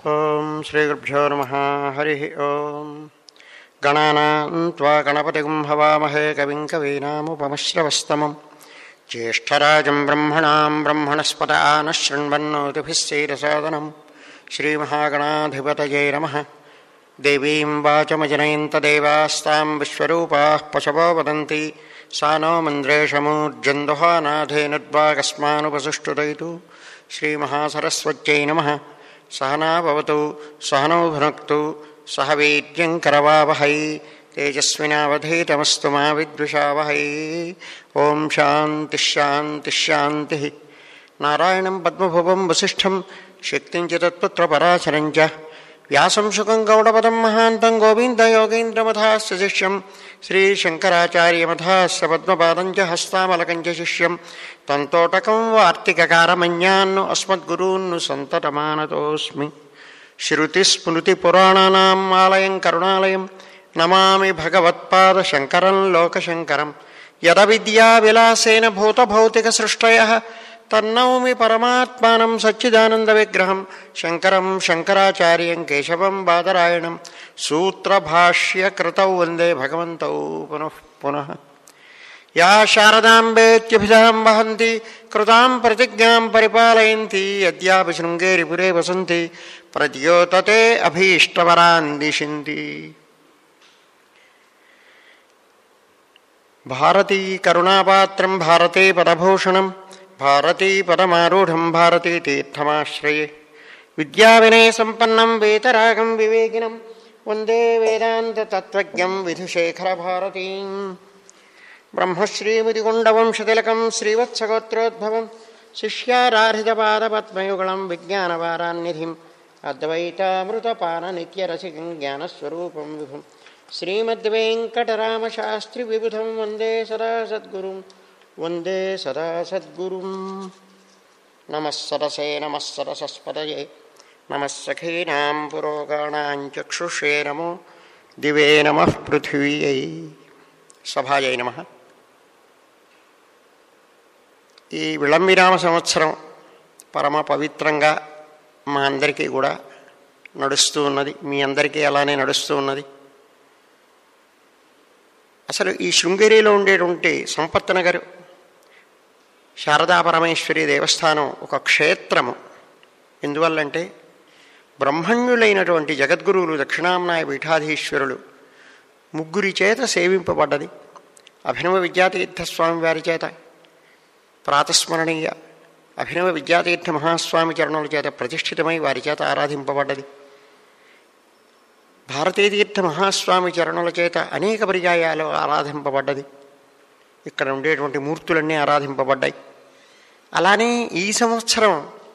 ఓం శ్రీగురుభ్యో నమ హరి ఓం గణానాం త్వా గణపతిగుం హవామహే కవిం కవీనాముపమశ్రవస్తమం జ్యేష్ఠరాజం బ్రహ్మణాం బ్రహ్మణస్పత ఆన శృణ్వన్నోతిభిశ్చైరసాదనం శ్రీమహాగణాధిపతయే నమ దేవీం వాచమజనయంతదేవాస్తాం విశ్వరూపాः పశవో వదంతి సా नो मन्द्रेशमूर्जन्दुहानाथेनुद्वागस्मानुपसुष्टुदयितु श्रीमहासरस्वत्यै नमः सहना भवतु सहनौ भुनक्तु सह वीर्यं करवावहै तेजस्विनावधीतमस्तु मा विद्विषावहै ॐ शान्तिः शान्तिः शान्तिः नारायणं पद्मभुवं वसिष्ठं शक्तिं च तत्पुत्रपराशरं च व्यासं सुखं गौडपदं महान्तं गोविन्दयोगीन्द्रमथास्य शिष्यं श्रीशङ्कराचार्यमथास्य पद्मपादं च हस्तामलकं च शिष्यं तन्तोटकं वार्तिककारमन्यान्नु अस्मद्गुरून्नु सन्ततमानतोऽस्मि श्रुतिस्मृतिपुराणानाम् आलयं करुणालयं नमामि भगवत्पादशङ्करं लोकशङ्करं यदविद्याविलासेन भूतभौतिकसृष्टयः तन्नौमि परमात्मानं सच्चिदानन्दविग्रहं शङ्करं शङ्कराचार्यं केशवं बादरायणं सूत्रभाष्यकृतौ वन्दे भगवन्तौ पुनः पुनः या शारदाम्बेत्यभिधां वहन्ति कृतां प्रतिज्ञां परिपालयन्ति यद्यापि शृङ्गेरिपुरे वसन्ति प्रद्योतते अभीष्टवरान् दिशन्ति భారతీ కరుణాపాత్రం భారతే పదభూషణం భారతీ పదమారూఢం భారతీ తీర్థమాశ్రయే విద్యావినయ సంపన్నం వేతరాగం వివేకినం వందే వేదాంత తత్వజ్ఞం విధుశేఖర భారతీం బ్రహ్మశ్రీముదిగుండవంశతిలకం శ్రీవత్సగోత్రోద్భవం శిష్యారాధితపాదపద్మయుగళం విజ్ఞానవారాన్నిధిం అద్వైతామృతపాన నిత్యరసికం జ్ఞానస్వరూపం విభుం శ్రీమద్వేంకటరామశాస్త్రి విబుధం వందే సదా సద్గురుం వందే సదా సద్గురుం నమः సరసే నమः సరసస్పదయే నమः సఖీనాం పురోగాణాం చక్షుషే నమో దివే నమః పృథివ్యై సభాయై నమ ఈ విళంబిరామ సంవత్సరం పరమ పవిత్రంగా మా అందరికీ కూడా నడుస్తూ ఉన్నది మీ అందరికీ అలానే నడుస్తూ ఉన్నది అసలు ఈ శృంగేరిలో ఉండేటువంటి సంపత్ నగర్ శారదా పరమేశ్వరి దేవస్థానం ఒక క్షేత్రము ఎందువల్లంటే బ్రహ్మణ్యులైనటువంటి జగద్గురువులు దక్షిణాంనాయ పీఠాధీశ్వరులు ముగ్గురి చేత సేవింపబడ్డది అభినవ విద్యాతీర్థ స్వామి వారి చేత ప్రాతస్మరణీయ అభినవ విద్యాతీర్థ మహాస్వామి చరణుల చేత ప్రతిష్ఠితమై వారి చేత ఆరాధింపబడ్డది భారతీతీర్థ మహాస్వామి చరణుల చేత అనేక పర్యాయాలు ఆరాధింపబడ్డది ఇక్కడ ఉండేటువంటి మూర్తులన్నీ ఆరాధింపబడ్డాయి అలానే ఈ సంవత్సరం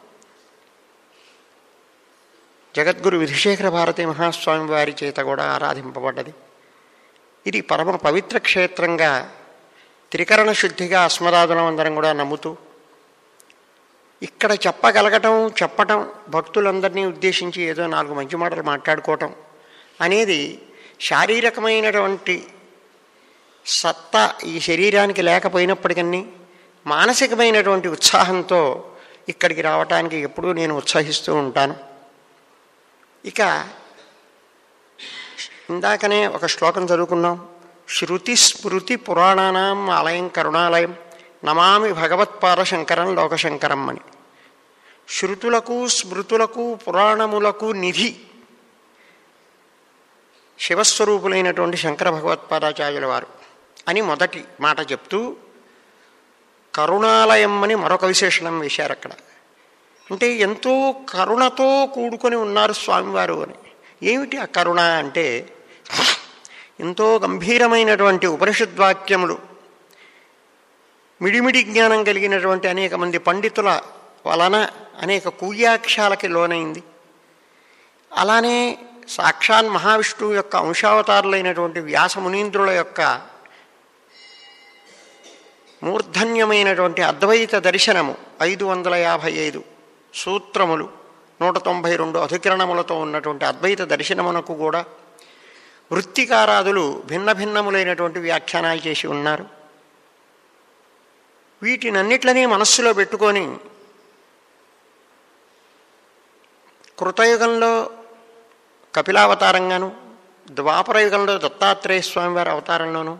జగద్గురు విధుశేఖర భారతీ మహాస్వామి వారి చేత కూడా ఆరాధింపబడ్డది ఇది పరమ పవిత్ర క్షేత్రంగా త్రికరణ శుద్ధిగా అస్మదాదులం అందరం కూడా నమ్ముతూ ఇక్కడ చెప్పగలగటం చెప్పటం భక్తులందరినీ ఉద్దేశించి ఏదో నాలుగు మంచి మాటలు మాట్లాడుకోవటం అనేది శారీరకమైనటువంటి సత్తా ఈ శరీరానికి లేకపోయినప్పటికీ మానసికమైనటువంటి ఉత్సాహంతో ఇక్కడికి రావటానికి ఎప్పుడూ నేను ఉత్సాహిస్తూ ఉంటాను ఇక ఇందాకనే ఒక శ్లోకం చదువుకున్నాం శృతి స్మృతి పురాణానాం ఆలయం కరుణాలయం నమామి భగవత్పాద శంకరం లోకశంకరం అని శృతులకు స్మృతులకు పురాణములకు నిధి శివస్వరూపులైనటువంటి శంకర భగవత్పాదాచార్యుల వారు అని మొదటి మాట చెప్తూ కరుణాలయం అని మరొక విశేషణం వేశారు అక్కడ అంటే ఎంతో కరుణతో కూడుకొని ఉన్నారు స్వామివారు అని ఏమిటి ఆ కరుణ అంటే ఎంతో గంభీరమైనటువంటి ఉపనిషద్వాక్యములు మిడిమిడి జ్ఞానం కలిగినటువంటి అనేక మంది పండితుల వలన అనేక కూయాక్షాలకి లోనైంది అలానే సాక్షాన్ మహావిష్ణువు యొక్క అంశావతారులైనటువంటి వ్యాసమునీంద్రుల యొక్క మూర్ధన్యమైనటువంటి అద్వైత దర్శనము ఐదు వందల యాభై ఐదు సూత్రములు నూట తొంభై రెండు అధికరణములతో ఉన్నటువంటి అద్వైత దర్శనమునకు కూడా వృత్తికారాదులు భిన్న భిన్నములైనటువంటి వ్యాఖ్యానాలు చేసి ఉన్నారు వీటినన్నిట్లనే మనస్సులో పెట్టుకొని కృతయుగంలో కపిలావతారంగాను ద్వాపర యుగంలో దత్తాత్రేయ స్వామి వారి అవతారంలోను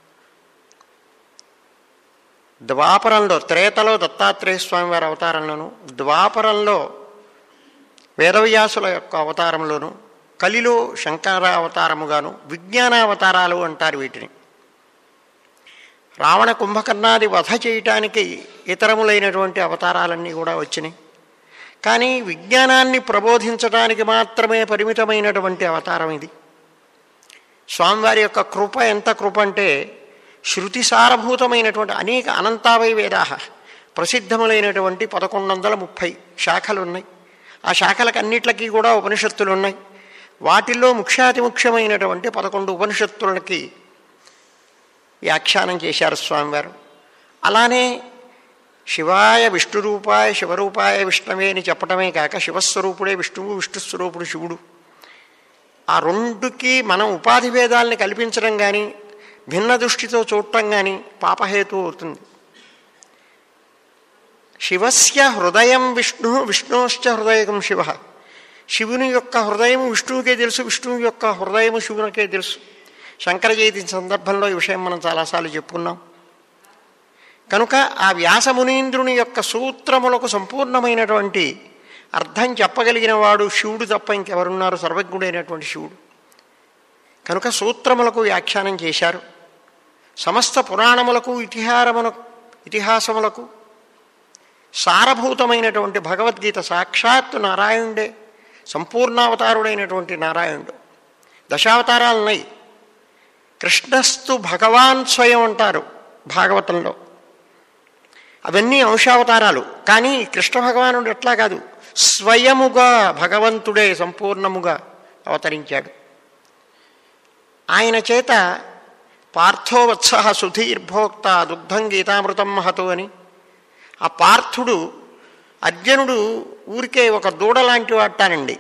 ద్వాపరంలో త్రేతలో దత్తాత్రేయ స్వామి వారి అవతారంలోను ద్వాపరంలో వేదవ్యాసుల యొక్క అవతారంలోను కలిలో శంకర అవతారముగాను విజ్ఞానావతారాలు అంటారు వీటిని రావణ కుంభకర్ణాది వధ చేయటానికి ఇతరములైనటువంటి అవతారాలన్నీ కూడా వచ్చినాయి కానీ విజ్ఞానాన్ని ప్రబోధించడానికి మాత్రమే పరిమితమైనటువంటి అవతారం ఇది స్వామివారి యొక్క కృప ఎంత కృప అంటే శృతి సారభూతమైనటువంటి అనేక అనంతావై వేదా ప్రసిద్ధములైనటువంటి పదకొండు వందల ముప్పై శాఖలు ఉన్నాయి ఆ శాఖలకు అన్నిట్లకి కూడా ఉపనిషత్తులు ఉన్నాయి వాటిల్లో ముఖ్యాతి ముఖ్యమైనటువంటి పదకొండు ఉపనిషత్తులకి వ్యాఖ్యానం చేశారు స్వామివారు అలానే శివాయ విష్ణురూపాయ శివరూపాయ విష్ణవే అని చెప్పటమే కాక శివస్వరూపుడే విష్ణువు విష్ణుస్వరూపుడు శివుడు ఆ రెండుకి మనం ఉపాధి భేదాలని కల్పించడం కానీ భిన్న దృష్టితో చూడటం కానీ పాపహేతు అవుతుంది శివస్య హృదయం విష్ణు విష్ణుశ్చ హృదయం శివ శివుని యొక్క హృదయం విష్ణువుకే తెలుసు విష్ణువు యొక్క హృదయం శివునికే తెలుసు శంకర జయంతి సందర్భంలో ఈ విషయం మనం చాలాసార్లు చెప్పుకున్నాం కనుక ఆ వ్యాసమునీంద్రుని యొక్క సూత్రములకు సంపూర్ణమైనటువంటి అర్థం చెప్పగలిగిన వాడు శివుడు తప్ప ఇంకెవరున్నారు సర్వజ్ఞుడైనటువంటి శివుడు కనుక సూత్రములకు వ్యాఖ్యానం చేశారు సమస్త పురాణములకు ఇతిహారమున ఇతిహాసములకు సారభూతమైనటువంటి భగవద్గీత సాక్షాత్తు నారాయణుడే సంపూర్ణావతారుడైనటువంటి నారాయణుడు దశావతారాలు ఉన్నాయి కృష్ణస్తు భగవాన్ స్వయం అంటారు భాగవతంలో అవన్నీ అంశావతారాలు కానీ కృష్ణ భగవానుడు ఎట్లా కాదు స్వయముగా భగవంతుడే సంపూర్ణముగా అవతరించాడు ఆయన చేత పార్థోవత్స సుధీర్భోక్త దుగ్ధం గీతామృతం మహతో అని ఆ పార్థుడు అర్జునుడు ఊరికే ఒక దూడ లాంటి వాడతానండి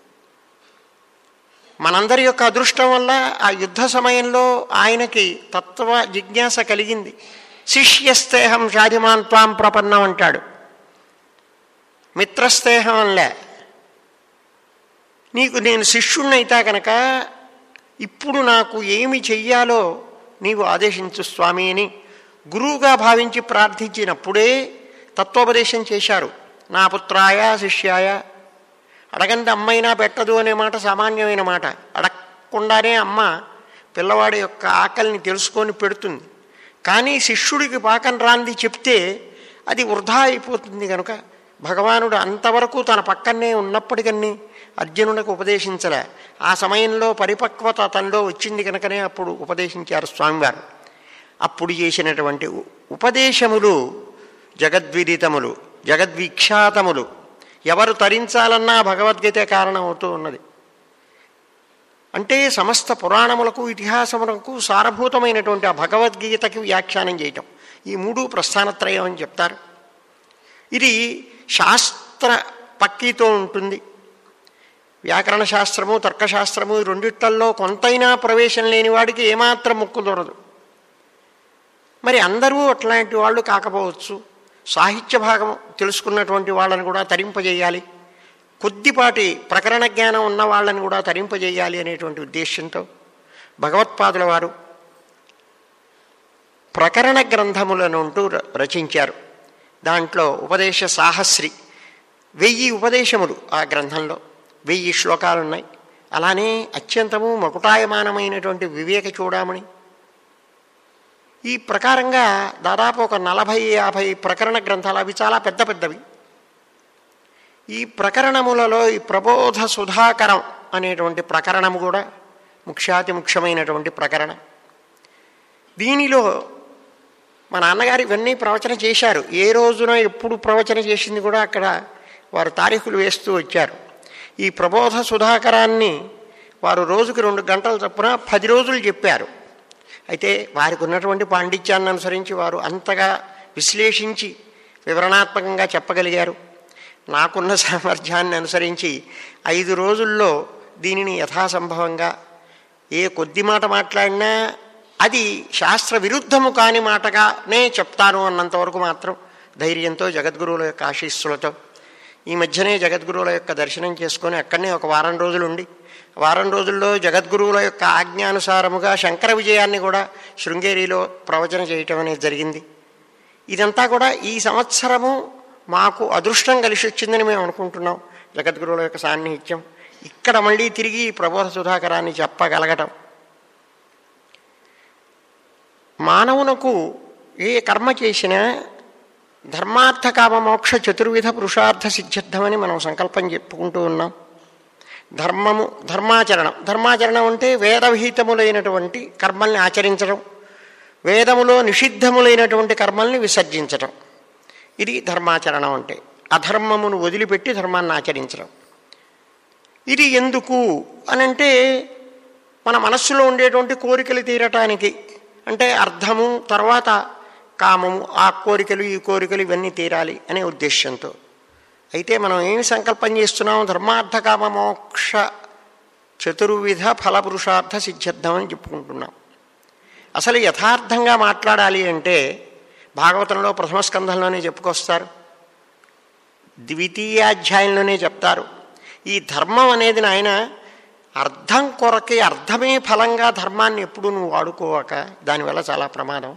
మనందరి యొక్క అదృష్టం వల్ల ఆ యుద్ధ సమయంలో ఆయనకి తత్వ జిజ్ఞాస కలిగింది శిష్యస్తేహం షాధిమాన్ త్వాం ప్రపన్నం అంటాడు మిత్రస్తేహం వల్లే నీకు నేను శిష్యుణ్ణైతా కనుక ఇప్పుడు నాకు ఏమి చెయ్యాలో నీవు ఆదేశించు స్వామి అని గురువుగా భావించి ప్రార్థించినప్పుడే తత్వోపదేశం చేశారు నా పుత్రాయ శిష్యాయ అడగంది అమ్మైనా పెట్టదు అనే మాట సామాన్యమైన మాట అడగకుండానే అమ్మ పిల్లవాడి యొక్క ఆకలిని తెలుసుకొని పెడుతుంది కానీ శిష్యుడికి పాకం రాంది చెప్తే అది వృధా అయిపోతుంది కనుక భగవానుడు అంతవరకు తన పక్కనే ఉన్నప్పటికన్నీ అర్జునుడికి ఉపదేశించలే ఆ సమయంలో పరిపక్వత తనలో వచ్చింది కనుకనే అప్పుడు ఉపదేశించారు స్వామివారు అప్పుడు చేసినటువంటి ఉపదేశములు జగద్విదితములు జగద్విఖ్యాతములు ఎవరు తరించాలన్నా భగవద్గీత కారణం అవుతూ ఉన్నది అంటే సమస్త పురాణములకు ఇతిహాసములకు సారభూతమైనటువంటి ఆ భగవద్గీతకి వ్యాఖ్యానం చేయటం ఈ మూడు ప్రస్థానత్రయం అని చెప్తారు ఇది శాస్త్ర పక్కీతో ఉంటుంది వ్యాకరణ శాస్త్రము తర్కశాస్త్రము ఈ రెండిట్లల్లో కొంతైనా ప్రవేశం లేని వాడికి ఏమాత్రం ముక్కు దొరదు మరి అందరూ అట్లాంటి వాళ్ళు కాకపోవచ్చు సాహిత్య భాగం తెలుసుకున్నటువంటి వాళ్ళని కూడా తరింపజేయాలి కొద్దిపాటి ప్రకరణ జ్ఞానం ఉన్న వాళ్ళని కూడా తరింపజేయాలి అనేటువంటి ఉద్దేశంతో భగవత్పాదుల వారు ప్రకరణ గ్రంథములను అంటూ ర- రచించారు దాంట్లో ఉపదేశ సాహస్రి వెయ్యి ఉపదేశములు ఆ గ్రంథంలో వెయ్యి శ్లోకాలు ఉన్నాయి అలానే అత్యంతము మకుటాయమానమైనటువంటి వివేక చూడామణి ఈ ప్రకారంగా దాదాపు ఒక నలభై యాభై ప్రకరణ గ్రంథాలు అవి చాలా పెద్ద పెద్దవి ఈ ప్రకరణములలో ఈ ప్రబోధ సుధాకరం అనేటువంటి ప్రకరణము కూడా ముఖ్యాతి ముఖ్యమైనటువంటి ప్రకరణ దీనిలో మా నాన్నగారు ఇవన్నీ ప్రవచన చేశారు ఏ రోజున ఎప్పుడు ప్రవచన చేసింది కూడా అక్కడ వారు తారీఖులు వేస్తూ వచ్చారు ఈ ప్రబోధ సుధాకరాన్ని వారు రోజుకి రెండు గంటల చొప్పున పది రోజులు చెప్పారు అయితే వారికి ఉన్నటువంటి పాండిత్యాన్ని అనుసరించి వారు అంతగా విశ్లేషించి వివరణాత్మకంగా చెప్పగలిగారు నాకున్న సామర్థ్యాన్ని అనుసరించి ఐదు రోజుల్లో దీనిని యథాసంభవంగా ఏ కొద్ది మాట మాట్లాడినా అది శాస్త్ర విరుద్ధము కాని మాటగానే చెప్తాను అన్నంతవరకు మాత్రం ధైర్యంతో జగద్గురువుల యొక్క ఆశీస్సులతో ఈ మధ్యనే జగద్గురువుల యొక్క దర్శనం చేసుకొని అక్కడనే ఒక వారం రోజులు ఉండి వారం రోజుల్లో జగద్గురువుల యొక్క ఆజ్ఞానుసారముగా శంకర విజయాన్ని కూడా శృంగేరిలో ప్రవచన చేయటం అనేది జరిగింది ఇదంతా కూడా ఈ సంవత్సరము మాకు అదృష్టం కలిసి వచ్చిందని మేము అనుకుంటున్నాం జగద్గురువుల యొక్క సాన్నిహిత్యం ఇక్కడ మళ్ళీ తిరిగి ప్రబోధ సుధాకరాన్ని చెప్పగలగటం మానవునకు ఏ కర్మ చేసినా ధర్మార్థ కామ మోక్ష చతుర్విధ పురుషార్థ సిద్ధ్యర్థమని మనం సంకల్పం చెప్పుకుంటూ ఉన్నాం ధర్మము ధర్మాచరణం ధర్మాచరణం అంటే వేదవిహితములైనటువంటి కర్మల్ని ఆచరించడం వేదములో నిషిద్ధములైనటువంటి కర్మల్ని విసర్జించటం ఇది ధర్మాచరణం అంటే అధర్మమును వదిలిపెట్టి ధర్మాన్ని ఆచరించడం ఇది ఎందుకు అనంటే మన మనస్సులో ఉండేటువంటి కోరికలు తీరటానికి అంటే అర్థము తర్వాత కామము ఆ కోరికలు ఈ కోరికలు ఇవన్నీ తీరాలి అనే ఉద్దేశంతో అయితే మనం ఏమి సంకల్పం చేస్తున్నాం ధర్మార్థ కామ మోక్ష చతుర్విధ ఫలపురుషార్థ సిద్ధ్యర్థం అని చెప్పుకుంటున్నాం అసలు యథార్థంగా మాట్లాడాలి అంటే భాగవతంలో ప్రథమ స్కంధంలోనే చెప్పుకొస్తారు ద్వితీయాధ్యాయంలోనే చెప్తారు ఈ ధర్మం అనేది నాయన అర్థం కొరకే అర్థమే ఫలంగా ధర్మాన్ని ఎప్పుడు నువ్వు వాడుకోవాక దానివల్ల చాలా ప్రమాదం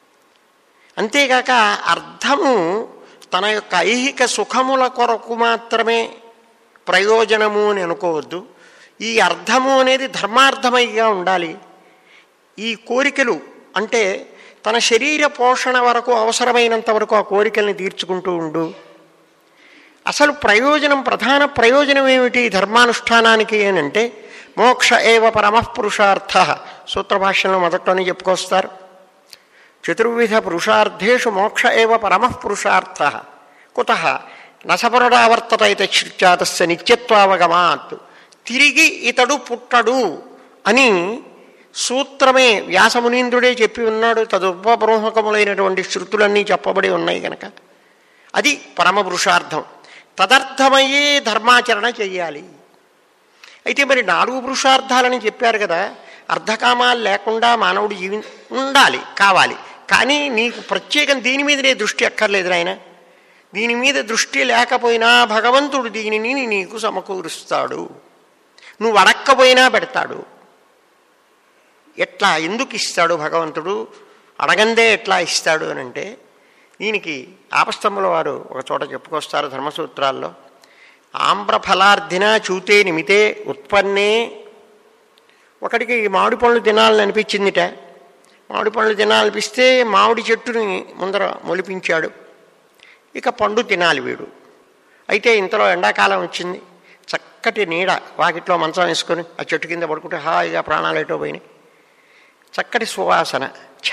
అంతేగాక అర్థము తన యొక్క ఐహిక సుఖముల కొరకు మాత్రమే ప్రయోజనము అని అనుకోవద్దు ఈ అర్థము అనేది ధర్మార్థమైగా ఉండాలి ఈ కోరికలు అంటే తన శరీర పోషణ వరకు అవసరమైనంత వరకు ఆ కోరికల్ని తీర్చుకుంటూ ఉండు అసలు ప్రయోజనం ప్రధాన ప్రయోజనం ఏమిటి ధర్మానుష్ఠానానికి అంటే మోక్ష ఏవ పరమఃపురుషార్థ సూత్రభాష్యంలో మొదట్లోనే చెప్పుకొస్తారు చతుర్విధ పురుషార్థేషు మోక్ష ఏవ పరమఃపురుషార్థ కుత నసపరుడావర్తత ఇత శృత్యాతస్య నిత్యత్వావగమాత్ తిరిగి ఇతడు పుట్టడు అని సూత్రమే వ్యాసమునీంద్రుడే చెప్పి ఉన్నాడు తదుపబ్రహ్మకములైనటువంటి శృతులన్నీ చెప్పబడి ఉన్నాయి కనుక అది పరమ పురుషార్థం తదర్థమయ్యే ధర్మాచరణ చెయ్యాలి అయితే మరి నాలుగు పురుషార్థాలని చెప్పారు కదా అర్ధకామాలు లేకుండా మానవుడు జీవి ఉండాలి కావాలి కానీ నీకు ప్రత్యేకం దీని మీదనే దృష్టి అక్కర్లేదు ఆయన దీని మీద దృష్టి లేకపోయినా భగవంతుడు దీనిని నీకు సమకూరుస్తాడు నువ్వు అడక్కపోయినా పెడతాడు ఎట్లా ఎందుకు ఇస్తాడు భగవంతుడు అడగందే ఎట్లా ఇస్తాడు అని అంటే దీనికి ఆపస్తంభుల వారు ఒక చోట చెప్పుకొస్తారు ధర్మసూత్రాల్లో ఆమ్రఫలార్థిన చూతే నిమితే ఉత్పన్నే ఒకడికి మామిడి పళ్ళు తినాలని అనిపించిందిట మామిడి పళ్ళు తినాలనిపిస్తే మామిడి చెట్టుని ముందర మొలిపించాడు ఇక పండు తినాలి వీడు అయితే ఇంతలో ఎండాకాలం వచ్చింది చక్కటి నీడ వాకిట్లో మంచం వేసుకొని ఆ చెట్టు కింద పడుకుంటే హాయిగా ప్రాణాలు ఎటో పోయినాయి చక్కటి సువాసన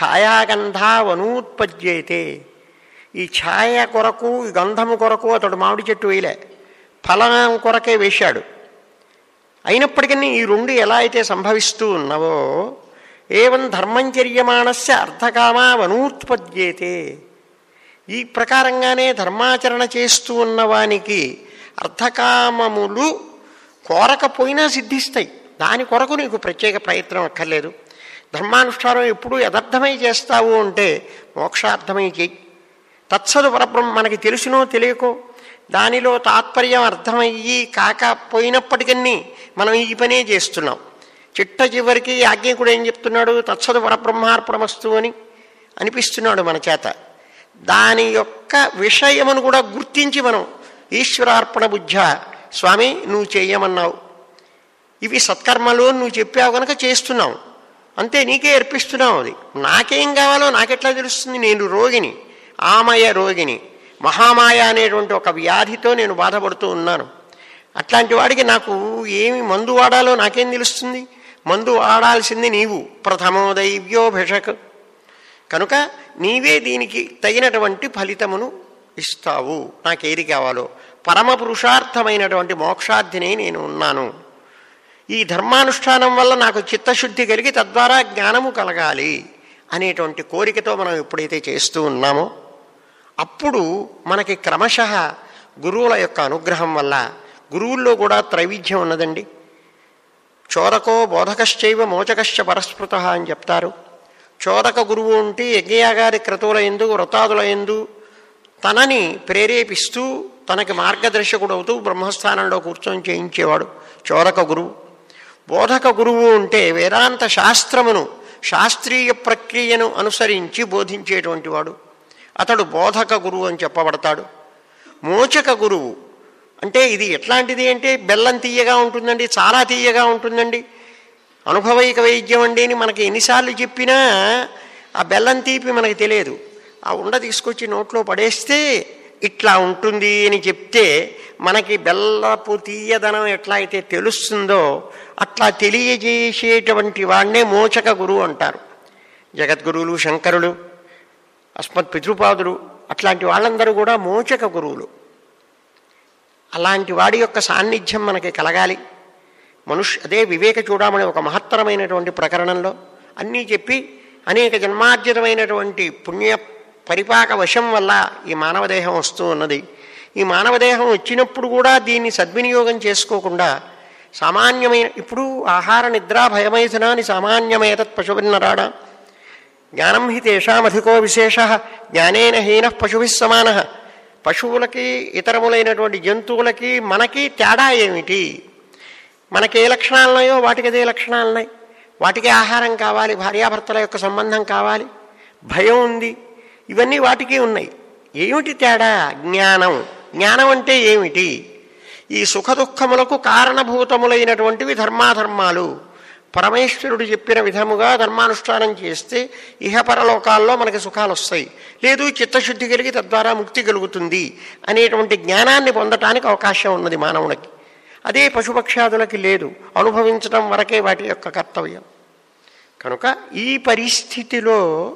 ఛాయాగంధావనూత్పద్యైతే ఈ ఛాయ కొరకు ఈ గంధము కొరకు అతడు మామిడి చెట్టు వేయలే ఫలం కొరకే వేశాడు అయినప్పటికీ ఈ రెండు ఎలా అయితే సంభవిస్తూ ఉన్నవో ఏవం ధర్మంచర్యమాణస్య అర్థకామావనూత్పద్యేతే ఈ ప్రకారంగానే ధర్మాచరణ చేస్తూ ఉన్నవానికి అర్థకామములు కోరకపోయినా సిద్ధిస్తాయి దాని కొరకు నీకు ప్రత్యేక ప్రయత్నం అక్కర్లేదు ధర్మానుష్ఠానం ఎప్పుడు యథార్థమై చేస్తావు అంటే మోక్షార్థమై చేయి తత్సదు పరబ్రహ్మ మనకి తెలుసునో తెలియకో దానిలో తాత్పర్యం అర్థమయ్యి కాకపోయినప్పటికీ మనం ఈ పనే చేస్తున్నాం చిట్ట చివరికి యాజ్ఞికుడు ఏం చెప్తున్నాడు తత్సదు పరబ్రహ్మార్పణమస్తు అని అనిపిస్తున్నాడు మన చేత దాని యొక్క విషయమును కూడా గుర్తించి మనం ఈశ్వరార్పణ బుద్ధ స్వామి నువ్వు చేయమన్నావు ఇవి సత్కర్మలు నువ్వు చెప్పావు కనుక చేస్తున్నావు అంతే నీకే అర్పిస్తున్నావు అది నాకేం కావాలో నాకెట్లా తెలుస్తుంది నేను రోగిని ఆమయ రోగిని మహామాయ అనేటువంటి ఒక వ్యాధితో నేను బాధపడుతూ ఉన్నాను అట్లాంటి వాడికి నాకు ఏమి మందు వాడాలో నాకేం తెలుస్తుంది మందు వాడాల్సింది నీవు ప్రథమో దైవ్యో భిషక్ కనుక నీవే దీనికి తగినటువంటి ఫలితమును ఇస్తావు నాకేది కావాలో పరమ పురుషార్థమైనటువంటి మోక్షార్థినే నేను ఉన్నాను ఈ ధర్మానుష్ఠానం వల్ల నాకు చిత్తశుద్ధి కలిగి తద్వారా జ్ఞానము కలగాలి అనేటువంటి కోరికతో మనం ఎప్పుడైతే చేస్తూ ఉన్నామో అప్పుడు మనకి క్రమశ గురువుల యొక్క అనుగ్రహం వల్ల గురువుల్లో కూడా త్రైవిధ్యం ఉన్నదండి చోదకో బోధకశ్చైవ మోచకశ్చ పరస్పృత అని చెప్తారు చోదక గురువు ఉంటే యజ్ఞయాగాది క్రతువుల ఎందు వ్రతాదుల ఎందు తనని ప్రేరేపిస్తూ తనకి మార్గదర్శకుడు అవుతూ బ్రహ్మస్థానంలో కూర్చొని చేయించేవాడు చోరక గురువు బోధక గురువు అంటే వేదాంత శాస్త్రమును శాస్త్రీయ ప్రక్రియను అనుసరించి బోధించేటువంటి వాడు అతడు బోధక గురువు అని చెప్పబడతాడు మోచక గురువు అంటే ఇది ఎట్లాంటిది అంటే బెల్లం తీయగా ఉంటుందండి చాలా తీయగా ఉంటుందండి అనుభవైక వైద్యం అండి అని మనకి ఎన్నిసార్లు చెప్పినా ఆ బెల్లం తీపి మనకి తెలియదు ఆ ఉండ తీసుకొచ్చి నోట్లో పడేస్తే ఇట్లా ఉంటుంది అని చెప్తే మనకి బెల్లపు తీయదనం ఎట్లా అయితే తెలుస్తుందో అట్లా తెలియజేసేటువంటి వాడినే మోచక గురువు అంటారు జగద్గురువులు శంకరులు అస్మత్ పితృపాదులు అట్లాంటి వాళ్ళందరూ కూడా మోచక గురువులు అలాంటి వాడి యొక్క సాన్నిధ్యం మనకి కలగాలి మనుష్ అదే వివేక చూడమని ఒక మహత్తరమైనటువంటి ప్రకరణంలో అన్నీ చెప్పి అనేక జన్మార్జితమైనటువంటి పుణ్య పరిపాక వశం వల్ల ఈ మానవదేహం వస్తూ ఉన్నది ఈ మానవదేహం వచ్చినప్పుడు కూడా దీన్ని సద్వినియోగం చేసుకోకుండా సామాన్యమైన ఇప్పుడు ఆహార నిద్ర భయమైథునాని సామాన్యమేతత్ పశువిన్నరాడా జ్ఞానం హి తేషామధికో విశేష జ్ఞానేన హీన పశుభిः సమాన పశువులకి ఇతరములైనటువంటి జంతువులకి మనకి తేడా ఏమిటి మనకి ఏ లక్షణాలు ఉన్నాయో వాటికి అదే లక్షణాలు ఉన్నాయి వాటికి ఆహారం కావాలి భార్యాభర్తల యొక్క సంబంధం కావాలి భయం ఉంది ఇవన్నీ వాటికి ఉన్నాయి ఏమిటి తేడా జ్ఞానం జ్ఞానం అంటే ఏమిటి ఈ సుఖ దుఃఖములకు కారణభూతములైనటువంటివి ధర్మాధర్మాలు పరమేశ్వరుడు చెప్పిన విధముగా ధర్మానుష్ఠానం చేస్తే ఇహపరలోకాల్లో మనకి సుఖాలు వస్తాయి లేదు చిత్తశుద్ధి కలిగి తద్వారా ముక్తి కలుగుతుంది అనేటువంటి జ్ఞానాన్ని పొందటానికి అవకాశం ఉన్నది మానవునికి అదే పశుపక్షాదులకి లేదు అనుభవించడం వరకే వాటి యొక్క కర్తవ్యం కనుక ఈ పరిస్థితిలో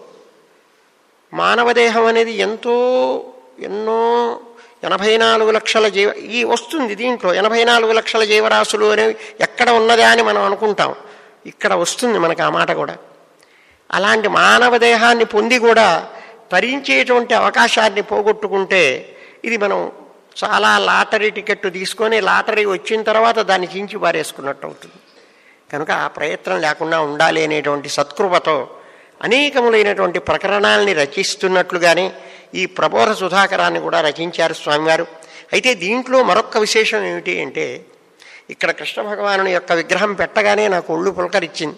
మానవదేహం అనేది ఎంతో ఎన్నో ఎనభై నాలుగు లక్షల జీవ ఈ వస్తుంది దీంట్లో ఎనభై నాలుగు లక్షల జీవరాశులు అనేవి ఎక్కడ ఉన్నదా అని మనం అనుకుంటాం ఇక్కడ వస్తుంది మనకు ఆ మాట కూడా అలాంటి మానవ దేహాన్ని పొంది కూడా తరించేటువంటి అవకాశాన్ని పోగొట్టుకుంటే ఇది మనం చాలా లాటరీ టికెట్ తీసుకొని లాటరీ వచ్చిన తర్వాత దాన్ని చించి పారేసుకున్నట్టు అవుతుంది కనుక ఆ ప్రయత్నం లేకుండా ఉండాలి అనేటువంటి సత్కృపతో అనేకములైనటువంటి ప్రకరణాలని రచిస్తున్నట్లుగానే ఈ ప్రబోధ సుధాకరాన్ని కూడా రచించారు స్వామివారు అయితే దీంట్లో మరొక విశేషం ఏమిటి అంటే ఇక్కడ కృష్ణ భగవానుని యొక్క విగ్రహం పెట్టగానే నాకు ఒళ్ళు పులకరిచ్చింది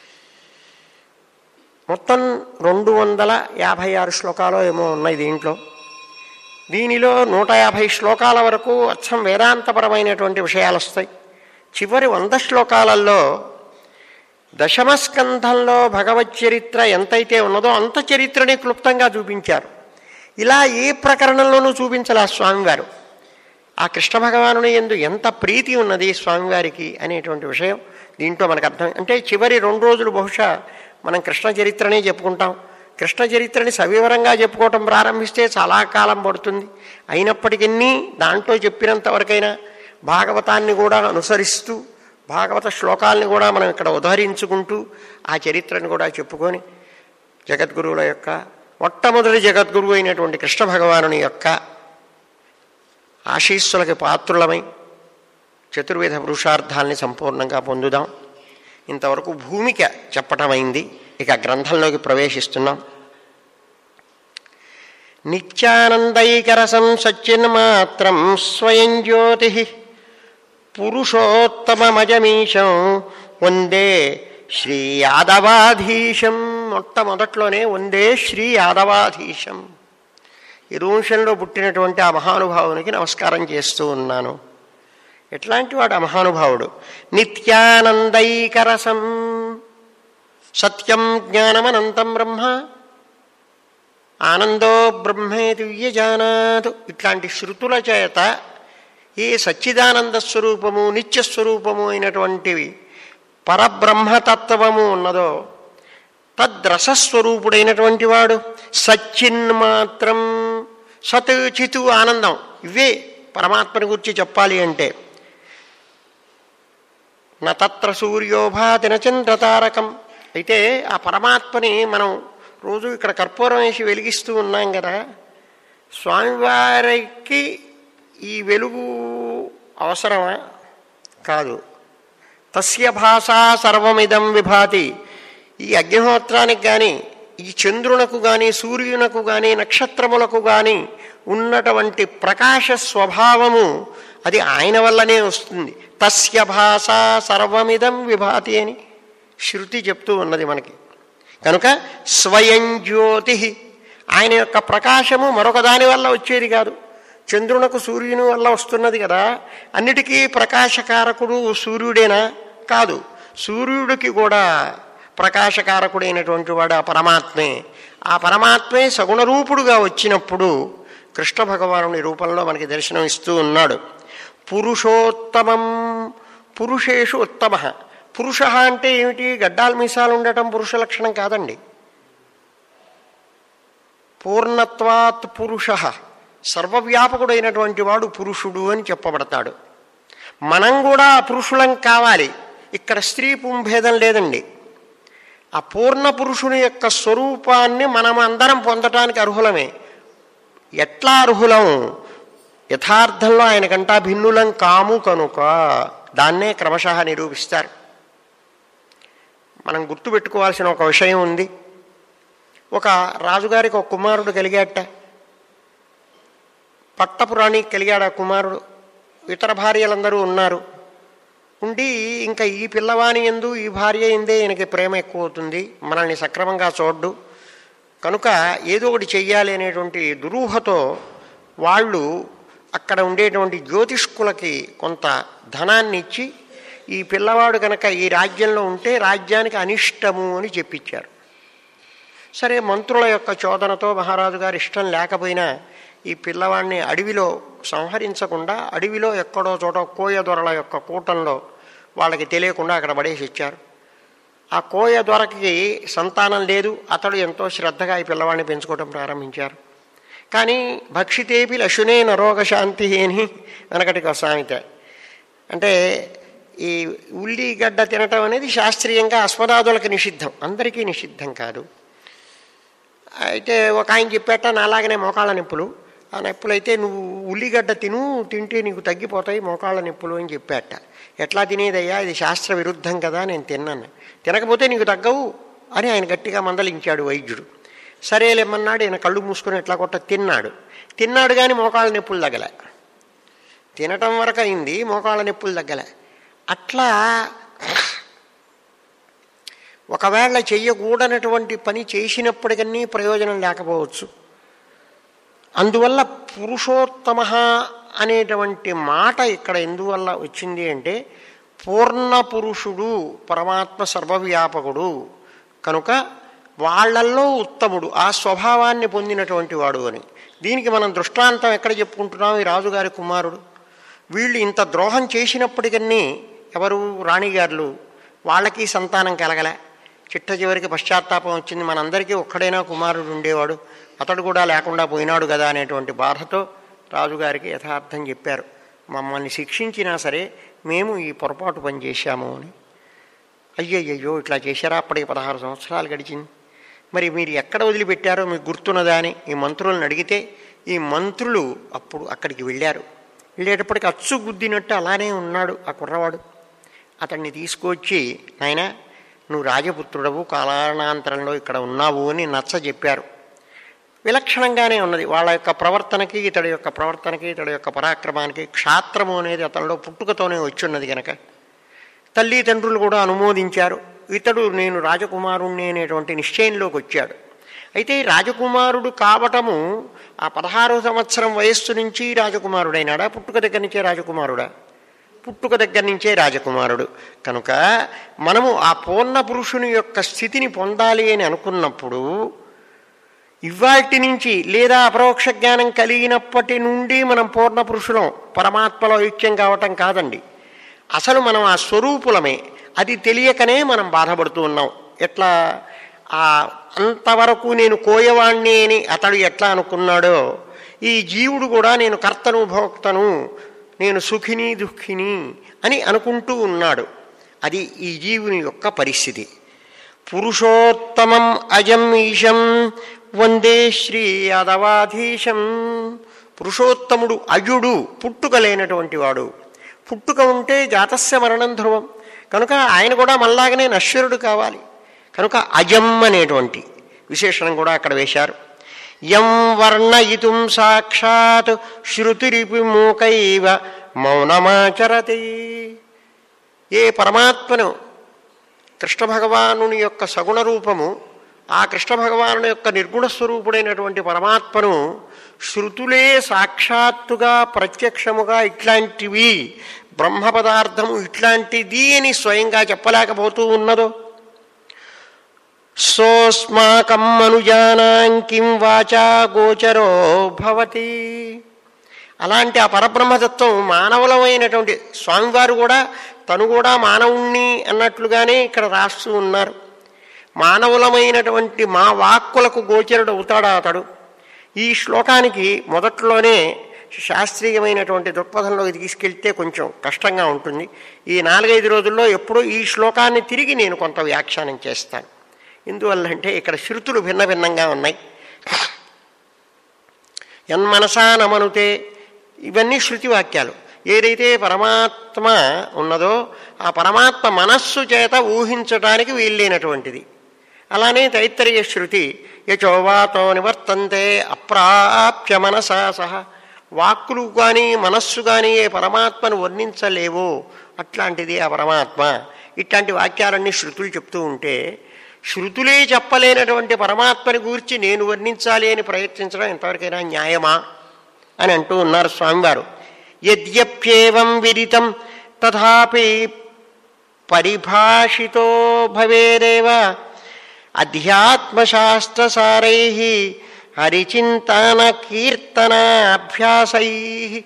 మొత్తం రెండు వందల యాభై ఆరు శ్లోకాలు ఏమో ఉన్నాయి దీంట్లో దీనిలో నూట యాభై శ్లోకాల వరకు అచ్చం వేదాంతపరమైనటువంటి విషయాలు వస్తాయి చివరి వంద శ్లోకాలలో దశమస్కంధంలో భగవత్ చరిత్ర ఎంతైతే ఉన్నదో అంత చరిత్రని క్లుప్తంగా చూపించారు ఇలా ఏ ప్రకరణంలోనూ చూపించాలి ఆ స్వామివారు ఆ కృష్ణ భగవానుని ఎందు ఎంత ప్రీతి ఉన్నది స్వామివారికి అనేటువంటి విషయం దీంట్లో మనకు అర్థం అంటే చివరి రెండు రోజులు బహుశా మనం కృష్ణ చరిత్రనే చెప్పుకుంటాం కృష్ణ చరిత్రని సవివరంగా చెప్పుకోవటం ప్రారంభిస్తే చాలా కాలం పడుతుంది అయినప్పటికీ దాంట్లో చెప్పినంత వరకైనా భాగవతాన్ని కూడా అనుసరిస్తూ భాగవత శ్లోకాలని కూడా మనం ఇక్కడ ఉదహరించుకుంటూ ఆ చరిత్రను కూడా చెప్పుకొని జగద్గురువుల యొక్క మొట్టమొదటి జగద్గురువు అయినటువంటి కృష్ణ భగవానుని యొక్క ఆశీస్సులకి పాత్రులమై చతుర్విధ పురుషార్థాల్ని సంపూర్ణంగా పొందుదాం ఇంతవరకు భూమిక చెప్పటమైంది ఇక గ్రంథంలోకి ప్రవేశిస్తున్నాం నిత్యానందైకరసం సచ్చిన్మాత్రం స్వయం జ్యోతి పురుషోత్తమమజమీశం వందే శ్రీ యాదవాధీశం మొట్టమొదట్లోనే వందే శ్రీ యాదవాధీశం ఇరువంశంలో పుట్టినటువంటి ఆ మహానుభావునికి నమస్కారం చేస్తూ ఉన్నాను ఎట్లాంటి వాడు ఆ మహానుభావుడు నిత్యానందైకరసం సత్యం జ్ఞానమనంతం బ్రహ్మ ఆనందో బ్రహ్మేతి వ్యజానాతు ఇట్లాంటి శృతుల చేత ఏ సచ్చిదానంద స్వరూపము నిత్యస్వరూపము అయినటువంటివి పరబ్రహ్మతత్వము ఉన్నదో తద్రసస్వరూపుడైనటువంటి వాడు సచ్చిన్మాత్రం సత్ చితు ఆనందం ఇవే పరమాత్మని గురించి చెప్పాలి అంటే నత్ర సూర్యోభాతి నచంద్రతారకం అయితే ఆ పరమాత్మని మనం రోజు ఇక్కడ కర్పూరం వేసి వెలిగిస్తూ ఉన్నాం కదా స్వామివారికి ఈ వెలుగు అవసరమా కాదు తస్య భాషా సర్వమిదం విభాతి ఈ అగ్నిహోత్రానికి కానీ ఈ చంద్రునకు కానీ సూర్యునకు కానీ నక్షత్రములకు కానీ ఉన్నటువంటి ప్రకాశ స్వభావము అది ఆయన వల్లనే వస్తుంది తస్య భాష సర్వమిదం విభాతి అని శృతి చెప్తూ ఉన్నది మనకి కనుక స్వయం జ్యోతి ఆయన యొక్క ప్రకాశము మరొక దాని వల్ల వచ్చేది కాదు చంద్రునకు సూర్యుని వల్ల వస్తున్నది కదా అన్నిటికీ ప్రకాశకారకుడు సూర్యుడేనా కాదు సూర్యుడికి కూడా ప్రకాశకారకుడైనటువంటి వాడు ఆ పరమాత్మే ఆ పరమాత్మే సగుణరూపుడుగా వచ్చినప్పుడు కృష్ణ భగవానుని రూపంలో మనకి దర్శనం ఇస్తూ ఉన్నాడు పురుషోత్తమం పురుషేషు ఉత్తమ పురుష అంటే ఏమిటి గడ్డాలు మీసాలు ఉండటం పురుష లక్షణం కాదండి పూర్ణత్వాత్ పురుష సర్వవ్యాపకుడైనటువంటి వాడు పురుషుడు అని చెప్పబడతాడు మనం కూడా పురుషులం కావాలి ఇక్కడ స్త్రీ పుంభేదం లేదండి ఆ పూర్ణ పురుషుని యొక్క స్వరూపాన్ని మనం అందరం పొందటానికి అర్హులమే ఎట్లా అర్హులం యథార్థంలో ఆయనకంటా భిన్నులం కాము కనుక దాన్నే క్రమశః నిరూపిస్తారు మనం గుర్తుపెట్టుకోవాల్సిన ఒక విషయం ఉంది ఒక రాజుగారికి ఒక కుమారుడు కలిగాట పట్టపురాణి కలిగాడు ఆ కుమారుడు ఇతర భార్యలందరూ ఉన్నారు ఉండి ఇంకా ఈ పిల్లవాని ఎందు ఈ భార్య ఎందే ఈయనకి ప్రేమ ఎక్కువ అవుతుంది మనల్ని సక్రమంగా చూడ్డు కనుక ఏదో ఒకటి చెయ్యాలి అనేటువంటి దురూహతో వాళ్ళు అక్కడ ఉండేటువంటి జ్యోతిష్కులకి కొంత ధనాన్ని ఇచ్చి ఈ పిల్లవాడు కనుక ఈ రాజ్యంలో ఉంటే రాజ్యానికి అనిష్టము అని చెప్పించారు సరే మంత్రుల యొక్క చోదనతో మహారాజు గారు ఇష్టం లేకపోయినా ఈ పిల్లవాడిని అడవిలో సంహరించకుండా అడవిలో ఎక్కడో చోట కోయ దొరల యొక్క కూటంలో వాళ్ళకి తెలియకుండా అక్కడ పడేసి ఇచ్చారు ఆ కోయ దొరకి సంతానం లేదు అతడు ఎంతో శ్రద్ధగా ఈ పిల్లవాడిని పెంచుకోవడం ప్రారంభించారు కానీ భక్షితేపి లశునే నరోగశాంతి అని వెనకటికి ఒక సామెత అంటే ఈ ఉల్లిగడ్డ తినటం అనేది శాస్త్రీయంగా అస్మదాదులకు నిషిద్ధం అందరికీ నిషిద్ధం కాదు అయితే ఒక ఆయన చెప్పేట నాలాగనే మోకాళ్ళ నొప్పులు ఆ నొప్పులు అయితే నువ్వు ఉల్లిగడ్డ తిను తింటే నీకు తగ్గిపోతాయి మోకాళ్ళ నొప్పులు అని చెప్పాట ఎట్లా తినేదయ్యా ఇది శాస్త్ర విరుద్ధం కదా నేను తిన్నాను తినకపోతే నీకు తగ్గవు అని ఆయన గట్టిగా మందలించాడు వైద్యుడు సరేలేమన్నాడు ఆయన కళ్ళు మూసుకొని ఎట్లా కొట్ట తిన్నాడు తిన్నాడు కానీ మోకాళ్ళ నొప్పులు తగ్గలే తినటం వరకు అయింది మోకాళ్ళ నొప్పులు తగ్గలే అట్లా ఒకవేళ చెయ్యకూడనటువంటి పని చేసినప్పటికన్నీ ప్రయోజనం లేకపోవచ్చు అందువల్ల పురుషోత్తమ అనేటువంటి మాట ఇక్కడ ఎందువల్ల వచ్చింది అంటే పూర్ణ పురుషుడు పరమాత్మ సర్వవ్యాపకుడు కనుక వాళ్ళల్లో ఉత్తముడు ఆ స్వభావాన్ని పొందినటువంటి వాడు అని దీనికి మనం దృష్టాంతం ఎక్కడ చెప్పుకుంటున్నాం ఈ రాజుగారి కుమారుడు వీళ్ళు ఇంత ద్రోహం చేసినప్పటికన్నీ ఎవరు రాణిగారులు వాళ్ళకి సంతానం కలగలే చిట్ట చివరికి పశ్చాత్తాపం వచ్చింది మనందరికీ ఒక్కడైనా కుమారుడు ఉండేవాడు అతడు కూడా లేకుండా పోయినాడు కదా అనేటువంటి బాధతో రాజుగారికి యథార్థం చెప్పారు మమ్మల్ని శిక్షించినా సరే మేము ఈ పొరపాటు పని చేశాము అని అయ్యయ్యో ఇట్లా చేశారా అప్పటికి పదహారు సంవత్సరాలు గడిచింది మరి మీరు ఎక్కడ వదిలిపెట్టారో మీకు గుర్తున్నదా అని ఈ మంత్రులను అడిగితే ఈ మంత్రులు అప్పుడు అక్కడికి వెళ్ళారు వెళ్ళేటప్పటికి అచ్చు గుద్దినట్టు అలానే ఉన్నాడు ఆ కుర్రవాడు అతన్ని తీసుకొచ్చి నాయన నువ్వు రాజపుత్రుడవు కాలానాంతరంలో ఇక్కడ ఉన్నావు అని నచ్చ చెప్పారు విలక్షణంగానే ఉన్నది వాళ్ళ యొక్క ప్రవర్తనకి ఇతడి యొక్క ప్రవర్తనకి ఇతడి యొక్క పరాక్రమానికి క్షాత్రము అనేది అతనిలో పుట్టుకతోనే వచ్చున్నది కనుక తల్లిదండ్రులు కూడా అనుమోదించారు ఇతడు నేను రాజకుమారుణ్ణి అనేటువంటి నిశ్చయంలోకి వచ్చాడు అయితే ఈ రాజకుమారుడు కావటము ఆ పదహారో సంవత్సరం వయస్సు నుంచి రాజకుమారుడైనాడా పుట్టుక దగ్గర నుంచే రాజకుమారుడా పుట్టుక దగ్గర నుంచే రాజకుమారుడు కనుక మనము ఆ పూర్ణ పురుషుని యొక్క స్థితిని పొందాలి అని అనుకున్నప్పుడు ఇవాటి నుంచి లేదా అపరోక్ష జ్ఞానం కలిగినప్పటి నుండి మనం పూర్ణ పురుషులం పరమాత్మలో ఐక్యం కావటం కాదండి అసలు మనం ఆ స్వరూపులమే అది తెలియకనే మనం బాధపడుతూ ఉన్నాం ఎట్లా ఆ అంతవరకు నేను కోయవాణ్ణి అని అతడు ఎట్లా అనుకున్నాడో ఈ జీవుడు కూడా నేను కర్తను భోక్తను నేను సుఖిని దుఃఖిని అని అనుకుంటూ ఉన్నాడు అది ఈ జీవుని యొక్క పరిస్థితి పురుషోత్తమం అజం ఈశం వందే శ్రీ యాదవాధీశం పురుషోత్తముడు అజుడు పుట్టుక లేనటువంటి వాడు పుట్టుక ఉంటే జాతస్య మరణం ధ్రువం కనుక ఆయన కూడా మళ్ళాగనే నశ్వరుడు కావాలి కనుక అజం అనేటువంటి విశేషణం కూడా అక్కడ వేశారు యం వర్ణయితుం సాక్షాత్ శృతిరిపి మూకైవ మౌనమాచరతి ఏ పరమాత్మను కృష్ణ భగవానుని యొక్క సగుణ రూపము ఆ కృష్ణ భగవాను యొక్క నిర్గుణ స్వరూపుడైనటువంటి పరమాత్మను శృతులే సాక్షాత్తుగా ప్రత్యక్షముగా ఇట్లాంటివి బ్రహ్మ పదార్థము ఇట్లాంటిది అని స్వయంగా చెప్పలేకపోతూ ఉన్నదో సోస్మాకం అనుజానాం కిం వాచా గోచరో భవతి అలాంటి ఆ పరబ్రహ్మతత్వం మానవులమైనటువంటి స్వామివారు కూడా తను కూడా మానవుణ్ణి అన్నట్లుగానే ఇక్కడ రాస్తూ ఉన్నారు మానవులమైనటువంటి మా వాక్కులకు గోచరుడు అవుతాడా అతడు ఈ శ్లోకానికి మొదట్లోనే శాస్త్రీయమైనటువంటి దృక్పథంలోకి తీసుకెళ్తే కొంచెం కష్టంగా ఉంటుంది ఈ నాలుగైదు రోజుల్లో ఎప్పుడూ ఈ శ్లోకాన్ని తిరిగి నేను కొంత వ్యాఖ్యానం చేస్తాను ఎందువల్లంటే ఇక్కడ శృతులు భిన్న భిన్నంగా ఉన్నాయి యన్మనసా నమనుతే ఇవన్నీ శృతి వాక్యాలు ఏదైతే పరమాత్మ ఉన్నదో ఆ పరమాత్మ మనస్సు చేత ఊహించటానికి వీల్లేనటువంటిది అలానే తైత్తరీయ శృతి యచోవాతో నివర్తంతే అప్రాప్య మనసా సహ వాక్కులు కానీ మనస్సు కానీ ఏ పరమాత్మను వర్ణించలేవో అట్లాంటిది ఆ పరమాత్మ ఇట్లాంటి వాక్యాలన్నీ శృతులు చెప్తూ ఉంటే శృతులే చెప్పలేనటువంటి పరమాత్మని గూర్చి నేను వర్ణించాలి అని ప్రయత్నించడం ఎంతవరకైనా న్యాయమా అని అంటూ ఉన్నారు స్వామివారు యద్యప్యేవం విదితం తథాపి పరిభాషితో భవేదేవ అధ్యాత్మశాస్త్రసారై హరిచింతన కీర్తనాభ్యాసై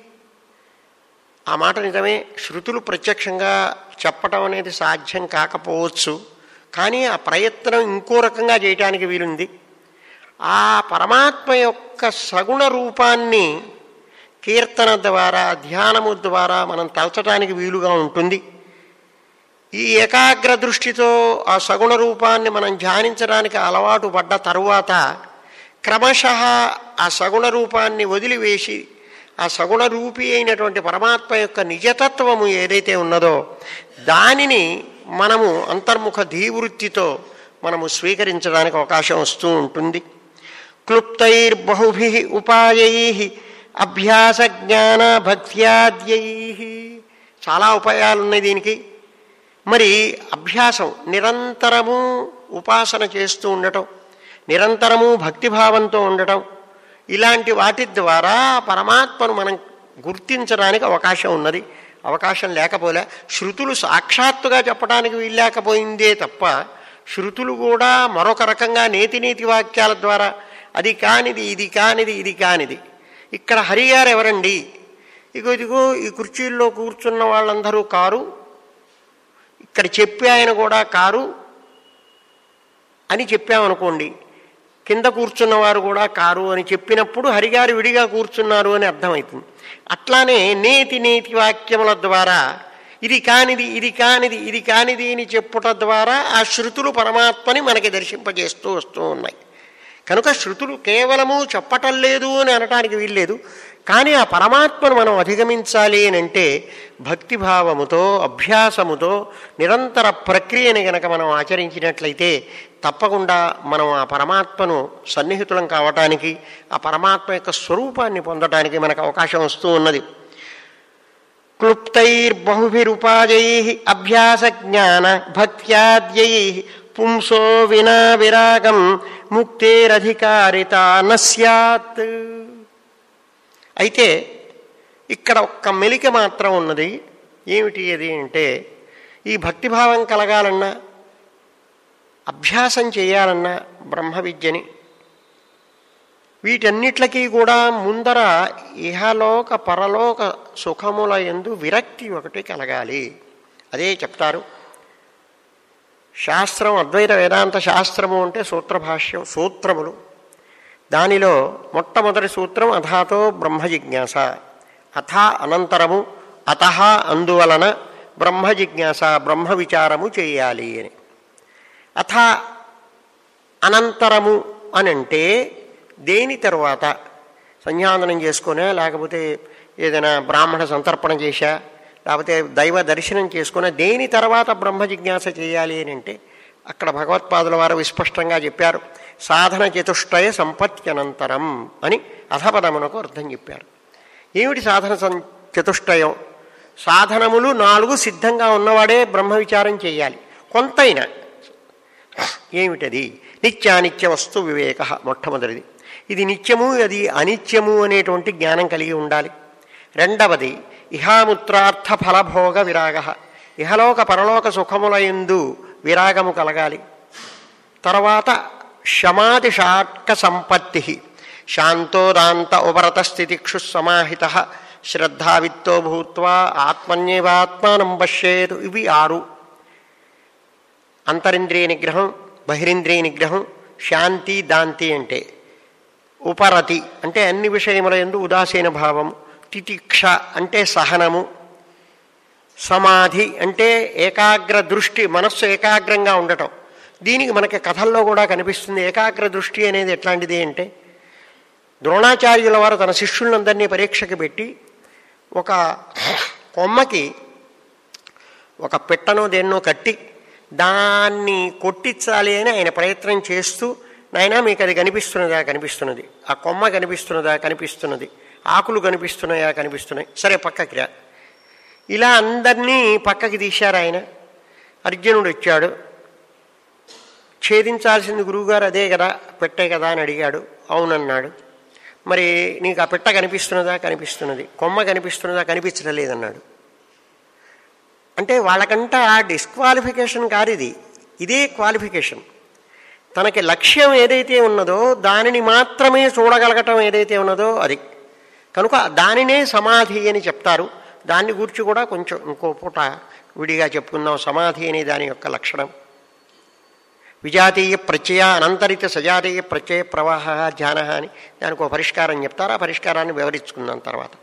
ఆ మాట నిజమే శృతులు ప్రత్యక్షంగా చెప్పటం అనేది సాధ్యం కాకపోవచ్చు కానీ ఆ ప్రయత్నం ఇంకో రకంగా చేయటానికి వీలుంది ఆ పరమాత్మ యొక్క సగుణ రూపాన్ని కీర్తన ద్వారా ధ్యానము ద్వారా మనం తలచటానికి వీలుగా ఉంటుంది ఈ ఏకాగ్ర దృష్టితో ఆ సగుణ రూపాన్ని మనం ధ్యానించడానికి అలవాటు పడ్డ తరువాత క్రమశ ఆ సగుణ రూపాన్ని వదిలివేసి ఆ సగుణ రూపి అయినటువంటి పరమాత్మ యొక్క నిజతత్వము ఏదైతే ఉన్నదో దానిని మనము అంతర్ముఖ ధీవృత్తితో మనము స్వీకరించడానికి అవకాశం వస్తూ ఉంటుంది క్లుప్తైర్బహుభి ఉపాయై అభ్యాస జ్ఞాన భక్త్యాద్యై చాలా ఉపాయాలు ఉన్నాయి దీనికి మరి అభ్యాసం నిరంతరము ఉపాసన చేస్తూ ఉండటం నిరంతరము భక్తిభావంతో ఉండటం ఇలాంటి వాటి ద్వారా పరమాత్మను మనం గుర్తించడానికి అవకాశం ఉన్నది అవకాశం లేకపోలే శృతులు సాక్షాత్తుగా చెప్పడానికి వీల్లేకపోయిందే తప్ప శృతులు కూడా మరొక రకంగా నేతి నీతి వాక్యాల ద్వారా అది కానిది ఇది కానిది ఇది కానిది ఇక్కడ హరిగారు ఎవరండి ఇగో ఇదిగో ఈ కుర్చీల్లో కూర్చున్న వాళ్ళందరూ కారు ఇక్కడ చెప్పి ఆయన కూడా కారు అని చెప్పామనుకోండి కింద కూర్చున్నవారు కూడా కారు అని చెప్పినప్పుడు హరిగారు విడిగా కూర్చున్నారు అని అర్థమవుతుంది అట్లానే నేతి నేతి వాక్యముల ద్వారా ఇది కానిది ఇది కానిది ఇది కానిది అని చెప్పుట ద్వారా ఆ శృతులు పరమాత్మని మనకి దర్శింపజేస్తూ వస్తూ ఉన్నాయి కనుక శృతులు కేవలము చెప్పటం లేదు అని అనటానికి వీల్లేదు కానీ ఆ పరమాత్మను మనం అధిగమించాలి అని అంటే భక్తిభావముతో అభ్యాసముతో నిరంతర ప్రక్రియని గనక మనం ఆచరించినట్లయితే తప్పకుండా మనం ఆ పరమాత్మను సన్నిహితులం కావటానికి ఆ పరమాత్మ యొక్క స్వరూపాన్ని పొందటానికి మనకు అవకాశం వస్తూ ఉన్నది క్లుప్తైర్బహుభిరుపాయై అభ్యాస జ్ఞాన భక్త్యాద్యై పుంసో వినా విరాగం ముక్తేరధికారిత నస్యాత్ అయితే ఇక్కడ ఒక్క మెలిక మాత్రం ఉన్నది ఏమిటి అది అంటే ఈ భక్తిభావం కలగాలన్నా అభ్యాసం చేయాలన్నా బ్రహ్మ విద్యని వీటన్నిట్లకి కూడా ముందర ఇహలోక పరలోక సుఖముల ఎందు విరక్తి ఒకటి కలగాలి అదే చెప్తారు శాస్త్రం అద్వైత వేదాంత శాస్త్రము అంటే సూత్రభాష్యం సూత్రములు దానిలో మొట్టమొదటి సూత్రం అథాతో బ్రహ్మ జిజ్ఞాస అథ అనంతరము అత అందువలన బ్రహ్మ జిజ్ఞాస బ్రహ్మ విచారము చేయాలి అని అథ అనంతరము అని అంటే దేని తరువాత సంధ్యావందనం చేసుకునే లేకపోతే ఏదైనా బ్రాహ్మణ సంతర్పణ చేశా లేకపోతే దైవ దర్శనం చేసుకునే దేని తర్వాత బ్రహ్మ జిజ్ఞాస చేయాలి అని అంటే అక్కడ భగవత్పాదుల వారు విస్పష్టంగా చెప్పారు సాధన చతుష్టయ సంపత్యనంతరం అని అధపదమునకు అర్థం చెప్పారు ఏమిటి సాధన సం- చతుష్టయం సాధనములు నాలుగు సిద్ధంగా ఉన్నవాడే బ్రహ్మ విచారం చేయాలి కొంతైనా ఏమిటది నిత్యానిత్య వస్తు వివేక మొట్టమొదటిది ఇది నిత్యము అది అనిత్యము అనేటువంటి జ్ఞానం కలిగి ఉండాలి రెండవది ఇహాముత్రార్థ ఫలభోగ విరాగ ఇహలోక పరలోక సుఖముల ఎందు విరాగము కలగాలి తర్వాత శమాది షాట్క సంపత్తి శాంతోదాంత ఉపరత స్థితిక్షు సమాహిత శ్రద్ధావిత్తో భూత్వా ఆత్మన్యేవాత్మానం పశ్యేతు ఇవి ఆరు అంతరింద్రియ నిగ్రహం బహిరింద్రియ నిగ్రహం శాంతి దాంతి అంటే ఉపరతి అంటే అన్ని విషయముల ఎందు ఉదాసీన భావం తితిక్ష అంటే సహనము సమాధి అంటే ఏకాగ్ర దృష్టి మనస్సు ఏకాగ్రంగా ఉండటం దీనికి మనకి కథల్లో కూడా కనిపిస్తుంది ఏకాగ్ర దృష్టి అనేది ఎట్లాంటిది అంటే ద్రోణాచార్యుల వారు తన శిష్యులందరినీ పరీక్షకు పెట్టి ఒక కొమ్మకి ఒక పెట్టనో దేన్నో కట్టి దాన్ని కొట్టించాలి అని ఆయన ప్రయత్నం చేస్తూ నాయనా మీకు అది కనిపిస్తున్నదా కనిపిస్తున్నది ఆ కొమ్మ కనిపిస్తున్నదా కనిపిస్తున్నది ఆకులు కనిపిస్తున్నాయా కనిపిస్తున్నాయి సరే పక్కకి రా ఇలా అందరినీ పక్కకి తీశారు ఆయన అర్జునుడు వచ్చాడు ఛేదించాల్సింది గురువుగారు అదే కదా పెట్టే కదా అని అడిగాడు అవునన్నాడు మరి నీకు ఆ పెట్ట కనిపిస్తున్నదా కనిపిస్తున్నది కొమ్మ కనిపిస్తున్నదా కనిపించడం లేదన్నాడు అంటే వాళ్ళకంట డిస్క్వాలిఫికేషన్ కాదు ఇది ఇదే క్వాలిఫికేషన్ తనకి లక్ష్యం ఏదైతే ఉన్నదో దానిని మాత్రమే చూడగలగటం ఏదైతే ఉన్నదో అది కనుక దానినే సమాధి అని చెప్తారు దాన్ని గురించి కూడా కొంచెం ఇంకో పూట విడిగా చెప్పుకుందాం సమాధి అనే దాని యొక్క లక్షణం విజాతీయ ప్రత్యయ అనంతరిత సజాతీయ ప్రత్యయ ప్రవాహ ధ్యాన అని దానికి ఒక పరిష్కారం చెప్తారు ఆ పరిష్కారాన్ని వివరించుకుందాం తర్వాత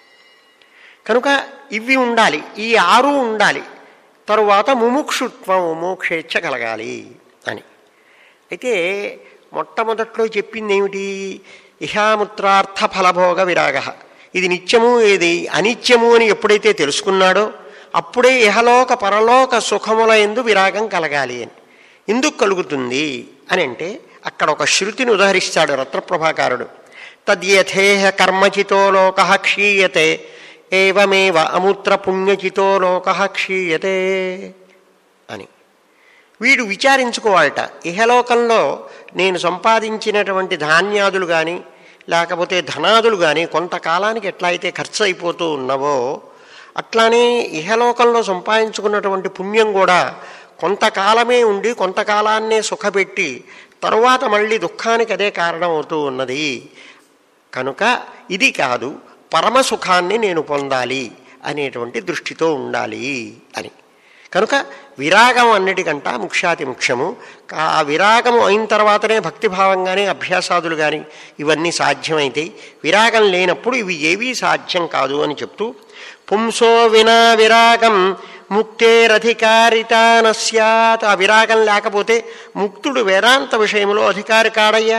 కనుక ఇవి ఉండాలి ఈ ఆరు ఉండాలి తరువాత ముముక్షుత్వం మోక్షేచ్ఛ కలగాలి అని అయితే మొట్టమొదట్లో చెప్పింది ఏమిటి ఇహాముత్రార్థ ఫలభోగ విరాగ ఇది నిత్యము ఇది అనిత్యము అని ఎప్పుడైతే తెలుసుకున్నాడో అప్పుడే ఇహలోక పరలోక సుఖముల ఎందు విరాగం కలగాలి అని ఎందుకు కలుగుతుంది అని అంటే అక్కడ ఒక శృతిని ఉదహరిస్తాడు రత్నప్రభాకారుడు తద్యథేహ కర్మచితో లోక క్షీయతే ఏవమేవ అముత్ర పుణ్యచితో లోక క్షీయతే అని వీడు విచారించుకోవాలట ఇహలోకంలో నేను సంపాదించినటువంటి ధాన్యాదులు కానీ లేకపోతే ధనాదులు కానీ కొంతకాలానికి ఎట్లా అయితే ఖర్చు అయిపోతూ ఉన్నవో అట్లానే ఇహలోకంలో సంపాదించుకున్నటువంటి పుణ్యం కూడా కొంతకాలమే ఉండి కొంతకాలాన్నే సుఖపెట్టి తరువాత మళ్ళీ దుఃఖానికి అదే కారణం అవుతూ ఉన్నది కనుక ఇది కాదు పరమ సుఖాన్ని నేను పొందాలి అనేటువంటి దృష్టితో ఉండాలి అని కనుక విరాగం అన్నిటికంట ముఖ్యాతి ముఖ్యము ఆ విరాగము అయిన తర్వాతనే భక్తిభావంగానే అభ్యాసాదులు కానీ ఇవన్నీ సాధ్యమైతాయి విరాగం లేనప్పుడు ఇవి ఏవీ సాధ్యం కాదు అని చెప్తూ పుంసో వినా విరాగం ముక్తేరధికారిత నస్యాత్ ఆ విరాగం లేకపోతే ముక్తుడు వేదాంత విషయంలో అధికారి కాడయ్యా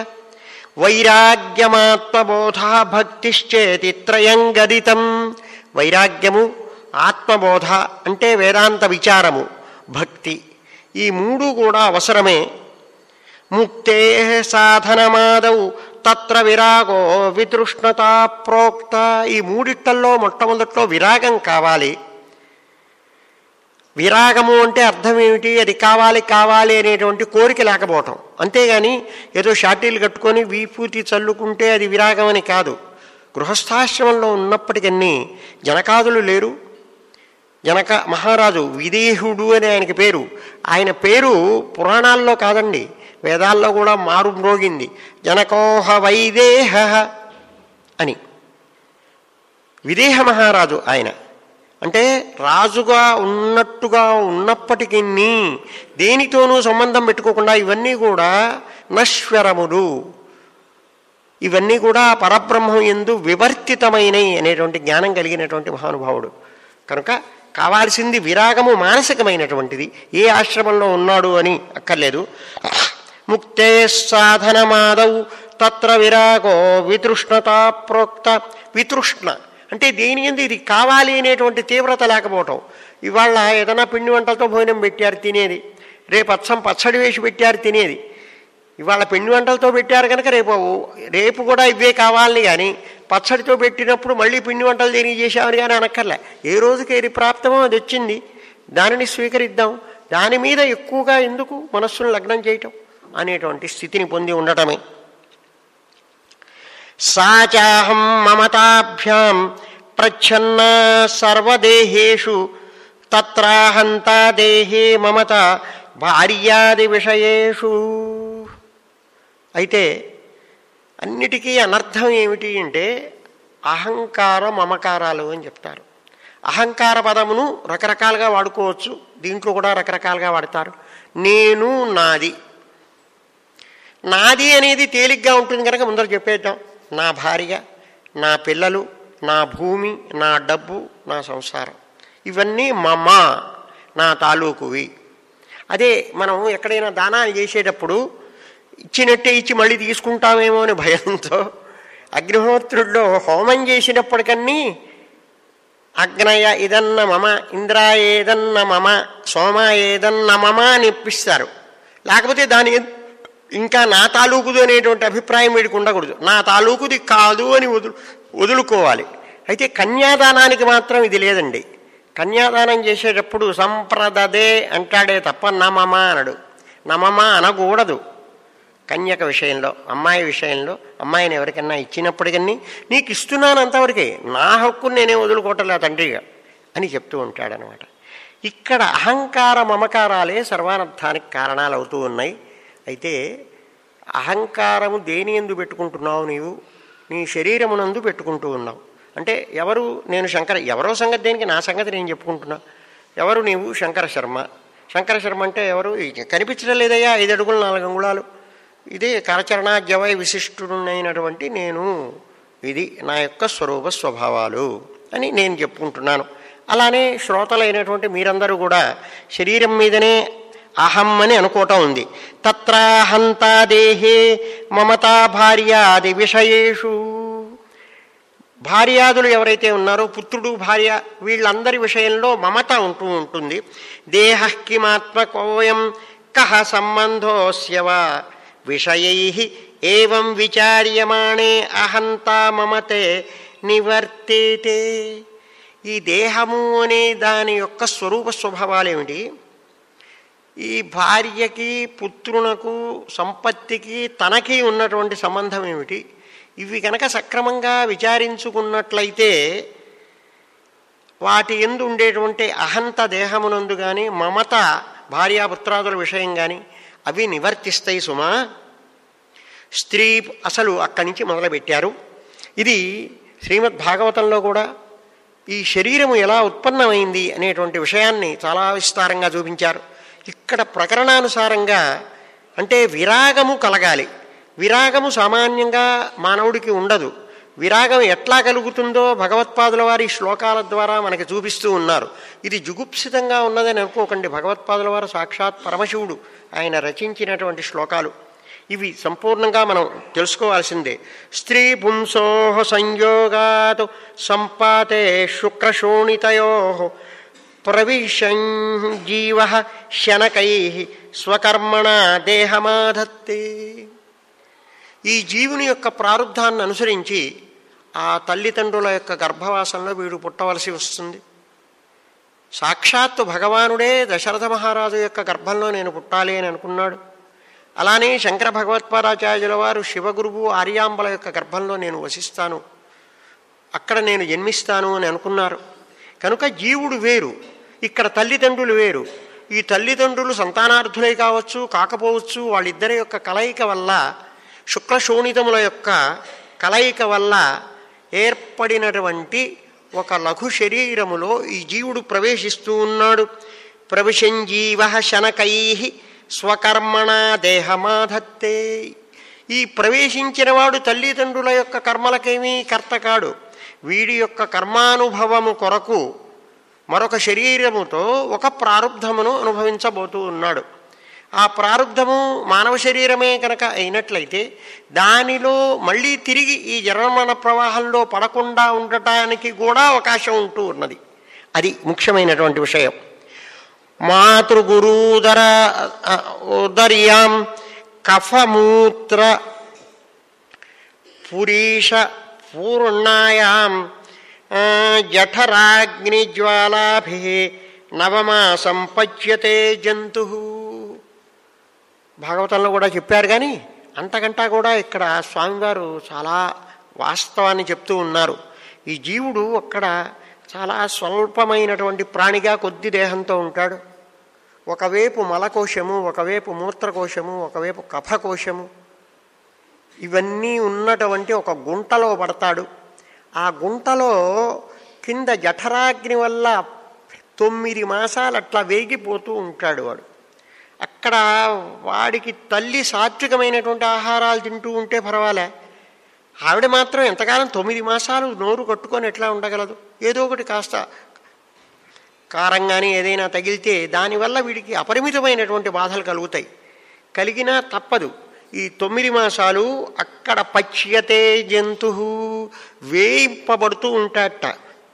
వైరాగ్యమాత్మబోధ భక్తిశ్చేతి త్రయం గదితం వైరాగ్యము ఆత్మబోధ అంటే వేదాంత విచారము భక్తి ఈ మూడు కూడా అవసరమే ముక్తే సాధనమాదౌ తత్ర విరాగో వితృష్ణత ప్రోక్త ఈ మూడిట్టల్లో మొట్టమొదట్లో విరాగం కావాలి విరాగము అంటే అర్థం ఏమిటి అది కావాలి కావాలి అనేటువంటి కోరిక లేకపోవటం అంతేగాని ఏదో షాటీలు కట్టుకొని వీపూతి చల్లుకుంటే అది విరాగం అని కాదు గృహస్థాశ్రమంలో ఉన్నప్పటికన్నీ జనకాదులు లేరు జనక మహారాజు విదేహుడు అని ఆయనకి పేరు ఆయన పేరు పురాణాల్లో కాదండి వేదాల్లో కూడా మారు మ్రోగింది జనకోహ వైదేహ అని విదేహ మహారాజు ఆయన అంటే రాజుగా ఉన్నట్టుగా ఉన్నప్పటికీ దేనితోనూ సంబంధం పెట్టుకోకుండా ఇవన్నీ కూడా నశ్వరములు ఇవన్నీ కూడా పరబ్రహ్మం ఎందు వివర్తితమైనవి అనేటువంటి జ్ఞానం కలిగినటువంటి మహానుభావుడు కనుక కావాల్సింది విరాగము మానసికమైనటువంటిది ఏ ఆశ్రమంలో ఉన్నాడు అని అక్కర్లేదు ముక్తే సాధనమాదౌ తత్ర విరాగో వితృష్ణత ప్రోక్త వితృష్ణ అంటే దేని ఎందు ఇది కావాలి అనేటువంటి తీవ్రత లేకపోవటం ఇవాళ ఏదైనా పిండి వంటలతో భోజనం పెట్టారు తినేది రేపు అచ్చం పచ్చడి వేసి పెట్టారు తినేది ఇవాళ పిండి వంటలతో పెట్టారు కనుక రేపు రేపు కూడా ఇవే కావాలని కానీ పచ్చడితో పెట్టినప్పుడు మళ్ళీ పిండి వంటలు దేనికి చేశామని కానీ అనక్కర్లే ఏ రోజుకి ఏది ప్రాప్తమో అది వచ్చింది దానిని స్వీకరిద్దాం దాని మీద ఎక్కువగా ఎందుకు మనస్సును లగ్నం చేయటం అనేటువంటి స్థితిని పొంది ఉండటమే సాచాహం మమతాభ్యాం ప్రచ్ఛన్న సర్వదేహేషు తత్రాహంతా దేహే మమత భార్యాది విషయేషు అయితే అన్నిటికీ అనర్థం ఏమిటి అంటే అహంకార మమకారాలు అని చెప్తారు అహంకార పదమును రకరకాలుగా వాడుకోవచ్చు దీంట్లో కూడా రకరకాలుగా వాడతారు నేను నాది నాది అనేది తేలిగ్గా ఉంటుంది కనుక ముందర చెప్పేద్దాం నా భార్య నా పిల్లలు నా భూమి నా డబ్బు నా సంసారం ఇవన్నీ మమ నా తాలూకువి అదే మనం ఎక్కడైనా దానాలు చేసేటప్పుడు ఇచ్చినట్టే ఇచ్చి మళ్ళీ తీసుకుంటామేమో అని భయంతో అగ్నిహోత్రుల్లో హోమం చేసినప్పటికన్నీ అగ్నయ ఇదన్న మమ ఇంద్ర ఏదన్న మమ సోమ ఏదన్న మమ అని ఇప్పిస్తారు లేకపోతే దాని ఇంకా నా తాలూకుదు అనేటువంటి అభిప్రాయం వీడికి ఉండకూడదు నా తాలూకుది కాదు అని వదులు వదులుకోవాలి అయితే కన్యాదానానికి మాత్రం ఇది లేదండి కన్యాదానం చేసేటప్పుడు సంప్రదదే అంటాడే తప్ప నమమ అనడు నమమ అనకూడదు కన్యక విషయంలో అమ్మాయి విషయంలో అమ్మాయిని ఎవరికన్నా ఇచ్చినప్పటికన్నీ నీకు ఇస్తున్నాను అంతవరకే నా హక్కును నేనే వదులుకోవటంలే తండ్రిగా అని చెప్తూ ఉంటాడనమాట ఇక్కడ అహంకార మమకారాలే సర్వానర్థానికి కారణాలు అవుతూ ఉన్నాయి అయితే అహంకారము దేని ఎందు పెట్టుకుంటున్నావు నీవు నీ శరీరమునందు పెట్టుకుంటూ ఉన్నావు అంటే ఎవరు నేను శంకర ఎవరో సంగతి దేనికి నా సంగతి నేను చెప్పుకుంటున్నా ఎవరు నీవు శంకర శర్మ శంకర శర్మ అంటే ఎవరు కనిపించడం లేదయ్యా ఐదు అడుగులు నాలుగు అంగుళాలు ఇదే కరచరణాజ్యవై విశిష్టుడైనటువంటి నేను ఇది నా యొక్క స్వరూప స్వభావాలు అని నేను చెప్పుకుంటున్నాను అలానే శ్రోతలైనటువంటి మీరందరూ కూడా శరీరం మీదనే అహం అని అనుకోవటం ఉంది తత్రాహంతా దేహే మమతా భార్యాది విషయేషు భార్యాదులు ఎవరైతే ఉన్నారో పుత్రుడు భార్య వీళ్ళందరి విషయంలో మమత ఉంటూ ఉంటుంది దేహ కిమాత్మకోయం కహ సంబంధోస్యవా విషయై ఏం విచార్యమాణే అహంతా మమతే నివర్తేతే ఈ దేహము అనే దాని యొక్క స్వరూప స్వభావాలేమిటి ఈ భార్యకి పుత్రునకు సంపత్తికి తనకి ఉన్నటువంటి సంబంధం ఏమిటి ఇవి కనుక సక్రమంగా విచారించుకున్నట్లయితే వాటి ఎందు ఉండేటువంటి అహంత దేహమునందు కానీ మమత భార్యాపుత్రాదుల విషయం కానీ అవి నివర్తిస్తాయి సుమా స్త్రీ అసలు అక్కడి నుంచి మొదలుపెట్టారు ఇది శ్రీమద్ భాగవతంలో కూడా ఈ శరీరము ఎలా ఉత్పన్నమైంది అనేటువంటి విషయాన్ని చాలా విస్తారంగా చూపించారు ఇక్కడ ప్రకరణానుసారంగా అంటే విరాగము కలగాలి విరాగము సామాన్యంగా మానవుడికి ఉండదు విరాగం ఎట్లా కలుగుతుందో భగవత్పాదుల వారి శ్లోకాల ద్వారా మనకి చూపిస్తూ ఉన్నారు ఇది జుగుప్సితంగా ఉన్నదని అనుకోకండి భగవత్పాదుల వారు సాక్షాత్ పరమశివుడు ఆయన రచించినటువంటి శ్లోకాలు ఇవి సంపూర్ణంగా మనం తెలుసుకోవాల్సిందే స్త్రీ పుంసో సంయోగాత్ సంపాతే శుక్రశోణితయో ప్రవిశం జీవ శనకై స్వకర్మణ దేహమాధత్తే ఈ జీవుని యొక్క ప్రారంధాన్ని అనుసరించి ఆ తల్లిదండ్రుల యొక్క గర్భవాసంలో వీడు పుట్టవలసి వస్తుంది సాక్షాత్తు భగవానుడే దశరథ మహారాజు యొక్క గర్భంలో నేను పుట్టాలి అని అనుకున్నాడు అలానే శంకర భగవత్పాదాచార్యుల వారు శివగురువు ఆర్యాంబల యొక్క గర్భంలో నేను వసిస్తాను అక్కడ నేను జన్మిస్తాను అని అనుకున్నారు కనుక జీవుడు వేరు ఇక్కడ తల్లిదండ్రులు వేరు ఈ తల్లిదండ్రులు సంతానార్థులై కావచ్చు కాకపోవచ్చు వాళ్ళిద్దరి యొక్క కలయిక వల్ల శుక్లశోణితముల యొక్క కలయిక వల్ల ఏర్పడినటువంటి ఒక లఘు శరీరములో ఈ జీవుడు ప్రవేశిస్తూ ఉన్నాడు ప్రవిశంజీవ శనకై స్వకర్మణ దేహమాధత్తే ఈ ప్రవేశించిన వాడు తల్లిదండ్రుల యొక్క కర్మలకేమీ కర్త కాడు వీడి యొక్క కర్మానుభవము కొరకు మరొక శరీరముతో ఒక ప్రారంధమును అనుభవించబోతూ ఉన్నాడు ఆ ప్రారంధము మానవ శరీరమే కనుక అయినట్లయితే దానిలో మళ్ళీ తిరిగి ఈ జన్మన ప్రవాహంలో పడకుండా ఉండటానికి కూడా అవకాశం ఉంటూ ఉన్నది అది ముఖ్యమైనటువంటి విషయం మాతృగురూదర ఉదర్యాం కఫమూత్ర పురీష పూర్ణాయాం ఆ, జఠరాగ్నిజ్వాలాభి నవమాసం పచ్యతే జంతు భాగవతంలో కూడా చెప్పారు కానీ అంతకంటా కూడా ఇక్కడ స్వామివారు చాలా వాస్తవాన్ని చెప్తూ ఉన్నారు ఈ జీవుడు అక్కడ చాలా స్వల్పమైనటువంటి ప్రాణిగా కొద్ది దేహంతో ఉంటాడు ఒకవైపు మలకోశము ఒకవైపు మూత్రకోశము ఒకవైపు కఫకోశము ఇవన్నీ ఉన్నటువంటి ఒక గుంటలో పడతాడు ఆ గుంటలో కింద జఠరాగ్ని వల్ల తొమ్మిది మాసాలు అట్లా వేగిపోతూ ఉంటాడు వాడు అక్కడ వాడికి తల్లి సాత్వికమైనటువంటి ఆహారాలు తింటూ ఉంటే పర్వాలే ఆవిడ మాత్రం ఎంతకాలం తొమ్మిది మాసాలు నోరు కట్టుకొని ఎట్లా ఉండగలదు ఏదో ఒకటి కాస్త కారం కానీ ఏదైనా తగిలితే దానివల్ల వీడికి అపరిమితమైనటువంటి బాధలు కలుగుతాయి కలిగినా తప్పదు ఈ తొమ్మిది మాసాలు అక్కడ పచ్యతే జంతు వేయింపబడుతూ ఉంటాడట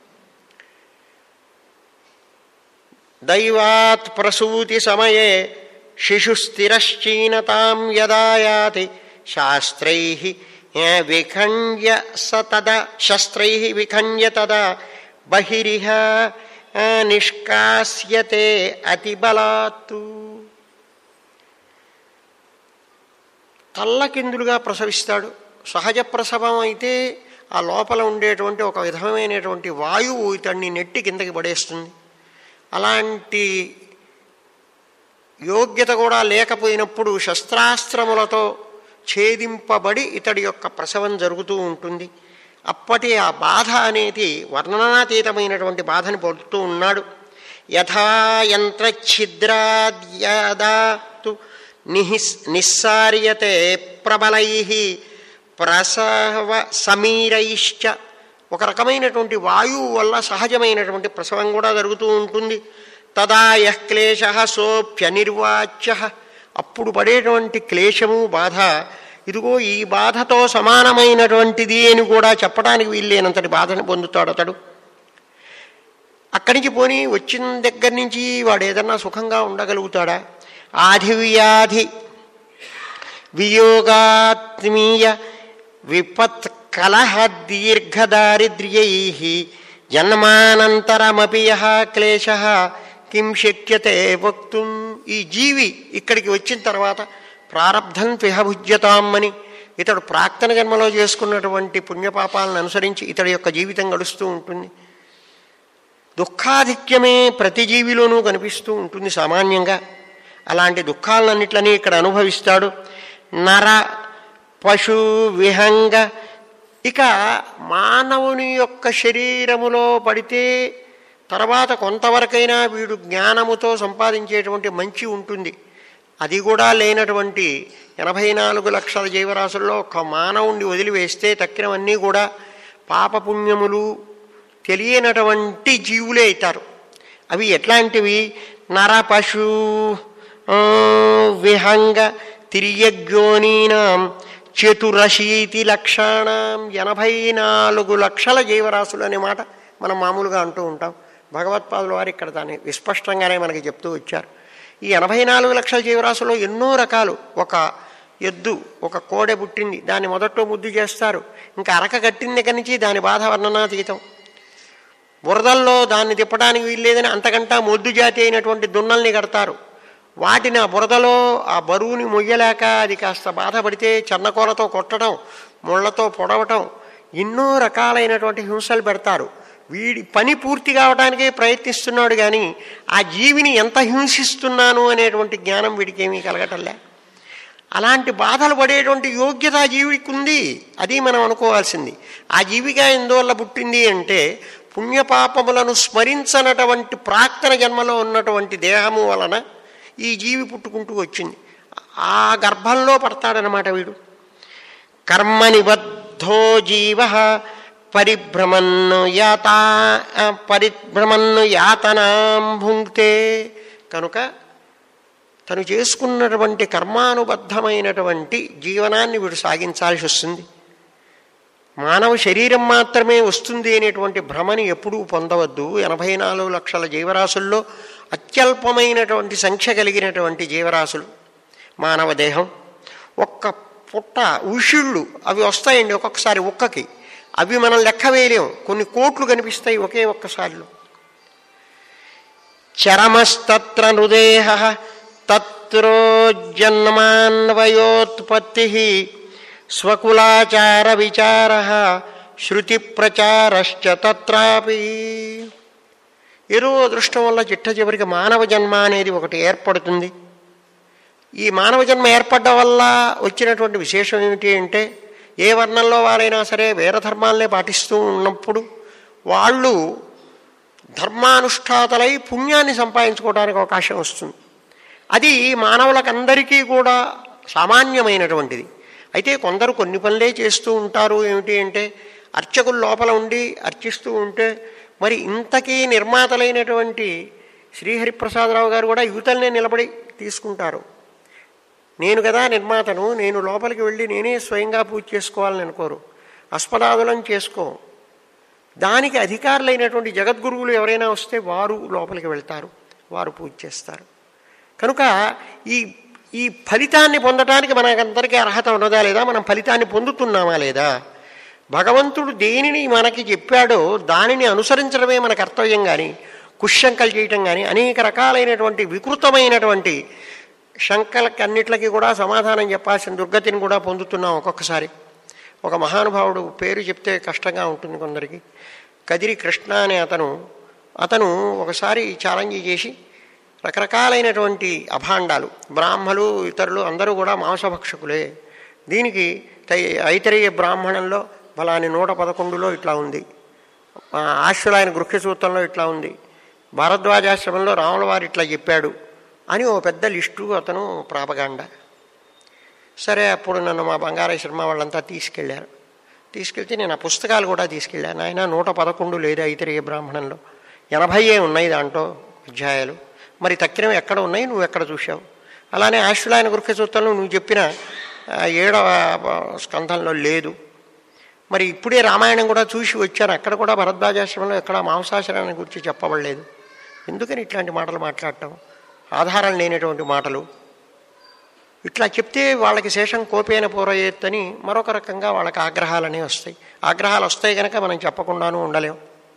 దైవాత్ ప్రసూతి సమయే శిశుస్థిరశ్చీనతాం యదాయాతి శాస్త్రై విఖండ్య స తదా శస్త్రై విఖండ్య తదా బహిరిహ ఆ, నిష్కాస్యతే అతిబలాత్తు తల్లకిందులుగా ప్రసవిస్తాడు సహజ ప్రసవం అయితే ఆ లోపల ఉండేటువంటి ఒక విధమైనటువంటి వాయువు ఇతన్ని నెట్టి కిందకి పడేస్తుంది అలాంటి యోగ్యత కూడా లేకపోయినప్పుడు శస్త్రాస్త్రములతో ఛేదింపబడి ఇతడి యొక్క ప్రసవం జరుగుతూ ఉంటుంది అప్పటి ఆ బాధ అనేది వర్ణనాతీతమైనటువంటి బాధని పొందుతూ ఉన్నాడు యథా యంత్రఛిద్రాద్యదాతు నిహిస్ నిస్సార్యతే ప్రబలై ప్రసవ సమీరైశ్చ ఒక రకమైనటువంటి వాయువు వల్ల సహజమైనటువంటి ప్రసవం కూడా జరుగుతూ ఉంటుంది తదా యః క్లేశ సోప్యనిర్వాచ్య అప్పుడు పడేటువంటి క్లేశము బాధ ఇదిగో ఈ బాధతో సమానమైనటువంటిది అని కూడా చెప్పడానికి వీల్లేనంతటి బాధను పొందుతాడు అతడు అక్కడి నుంచి పోని వచ్చిన దగ్గర నుంచి వాడు ఏదన్నా సుఖంగా ఉండగలుగుతాడా ఆధివ్యాధి వియోగాత్మీయ విపత్ కలహ దీర్ఘదారిద్ర్యై జన్మానంతరమపి యః క్లేశ కిం శక్యతే వక్తుం ఈ జీవి ఇక్కడికి వచ్చిన తర్వాత ప్రారబ్ధం త్విహభుజ్యతాం అని ఇతడు ప్రాక్తన జన్మలో చేసుకున్నటువంటి పుణ్యపాపాలను అనుసరించి ఇతడి యొక్క జీవితం గడుస్తూ ఉంటుంది దుఃఖాధిక్యమే ప్రతి జీవిలోనూ కనిపిస్తూ ఉంటుంది సామాన్యంగా అలాంటి దుఃఖాలన్నిట్లని ఇక్కడ అనుభవిస్తాడు నర పశు విహంగ ఇక మానవుని యొక్క శరీరములో పడితే తర్వాత కొంతవరకైనా వీడు జ్ఞానముతో సంపాదించేటువంటి మంచి ఉంటుంది అది కూడా లేనటువంటి ఎనభై నాలుగు లక్షల జీవరాశుల్లో ఒక మానవుణ్ణి వదిలివేస్తే తక్కినవన్నీ కూడా పాపపుణ్యములు తెలియనటువంటి జీవులే అవుతారు అవి ఎట్లాంటివి నర పశు ఆ, విహంగ తిరియజ్ఞోనీనాం చతురశీతి లక్షాణం ఎనభై నాలుగు లక్షల జీవరాశులు అనే మాట మనం మామూలుగా అంటూ ఉంటాం భగవత్పాదుల వారు ఇక్కడ దాన్ని విస్పష్టంగానే మనకి చెప్తూ వచ్చారు ఈ ఎనభై నాలుగు లక్షల జీవరాశుల్లో ఎన్నో రకాలు ఒక ఎద్దు ఒక కోడె పుట్టింది దాన్ని మొదట్లో ముద్దు చేస్తారు ఇంకా అరక కట్టిన దగ్గర నుంచి దాని బాధ వర్ణనాతీతం బురదల్లో దాన్ని తిప్పడానికి వీల్లేదని అంతకంటా మొద్దు జాతి అయినటువంటి దున్నల్ని కడతారు వాటిని ఆ బురదలో ఆ బరువుని మొయ్యలేక అది కాస్త బాధపడితే చెన్నకోలతో కొట్టడం ముళ్లతో పొడవటం ఎన్నో రకాలైనటువంటి హింసలు పెడతారు వీడి పని పూర్తి కావడానికే ప్రయత్నిస్తున్నాడు కానీ ఆ జీవిని ఎంత హింసిస్తున్నాను అనేటువంటి జ్ఞానం వీడికి ఏమీ కలగటంలే అలాంటి బాధలు పడేటువంటి యోగ్యత ఆ జీవికి ఉంది అది మనం అనుకోవాల్సింది ఆ జీవిగా ఎందువల్ల పుట్టింది అంటే పుణ్యపాపములను స్మరించనటువంటి ప్రాక్తన జన్మలో ఉన్నటువంటి దేహము వలన ఈ జీవి పుట్టుకుంటూ వచ్చింది ఆ గర్భంలో పడతాడనమాట వీడు కర్మ నిబద్ధో జీవ పరిభ్రమన్ను యాతా పరిభ్రమన్ను యాతనాం భుంక్తే కనుక తను చేసుకున్నటువంటి కర్మానుబద్ధమైనటువంటి జీవనాన్ని వీడు సాగించాల్సి వస్తుంది మానవ శరీరం మాత్రమే వస్తుంది అనేటువంటి భ్రమని ఎప్పుడూ పొందవద్దు ఎనభై నాలుగు లక్షల జీవరాశుల్లో అత్యల్పమైనటువంటి సంఖ్య కలిగినటువంటి జీవరాశులు మానవ దేహం ఒక్క పుట్ట ఉషిళ్ళు అవి వస్తాయండి ఒక్కొక్కసారి ఒక్కకి అవి మనం లెక్క వేయలేం కొన్ని కోట్లు కనిపిస్తాయి ఒకే ఒక్కసారిలో చరమస్తత్ర నృదేహ తత్రోజన్మాన్వయోత్పత్తి స్వకులాచార విచార శృతి ప్రచారశ్చ తత్రాపి ఏదో దృష్టం వల్ల చిట్ట చివరికి మానవ జన్మ అనేది ఒకటి ఏర్పడుతుంది ఈ మానవ జన్మ ఏర్పడడం వల్ల వచ్చినటువంటి విశేషం ఏమిటి అంటే ఏ వర్ణంలో వారైనా సరే వేర ధర్మాలనే పాటిస్తూ ఉన్నప్పుడు వాళ్ళు ధర్మానుష్ఠాతలై పుణ్యాన్ని సంపాదించుకోవడానికి అవకాశం వస్తుంది అది మానవులకందరికీ కూడా సామాన్యమైనటువంటిది అయితే కొందరు కొన్ని పనులే చేస్తూ ఉంటారు ఏమిటి అంటే అర్చకులు లోపల ఉండి అర్చిస్తూ ఉంటే మరి ఇంతకీ నిర్మాతలైనటువంటి శ్రీహరిప్రసాదరావు గారు కూడా యువతలనే నిలబడి తీసుకుంటారు నేను కదా నిర్మాతను నేను లోపలికి వెళ్ళి నేనే స్వయంగా పూజ చేసుకోవాలని అనుకోరు అస్పదాదులను చేసుకో దానికి అధికారులైనటువంటి జగద్గురువులు ఎవరైనా వస్తే వారు లోపలికి వెళ్తారు వారు పూజ చేస్తారు కనుక ఈ ఈ ఫలితాన్ని పొందటానికి మనకందరికీ అర్హత ఉన్నదా లేదా మనం ఫలితాన్ని పొందుతున్నామా లేదా భగవంతుడు దేనిని మనకి చెప్పాడో దానిని అనుసరించడమే మన కర్తవ్యం కానీ కుశంకలు చేయటం కానీ అనేక రకాలైనటువంటి వికృతమైనటువంటి శంకలకి అన్నిట్లకి కూడా సమాధానం చెప్పాల్సిన దుర్గతిని కూడా పొందుతున్నాం ఒక్కొక్కసారి ఒక మహానుభావుడు పేరు చెప్తే కష్టంగా ఉంటుంది కొందరికి కదిరి కృష్ణ అనే అతను అతను ఒకసారి ఛాలెంజ్ చేసి రకరకాలైనటువంటి అభాండాలు బ్రాహ్మలు ఇతరులు అందరూ కూడా మాంసభక్షకులే దీనికి తై ఐతరేయ బ్రాహ్మణంలో ఫలాని నూట పదకొండులో ఇట్లా ఉంది ఆశ్వలాయన గృహ్య సూత్రంలో ఇట్లా ఉంది భారద్వాజాశ్రమంలో రాముల వారు ఇట్లా చెప్పాడు అని ఓ పెద్ద లిస్టు అతను ప్రాపగాండ సరే అప్పుడు నన్ను మా బంగారాయ శర్మ వాళ్ళంతా తీసుకెళ్లారు తీసుకెళ్తే నేను ఆ పుస్తకాలు కూడా తీసుకెళ్ళాను ఆయన నూట పదకొండు లేదు ఐతరేయ బ్రాహ్మణంలో ఎనభైయే ఉన్నాయి దాంట్లో అధ్యాయాలు మరి తక్కినవి ఎక్కడ ఉన్నాయి నువ్వు ఎక్కడ చూసావు అలానే ఆశ్వలాయన గృహ సూత్రంలో నువ్వు చెప్పిన ఆ, ఏడవ స్కంధంలో లేదు మరి ఇప్పుడే రామాయణం కూడా చూసి వచ్చాను అక్కడ కూడా భరద్వాజాశ్రమంలో ఎక్కడ మాంసాశ్రయాన్ని గురించి చెప్పబడలేదు ఎందుకని ఇట్లాంటి మాటలు మాట్లాడటం ఆధారం లేనటువంటి మాటలు ఇట్లా చెప్తే వాళ్ళకి శేషం కోపేన పూరయ్యేత్తని మరొక రకంగా వాళ్ళకి ఆగ్రహాలనే వస్తాయి ఆగ్రహాలు వస్తాయి కనుక మనం చెప్పకుండాను ఉండలేం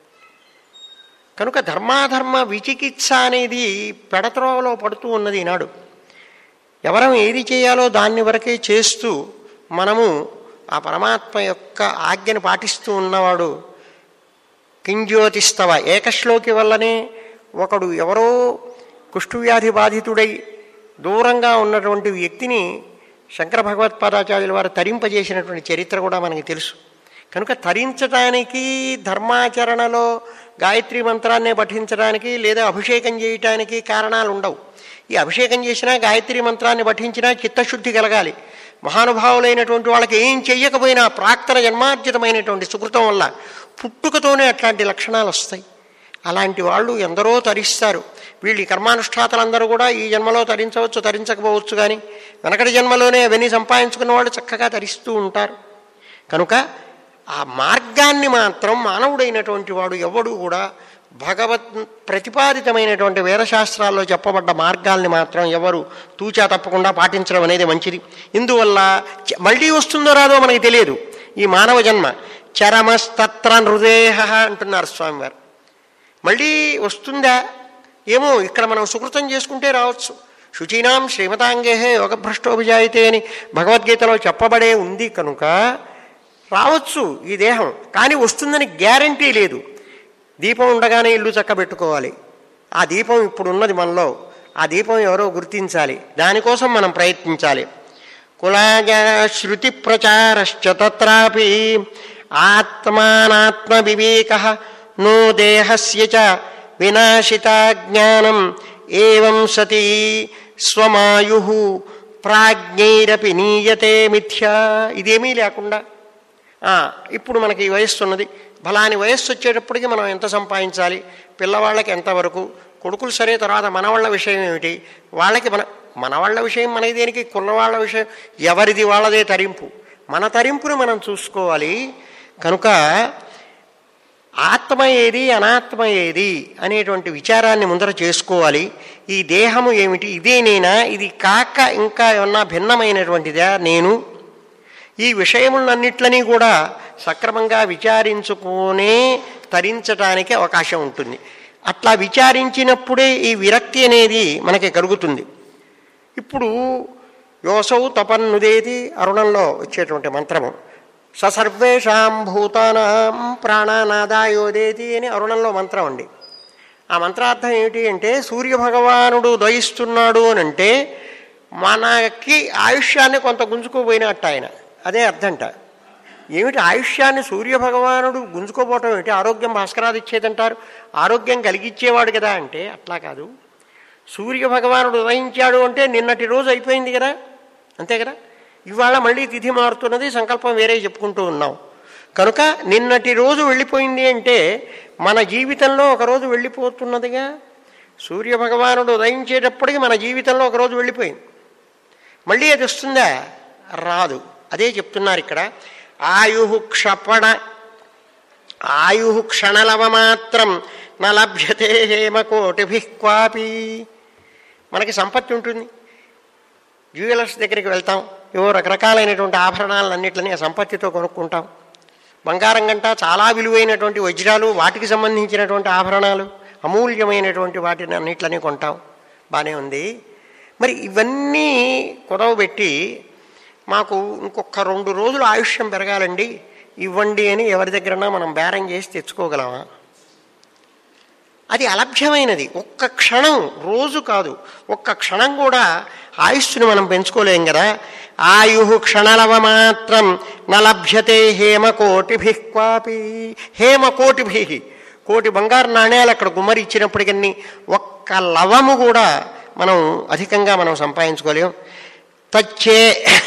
కనుక ధర్మాధర్మ విచికిత్స అనేది పెడత్రోవలో పడుతూ ఉన్నది ఈనాడు ఎవరం ఏది చేయాలో దాన్ని వరకే చేస్తూ మనము ఆ పరమాత్మ యొక్క ఆజ్ఞను పాటిస్తూ ఉన్నవాడు కింజ్యోతిస్తవ ఏకశ్లోకి వల్లనే ఒకడు ఎవరో కుష్ఠవ్యాధి బాధితుడై దూరంగా ఉన్నటువంటి వ్యక్తిని శంకర భగవత్పాదాచార్యుల వారు తరింపజేసినటువంటి చరిత్ర కూడా మనకి తెలుసు కనుక తరించడానికి ధర్మాచరణలో గాయత్రి మంత్రాన్నే పఠించడానికి లేదా అభిషేకం చేయటానికి కారణాలు ఉండవు ఈ అభిషేకం చేసినా గాయత్రి మంత్రాన్ని పఠించినా చిత్తశుద్ధి కలగాలి మహానుభావులైనటువంటి వాళ్ళకి ఏం చెయ్యకపోయినా ప్రాక్తన జన్మార్జితమైనటువంటి సుకృతం వల్ల పుట్టుకతోనే అట్లాంటి లక్షణాలు వస్తాయి అలాంటి వాళ్ళు ఎందరో తరిస్తారు వీళ్ళు ఈ కర్మానుష్ఠాతలందరూ కూడా ఈ జన్మలో తరించవచ్చు తరించకపోవచ్చు కానీ వెనకటి జన్మలోనే అవన్నీ సంపాదించుకున్న వాళ్ళు చక్కగా తరిస్తూ ఉంటారు కనుక ఆ మార్గాన్ని మాత్రం మానవుడైనటువంటి వాడు ఎవడు కూడా భగవత్ ప్రతిపాదితమైనటువంటి వేదశాస్త్రాల్లో చెప్పబడ్డ మార్గాల్ని మాత్రం ఎవరు తూచా తప్పకుండా పాటించడం అనేది మంచిది ఇందువల్ల చ- మళ్ళీ వస్తుందో రాదో మనకి తెలియదు ఈ మానవ జన్మ చరమస్తత్ర నృదేహ అంటున్నారు స్వామివారు మళ్ళీ వస్తుందా ఏమో ఇక్కడ మనం సుకృతం చేసుకుంటే రావచ్చు శుచీనాం శ్రీమతాంగేహే యోగభ్రష్టోభిజాయితే అని భగవద్గీతలో చెప్పబడే ఉంది కనుక రావచ్చు ఈ దేహం కానీ వస్తుందని గ్యారంటీ లేదు దీపం ఉండగానే ఇల్లు చక్కబెట్టుకోవాలి ఆ దీపం ఇప్పుడు ఉన్నది మనలో ఆ దీపం ఎవరో గుర్తించాలి దానికోసం మనం ప్రయత్నించాలి కులాజ శృతి ప్రచారశ్చ తత్రాపి ఆత్మానాత్మ వివేక నో దేహస్య చ వినాశితా జ్ఞానం ఏవం సతి స్వమాయు ప్రాజ్ఞైరపి నీయతే మిథ్యా ఇదేమీ లేకుండా ఆ, ఇప్పుడు మనకి ఈ వయస్సు ఉన్నది ఫలాని వయస్సు వచ్చేటప్పటికి మనం ఎంత సంపాదించాలి పిల్లవాళ్ళకి ఎంతవరకు కొడుకులు సరే తర్వాత మనవాళ్ళ విషయం ఏమిటి వాళ్ళకి మన మనవాళ్ళ విషయం మనకి దేనికి కున్నవాళ్ళ విషయం ఎవరిది వాళ్ళదే తరింపు మన తరింపును మనం చూసుకోవాలి కనుక ఆత్మ ఏది అనాత్మ ఏది అనేటువంటి విచారాన్ని ముందర చేసుకోవాలి ఈ దేహము ఏమిటి ఇదే నేనా ఇది కాక ఇంకా ఏమన్నా భిన్నమైనటువంటిదా నేను ఈ విషయములన్నిట్లని కూడా సక్రమంగా విచారించుకునే తరించటానికి అవకాశం ఉంటుంది అట్లా విచారించినప్పుడే ఈ విరక్తి అనేది మనకి కలుగుతుంది ఇప్పుడు యోసౌ తపన్నుదేది అరుణంలో వచ్చేటువంటి మంత్రము ససర్వేషాం భూతానాం ప్రాణానాదాయోదేతి అని అరుణంలో మంత్రం అండి ఆ మంత్రార్థం ఏమిటి అంటే సూర్యభగవానుడు దయిస్తున్నాడు అని అంటే మనకి ఆయుష్యాన్ని కొంత గుంజుకోపోయినట్టు ఆయన అదే అర్థంట ఏమిటి ఆయుష్యాన్ని సూర్యభగవానుడు గుంజుకోపోవటం ఏమిటి ఆరోగ్యం భాస్కరాది ఇచ్చేదంటారు ఆరోగ్యం కలిగిచ్చేవాడు కదా అంటే అట్లా కాదు సూర్యభగవానుడు ఉదయించాడు అంటే నిన్నటి రోజు అయిపోయింది కదా అంతే కదా ఇవాళ మళ్ళీ తిథి మారుతున్నది సంకల్పం వేరే చెప్పుకుంటూ ఉన్నాం కనుక నిన్నటి రోజు వెళ్ళిపోయింది అంటే మన జీవితంలో ఒక రోజు వెళ్ళిపోతున్నదిగా సూర్యభగవానుడు ఉదయించేటప్పటికి మన జీవితంలో ఒక రోజు వెళ్ళిపోయింది మళ్ళీ అది వస్తుందా రాదు అదే చెప్తున్నారు ఇక్కడ ఆయు క్షపణ ఆయు క్షణలవ మాత్రం న లభ్యతే హేమకోటిభి క్వాపి మనకి సంపత్తి ఉంటుంది జ్యువెలర్స్ దగ్గరికి వెళ్తాం ఏవో రకరకాలైనటువంటి ఆభరణాలన్నింటినీ ఆ సంపత్తితో కొనుక్కుంటాం బంగారం గంట చాలా విలువైనటువంటి వజ్రాలు వాటికి సంబంధించినటువంటి ఆభరణాలు అమూల్యమైనటువంటి వాటిని అన్నిట్లని కొంటాం బాగానే ఉంది మరి ఇవన్నీ కుదవబెట్టి మాకు ఇంకొక రెండు రోజులు ఆయుష్యం పెరగాలండి ఇవ్వండి అని ఎవరి దగ్గరన్నా మనం బేరం చేసి తెచ్చుకోగలమా అది అలభ్యమైనది ఒక్క క్షణం రోజు కాదు ఒక్క క్షణం కూడా ఆయుష్ని మనం పెంచుకోలేం కదా ఆయు క్షణలవ మాత్రం నలభ్యతే హేమకోటిభి క్వాపి హేమకోటిభి కోటి బంగారు నాణ్యాలు అక్కడ గుమ్మరి ఇచ్చినప్పటికన్నీ ఒక్క లవము కూడా మనం అధికంగా మనం సంపాదించుకోలేం తచ్చే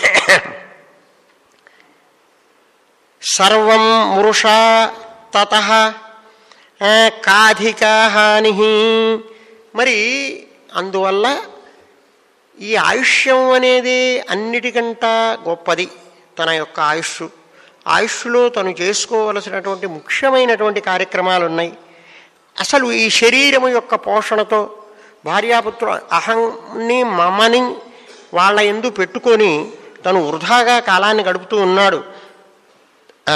సర్వం మృషా తత కాధికా హాని మరి అందువల్ల ఈ ఆయుష్యం అనేది అన్నిటికంట గొప్పది తన యొక్క ఆయుష్ ఆయుష్లో తను చేసుకోవలసినటువంటి ముఖ్యమైనటువంటి కార్యక్రమాలు ఉన్నాయి అసలు ఈ శరీరము యొక్క పోషణతో భార్యాపుత్రు అహంని మమని వాళ్ళ ఎందు పెట్టుకొని తను వృధాగా కాలాన్ని గడుపుతూ ఉన్నాడు ఆ,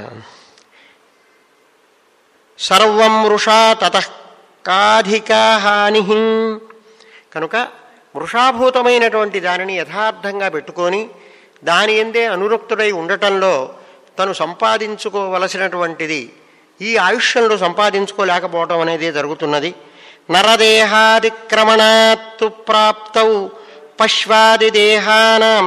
సర్వం వృషా తత కాధికా హాని కనుక వృషాభూతమైనటువంటి దానిని యథార్థంగా పెట్టుకొని దాని ఎందే అనురక్తుడై ఉండటంలో తను సంపాదించుకోవలసినటువంటిది ఈ ఆయుష్యంలో సంపాదించుకోలేకపోవటం అనేది జరుగుతున్నది నరదేహాదిక్రమణాత్తు ప్రాప్తౌ పశ్వాదిదేహానాం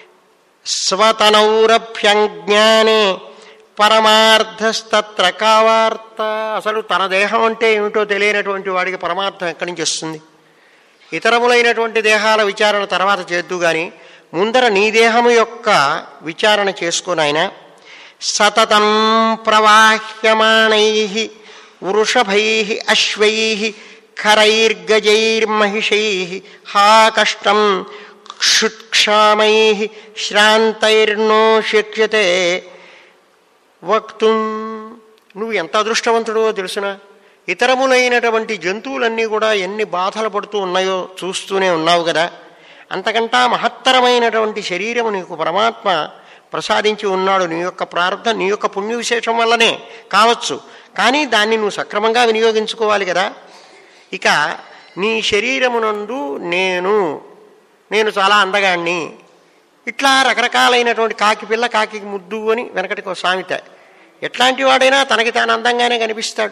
స్వతనౌరభ్యంజ్ఞానే పరమార్థస్తత్ర కావార్త అసలు తన దేహం అంటే ఏమిటో తెలియనటువంటి వాడికి పరమార్థం ఎక్కడి నుంచి వస్తుంది ఇతరములైనటువంటి దేహాల విచారణ తర్వాత చేద్దు కానీ ముందర నీ దేహము యొక్క విచారణ చేసుకుని ఆయన సతతం ప్రవాహ్యమాణై వృషభై అశ్వై ఖరైర్గజైర్మహిషై హా కష్టం క్షుత్క్షామై శ్రాంతైర్నో శక్యతే వక్తుం నువ్వు ఎంత అదృష్టవంతుడో తెలుసునా ఇతరములైనటువంటి జంతువులన్నీ కూడా ఎన్ని బాధలు పడుతూ ఉన్నాయో చూస్తూనే ఉన్నావు కదా అంతకంటా మహత్తరమైనటువంటి శరీరము నీకు పరమాత్మ ప్రసాదించి ఉన్నాడు నీ యొక్క ప్రారంభం నీ యొక్క పుణ్య విశేషం వల్లనే కావచ్చు కానీ దాన్ని నువ్వు సక్రమంగా వినియోగించుకోవాలి కదా ఇక నీ శరీరమునందు నేను నేను చాలా అందగాణ్ణి ఇట్లా రకరకాలైనటువంటి కాకి పిల్ల కాకి ముద్దు అని వెనకటికి ఒక సామెత ఎట్లాంటి వాడైనా తనకి తాను అందంగానే కనిపిస్తాడు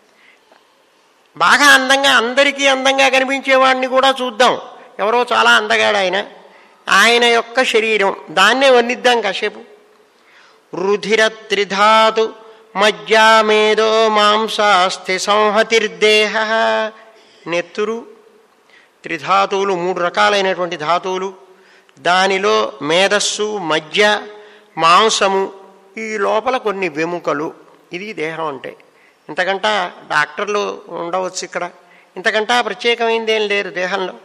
బాగా అందంగా అందరికీ అందంగా కనిపించేవాడిని కూడా చూద్దాం ఎవరో చాలా అందగాడు ఆయన ఆయన యొక్క శరీరం దాన్నే వర్ణిద్దాం కాసేపు రుధిర త్రిధాతు మజ్జామేదో మాంసాస్థి సంహతిర్దేహ నెత్తురు త్రిధాతువులు మూడు రకాలైనటువంటి ధాతువులు దానిలో మేధస్సు మజ్జ మాంసము ఈ లోపల కొన్ని వెముకలు ఇది దేహం అంటే ఇంతకంటా డాక్టర్లు ఉండవచ్చు ఇక్కడ ఇంతకంటా ప్రత్యేకమైంది ఏం లేరు దేహంలో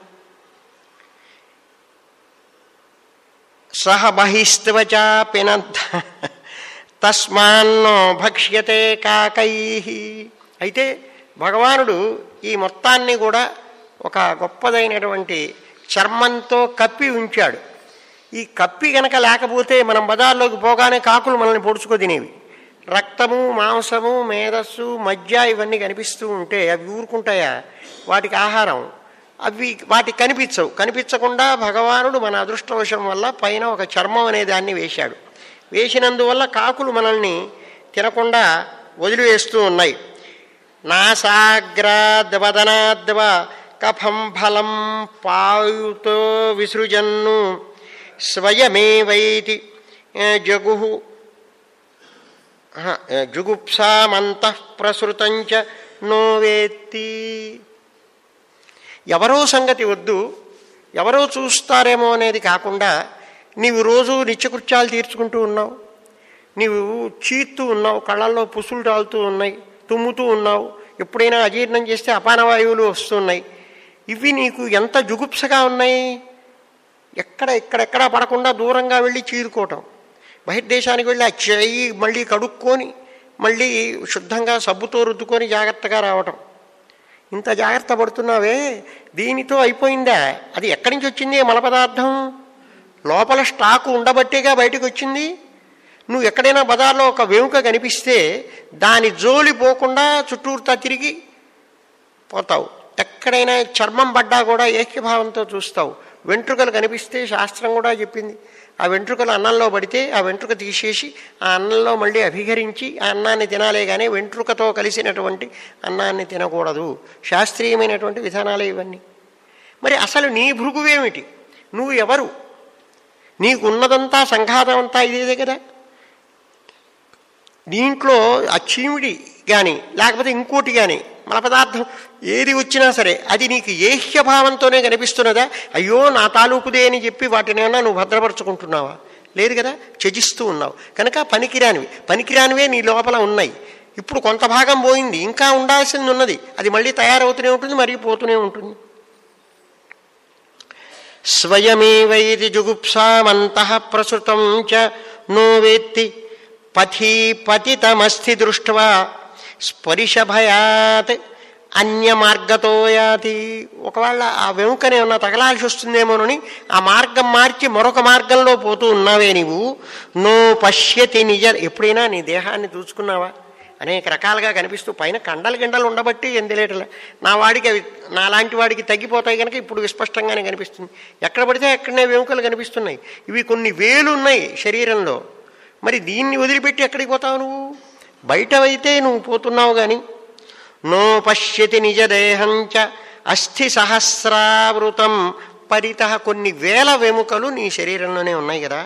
సహ బహిస్త్వచా పినద్ధ తస్మాన్నో భక్ష్యతే కాకై అయితే భగవానుడు ఈ మొత్తాన్ని కూడా ఒక గొప్పదైనటువంటి చర్మంతో కప్పి ఉంచాడు ఈ కప్పి గనక లేకపోతే మనం బజార్లోకి పోగానే కాకులు మనల్ని పొడుచుకో తినేవి రక్తము మాంసము మేధస్సు మజ్జ ఇవన్నీ కనిపిస్తూ ఉంటే అవి ఊరుకుంటాయా వాటికి ఆహారం అవి వాటికి కనిపించవు కనిపించకుండా భగవానుడు మన అదృష్టవశం వల్ల పైన ఒక చర్మం అనే దాన్ని వేశాడు వేసినందువల్ల కాకులు మనల్ని తినకుండా వదిలివేస్తూ ఉన్నాయి నాసాగ్రాద్వదనాద్వ కఫం ఫలం పాయుతో విసృజన్ను స్వయమేవైతి ఆ, జగుహు జుగుప్సామంతః ప్రసృతంచ నో వేత్తి ఎవరో సంగతి వద్దు ఎవరో చూస్తారేమో అనేది కాకుండా నీవు రోజు నిత్యకృత్యాలు తీర్చుకుంటూ ఉన్నావు నీవు చీత్తూ ఉన్నావు కళ్ళల్లో పుసులు రాలుతూ ఉన్నాయి తుమ్ముతూ ఉన్నావు ఎప్పుడైనా అజీర్ణం చేస్తే అపానవాయువులు వస్తున్నాయి ఇవి నీకు ఎంత జుగుప్సగా ఉన్నాయి ఎక్కడ ఎక్కడెక్కడా పడకుండా దూరంగా వెళ్ళి చీరుకోవటం బహిర్దేశానికి వెళ్ళి ఆ చెయ్యి మళ్ళీ కడుక్కొని మళ్ళీ శుద్ధంగా సబ్బుతో రుద్దుకొని జాగ్రత్తగా రావటం ఇంత జాగ్రత్త పడుతున్నావే దీనితో అయిపోయిందా అది ఎక్కడి నుంచి వచ్చింది ఈ మల పదార్థం లోపల స్టాకు ఉండబట్టేగా బయటకు వచ్చింది నువ్వు ఎక్కడైనా బజార్లో ఒక వెముక కనిపిస్తే దాని జోలి పోకుండా చుట్టూరుతా తిరిగి పోతావు ఎక్కడైనా చర్మం పడ్డా కూడా ఏక్యభావంతో చూస్తావు వెంట్రుకలు కనిపిస్తే శాస్త్రం కూడా చెప్పింది ఆ వెంట్రుకలు అన్నంలో పడితే ఆ వెంట్రుక తీసేసి ఆ అన్నంలో మళ్ళీ అభిహరించి ఆ అన్నాన్ని తినాలే కానీ వెంట్రుకతో కలిసినటువంటి అన్నాన్ని తినకూడదు శాస్త్రీయమైనటువంటి విధానాలే ఇవన్నీ మరి అసలు నీ భృగువేమిటి నువ్వు ఎవరు నీకున్నదంతా సంఘాతం అంతా ఇదే కదా దీంట్లో ఆ చీమిడి కానీ లేకపోతే ఇంకోటి కానీ మల పదార్థం ఏది వచ్చినా సరే అది నీకు ఏహ్యభావంతోనే కనిపిస్తున్నదా అయ్యో నా తాలూకుదే అని చెప్పి వాటినైనా నువ్వు భద్రపరుచుకుంటున్నావా లేదు కదా త్యజిస్తూ ఉన్నావు కనుక పనికిరానివి పనికిరానివే నీ లోపల ఉన్నాయి ఇప్పుడు కొంత భాగం పోయింది ఇంకా ఉండాల్సింది ఉన్నది అది మళ్ళీ తయారవుతూనే ఉంటుంది మరియు పోతూనే ఉంటుంది స్వయమేవైతి జుగుప్సామంతః ప్రసృతం చ నో వేత్తి పథీ పతితమస్థి దృష్ట్వా స్పరిశభయాత్ అన్య మార్గతో యాతి ఒకవేళ ఆ వెముకనే ఉన్న తగలాల్సి వస్తుందేమోనని ఆ మార్గం మార్చి మరొక మార్గంలో పోతూ ఉన్నావే నీవు నో పశ్యతి నిజ ఎప్పుడైనా నీ దేహాన్ని చూసుకున్నావా అనేక రకాలుగా కనిపిస్తూ పైన కండలు గిండలు ఉండబట్టి ఎందలేటలే నా వాడికి అవి నాలాంటి వాడికి తగ్గిపోతాయి కనుక ఇప్పుడు విస్పష్టంగానే కనిపిస్తుంది ఎక్కడ పడితే అక్కడనే వెముకలు కనిపిస్తున్నాయి ఇవి కొన్ని వేలు ఉన్నాయి శరీరంలో మరి దీన్ని వదిలిపెట్టి ఎక్కడికి పోతావు నువ్వు బయటవైతే నువ్వు పోతున్నావు కానీ నో పశ్యతి నిజదేహంచ అస్థి సహస్రావృతం పరిత కొన్ని వేల వెముకలు నీ శరీరంలోనే ఉన్నాయి కదా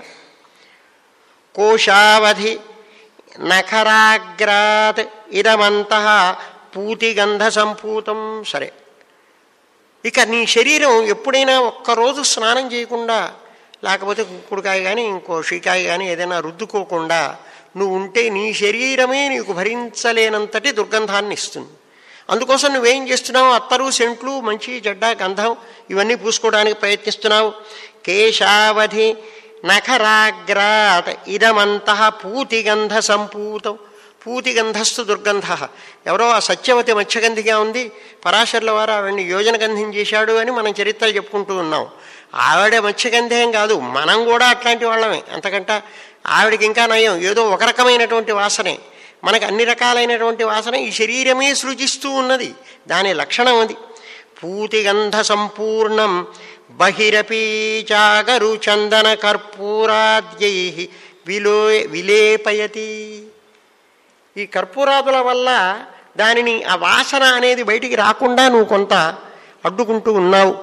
కోశావధి నఖరాగ్రాత్ ఇదమంత పూతిగంధ సంపూతం సరే ఇక నీ శరీరం ఎప్పుడైనా ఒక్కరోజు స్నానం చేయకుండా లేకపోతే కుక్కుడుకాయ కానీ ఇంకో షీకాయ కానీ ఏదైనా రుద్దుకోకుండా నువ్వు ఉంటే నీ శరీరమే నీకు భరించలేనంతటి దుర్గంధాన్ని ఇస్తుంది అందుకోసం నువ్వేం చేస్తున్నావు అత్తరు సెంట్లు మంచి జడ్డ గంధం ఇవన్నీ పూసుకోవడానికి ప్రయత్నిస్తున్నావు కేశావధి నఖరాగ్రాత్ ఇదమంత పూతిగంధ సంపూతం పూతిగంధస్తు దుర్గంధ ఎవరో ఆ సత్యవతి మత్స్యగంధిగా ఉంది పరాశర్ల వారు ఆవిడని యోజన గంధం చేశాడు అని మనం చరిత్రలు చెప్పుకుంటూ ఉన్నాం ఆవిడ మత్స్యగంధేం కాదు మనం కూడా అట్లాంటి వాళ్ళమే అంతకంట ఆవిడకి ఇంకా నయం ఏదో ఒక రకమైనటువంటి వాసనే మనకు అన్ని రకాలైనటువంటి వాసన ఈ శరీరమే సృజిస్తూ ఉన్నది దాని లక్షణం అది పూతిగంధ సంపూర్ణం బహిరపీ చాగరు చందన కర్పూరాద్యై విలో విలేపయతి ఈ కర్పూరాదుల వల్ల దానిని ఆ వాసన అనేది బయటికి రాకుండా నువ్వు కొంత అడ్డుకుంటూ ఉన్నావు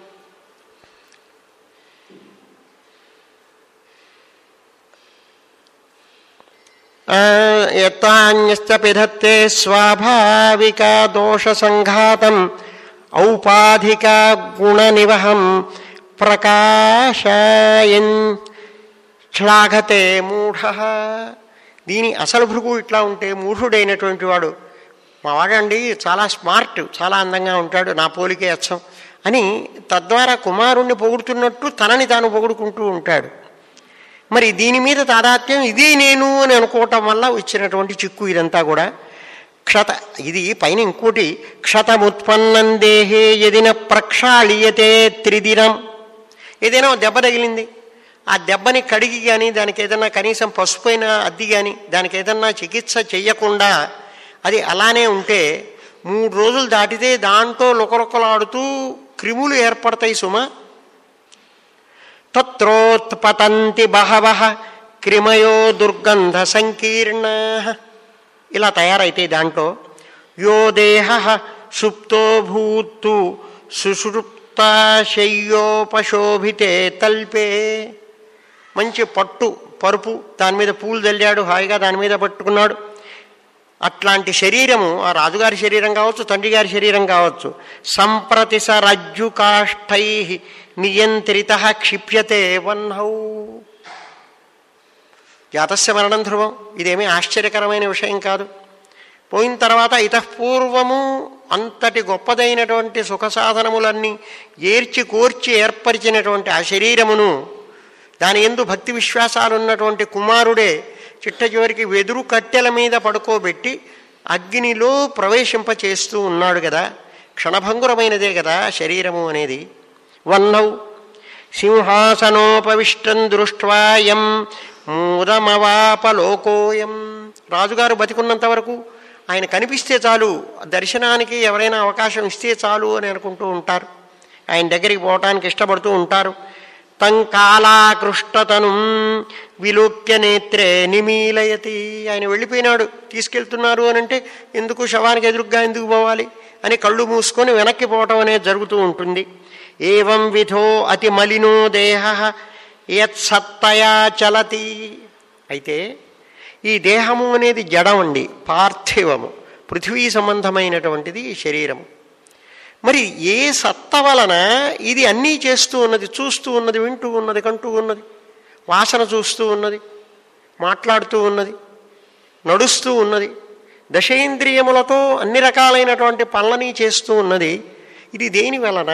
యత్తాన్యశ్చ పిధత్తే స్వాభావిక దోష సంఘాతం ఔపాధిక గుణ నివహం ప్రకాశయన్ శ్లాఘతే మూఢ దీని అసలు భృగు ఇట్లా ఉంటే మూఢుడైనటువంటి వాడు మా వాడండి చాలా స్మార్ట్ చాలా అందంగా ఉంటాడు నా పోలికే అచ్చం అని తద్వారా కుమారుణ్ణి పొగుడుతున్నట్టు తనని తాను పొగుడుకుంటూ ఉంటాడు మరి దీని మీద తాదాత్మ్యం ఇదే నేను అని అనుకోవటం వల్ల వచ్చినటువంటి చిక్కు ఇదంతా కూడా క్షత ఇది పైన ఇంకోటి క్షతముత్పన్నం దేహే ఎదిన ప్రక్షాళీయతే త్రిదినం ఏదైనా ఒక దెబ్బ తగిలింది ఆ దెబ్బని కడిగి కానీ దానికి ఏదన్నా కనీసం పసుపైన అద్ది కానీ దానికి ఏదన్నా చికిత్స చెయ్యకుండా అది అలానే ఉంటే మూడు రోజులు దాటితే దాంట్లో లుకలుకలాడుతూ క్రిములు ఏర్పడతాయి సుమ తత్రోత్పతంతి బహవ క్రిమయో దుర్గంధ సంకీర్ణ ఇలా తయారైతే దాంట్లో యో దేహ సుప్తో భూత్తు సుషుప్తాశయ్యోపశోభితే తల్పే మంచి పట్టు పరుపు దాని మీద పూలు చల్లాడు హాయిగా దాని మీద పట్టుకున్నాడు అట్లాంటి శరీరము ఆ రాజుగారి శరీరం కావచ్చు తండ్రి గారి శరీరం కావచ్చు సంప్రతిస రజ్జు కాష్టై నియంత్రిత క్షిప్యతే వన్హౌ జాతస్య మరణం ధ్రువం ఇదేమీ ఆశ్చర్యకరమైన విషయం కాదు పోయిన తర్వాత ఇతపూర్వము అంతటి గొప్పదైనటువంటి సుఖ సాధనములన్నీ ఏర్చి కోర్చి ఏర్పరిచినటువంటి ఆ శరీరమును దాని ఎందు భక్తి విశ్వాసాలు ఉన్నటువంటి కుమారుడే చిట్ట చివరికి వెదురు కట్టెల మీద పడుకోబెట్టి అగ్నిలో ప్రవేశింప చేస్తూ ఉన్నాడు కదా క్షణభంగురమైనదే కదా శరీరము అనేది వన్నౌ సింహాసనోపవిష్టం దృష్ట్వాయం మూదమవాపలోకోయం రాజుగారు బతికున్నంత వరకు ఆయన కనిపిస్తే చాలు దర్శనానికి ఎవరైనా అవకాశం ఇస్తే చాలు అని అనుకుంటూ ఉంటారు ఆయన దగ్గరికి పోవటానికి ఇష్టపడుతూ ఉంటారు తం కాలాకృష్టతను విలోక్య నేత్రే నిమీలయతి ఆయన వెళ్ళిపోయినాడు తీసుకెళ్తున్నారు అని అంటే ఎందుకు శవానికి ఎదురుగ్గా ఎందుకు పోవాలి అని కళ్ళు మూసుకొని వెనక్కి పోవటం అనేది జరుగుతూ ఉంటుంది ఏవం విధో అతి మలినో దేహ యత్సత్తయా చలతి అయితే ఈ దేహము అనేది జడమండి పార్థివము పృథ్వీ సంబంధమైనటువంటిది ఈ శరీరము మరి ఏ సత్త వలన ఇది అన్నీ చేస్తూ ఉన్నది చూస్తూ ఉన్నది వింటూ ఉన్నది కంటూ ఉన్నది వాసన చూస్తూ ఉన్నది మాట్లాడుతూ ఉన్నది నడుస్తూ ఉన్నది దశేంద్రియములతో అన్ని రకాలైనటువంటి పనులని చేస్తూ ఉన్నది ఇది దేని వలన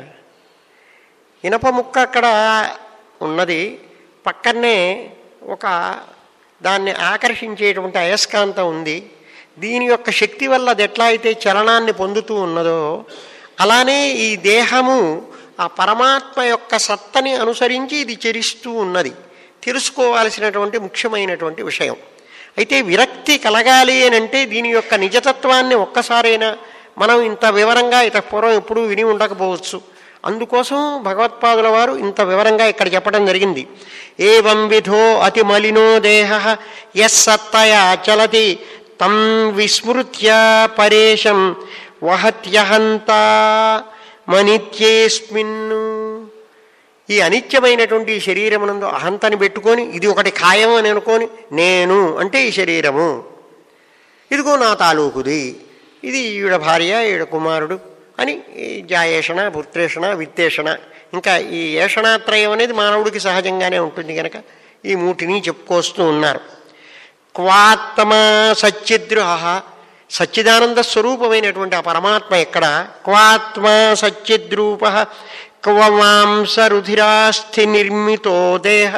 ఇనప ముక్క అక్కడ ఉన్నది పక్కనే ఒక దాన్ని ఆకర్షించేటువంటి అయస్కాంతం ఉంది దీని యొక్క శక్తి వల్ల అది ఎట్లా అయితే చలనాన్ని పొందుతూ ఉన్నదో అలానే ఈ దేహము ఆ పరమాత్మ యొక్క సత్తని అనుసరించి ఇది చరిస్తూ ఉన్నది తెలుసుకోవాల్సినటువంటి ముఖ్యమైనటువంటి విషయం అయితే విరక్తి కలగాలి అని అంటే దీని యొక్క నిజతత్వాన్ని ఒక్కసారైనా మనం ఇంత వివరంగా ఇత పూర్వం ఎప్పుడూ విని ఉండకపోవచ్చు అందుకోసం భగవత్పాదుల వారు ఇంత వివరంగా ఇక్కడ చెప్పడం జరిగింది ఏవం విధో అతి మలినో దేహ యస్సత్తయ చలతి తం విస్మృత్య పరేశం వహత్యహంత మనిత్యేస్మిన్ను ఈ అనిత్యమైనటువంటి ఈ శరీరమునందు అహంతని పెట్టుకొని ఇది ఒకటి ఖాయం అని అనుకొని నేను అంటే ఈ శరీరము ఇదిగో నా తాలూకుది ఇది ఈవిడ భార్య ఈవిడ కుమారుడు అని ఈ జాయేషణ పుత్రేషణ విత్తేషణ ఇంకా ఈ ఏషణాత్రయం అనేది మానవుడికి సహజంగానే ఉంటుంది కనుక ఈ మూటిని చెప్పుకొస్తూ ఉన్నారు క్వాత్మ సచ్చిద్రుహ సచ్చిదానంద స్వరూపమైనటువంటి ఆ పరమాత్మ ఎక్కడ క్వాత్మ సచ్చిద్రూప క్వమాంస రుధిరాస్థి నిర్మితో దేహ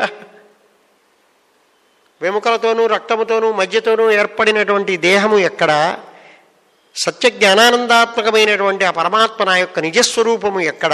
వెముకలతోనూ రక్తముతోనూ మధ్యతోనూ ఏర్పడినటువంటి దేహము ఎక్కడ సత్య జ్ఞానానందాత్మకమైనటువంటి ఆ పరమాత్మ నా యొక్క నిజస్వరూపము ఎక్కడ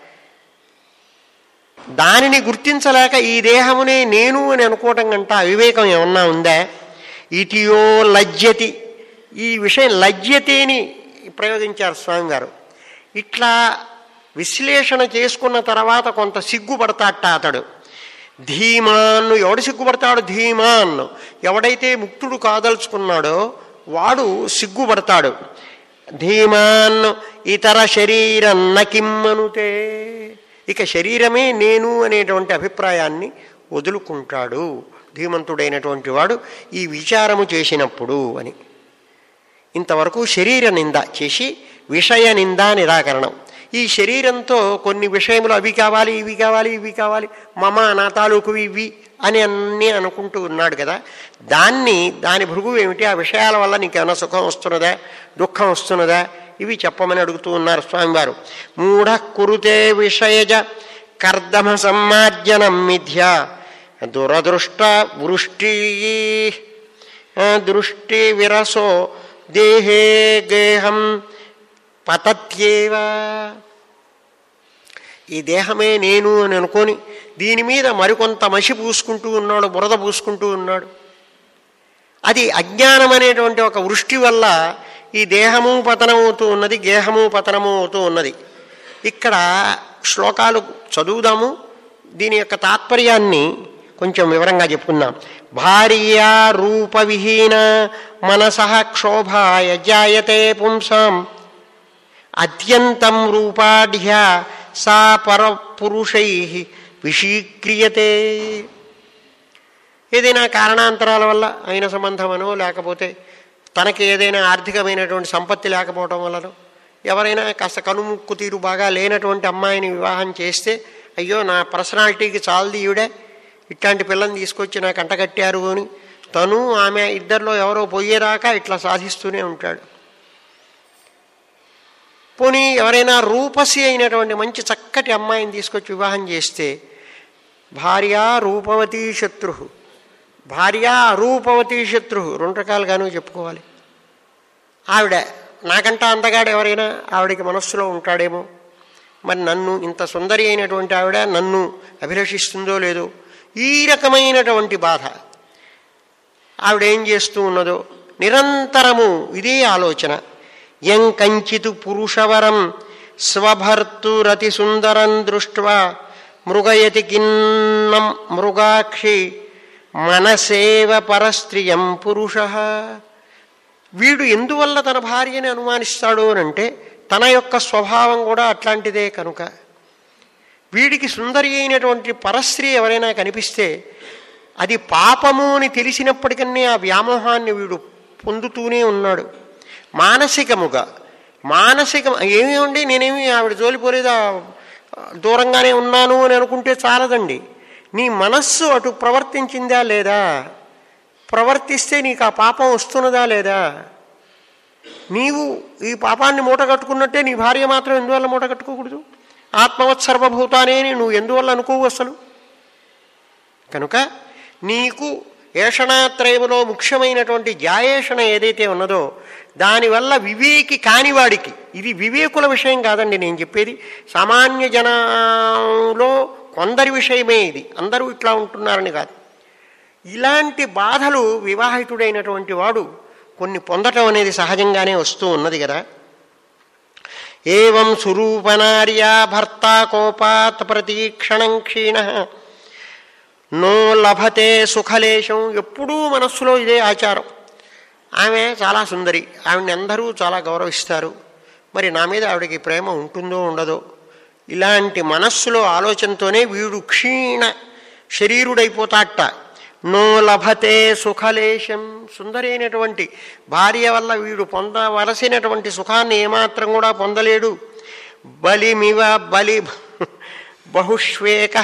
దానిని గుర్తించలేక ఈ దేహమునే నేను అని అనుకోవటం కంట అవివేకం ఏమన్నా ఉందా ఇటియో లజ్జతి ఈ విషయం లజ్జతిని ప్రయోగించారు స్వామివారు ఇట్లా విశ్లేషణ చేసుకున్న తర్వాత కొంత సిగ్గుపడతాట అతడు ధీమాన్ను ఎవడు సిగ్గుపడతాడు ధీమాన్ ఎవడైతే ముక్తుడు కాదలుచుకున్నాడో వాడు సిగ్గుపడతాడు ధీమాన్ ఇతర శరీరం నకిమ్మనుతే ఇక శరీరమే నేను అనేటువంటి అభిప్రాయాన్ని వదులుకుంటాడు ధీమంతుడైనటువంటి వాడు ఈ విచారము చేసినప్పుడు అని ఇంతవరకు శరీర నింద చేసి విషయ నింద నిరాకరణం ఈ శరీరంతో కొన్ని విషయములు అవి కావాలి ఇవి కావాలి ఇవి కావాలి మమ నా తాలూకు ఇవి అని అన్నీ అనుకుంటూ ఉన్నాడు కదా దాన్ని దాని భృగు ఏమిటి ఆ విషయాల వల్ల నీకేమైనా సుఖం వస్తున్నదా దుఃఖం వస్తున్నదా ఇవి చెప్పమని అడుగుతూ ఉన్నారు స్వామివారు మూఢ కురుతే విషయజ కర్దమ సమ్మార్జనం మిథ్య దురదృష్ట వృష్టి దృష్టి విరసో దేహే గేహం పతత్యేవ ఈ దేహమే నేను అని అనుకొని దీని మీద మరికొంత మసి పూసుకుంటూ ఉన్నాడు బురద పూసుకుంటూ ఉన్నాడు అది అజ్ఞానం అనేటువంటి ఒక వృష్టి వల్ల ఈ దేహము పతనమవుతూ ఉన్నది గేహము పతనము అవుతూ ఉన్నది ఇక్కడ శ్లోకాలు చదువుదాము దీని యొక్క తాత్పర్యాన్ని కొంచెం వివరంగా చెప్పుకుందాం భార్యా రూపవిహీన మనస క్షోభాయ జాయతే పుంసాం అత్యంతం రూపాఢ్య సా పరపురుషై విషీక్రియతే ఏదైనా కారణాంతరాల వల్ల అయిన సంబంధమనో లేకపోతే తనకి ఏదైనా ఆర్థికమైనటువంటి సంపత్తి లేకపోవడం వలనో ఎవరైనా కాస్త కనుముక్కు తీరు బాగా లేనటువంటి అమ్మాయిని వివాహం చేస్తే అయ్యో నా పర్సనాలిటీకి చాలది ఈవిడే ఇట్లాంటి పిల్లని తీసుకొచ్చి నాకు అంటగట్టారు అని తను ఆమె ఇద్దరిలో ఎవరో పోయేదాకా ఇట్లా సాధిస్తూనే ఉంటాడు పోనీ ఎవరైనా రూపసి అయినటువంటి మంచి చక్కటి అమ్మాయిని తీసుకొచ్చి వివాహం చేస్తే భార్య రూపవతీ శత్రు భార్య అరూపవతీ శత్రు రెండు రకాలుగాను చెప్పుకోవాలి ఆవిడ నాకంటా అందగాడు ఎవరైనా ఆవిడకి మనస్సులో ఉంటాడేమో మరి నన్ను ఇంత సుందరి అయినటువంటి ఆవిడ నన్ను అభిలషిస్తుందో లేదో ఈ రకమైనటువంటి బాధ ఆవిడ ఏం చేస్తూ ఉన్నదో నిరంతరము ఇదే ఆలోచన యం కంచితు పురుషవరం స్వభర్తురతి సుందరం దృష్ట్వా మృగయతి కిన్నం మృగాక్షి మనసేవ పరస్త్రియం పురుష వీడు ఎందువల్ల తన భార్యని అనుమానిస్తాడు అని అంటే తన యొక్క స్వభావం కూడా అట్లాంటిదే కనుక వీడికి సుందరి అయినటువంటి పరస్త్రీ ఎవరైనా కనిపిస్తే అది పాపము అని తెలిసినప్పటికన్నీ ఆ వ్యామోహాన్ని వీడు పొందుతూనే ఉన్నాడు మానసికముగా మానసిక ఏమేమండి నేనేమి ఆవిడ జోలిపోలేదా దూరంగానే ఉన్నాను అని అనుకుంటే చాలదండి నీ మనస్సు అటు ప్రవర్తించిందా లేదా ప్రవర్తిస్తే నీకు ఆ పాపం వస్తున్నదా లేదా నీవు ఈ పాపాన్ని మూట కట్టుకున్నట్టే నీ భార్య మాత్రం ఎందువల్ల మూట కట్టుకోకూడదు ఆత్మవత్ సర్వభూతానే అని నువ్వు ఎందువల్ల అనుకోవు అసలు కనుక నీకు ఏషణాత్రయములో ముఖ్యమైనటువంటి జాయేషణ ఏదైతే ఉన్నదో దానివల్ల వివేకి కానివాడికి ఇది వివేకుల విషయం కాదండి నేను చెప్పేది సామాన్య జనంలో కొందరి విషయమే ఇది అందరూ ఇట్లా ఉంటున్నారని కాదు ఇలాంటి బాధలు వివాహితుడైనటువంటి వాడు కొన్ని పొందటం అనేది సహజంగానే వస్తూ ఉన్నది కదా ఏం సురూపనార్యా భర్త కోపాత్ ప్రతీక్షణం క్షీణ నో లభతే సుఖలేశం ఎప్పుడూ మనస్సులో ఇదే ఆచారం ఆమె చాలా సుందరి ఆవిడని అందరూ చాలా గౌరవిస్తారు మరి నా మీద ఆవిడకి ప్రేమ ఉంటుందో ఉండదో ఇలాంటి మనస్సులో ఆలోచనతోనే వీడు క్షీణ శరీరుడైపోతాట నో లభతే సుఖలేశం సుందరైనటువంటి భార్య వల్ల వీడు పొందవలసినటువంటి సుఖాన్ని ఏమాత్రం కూడా పొందలేడు బలిమివ బలి బహుష్వేక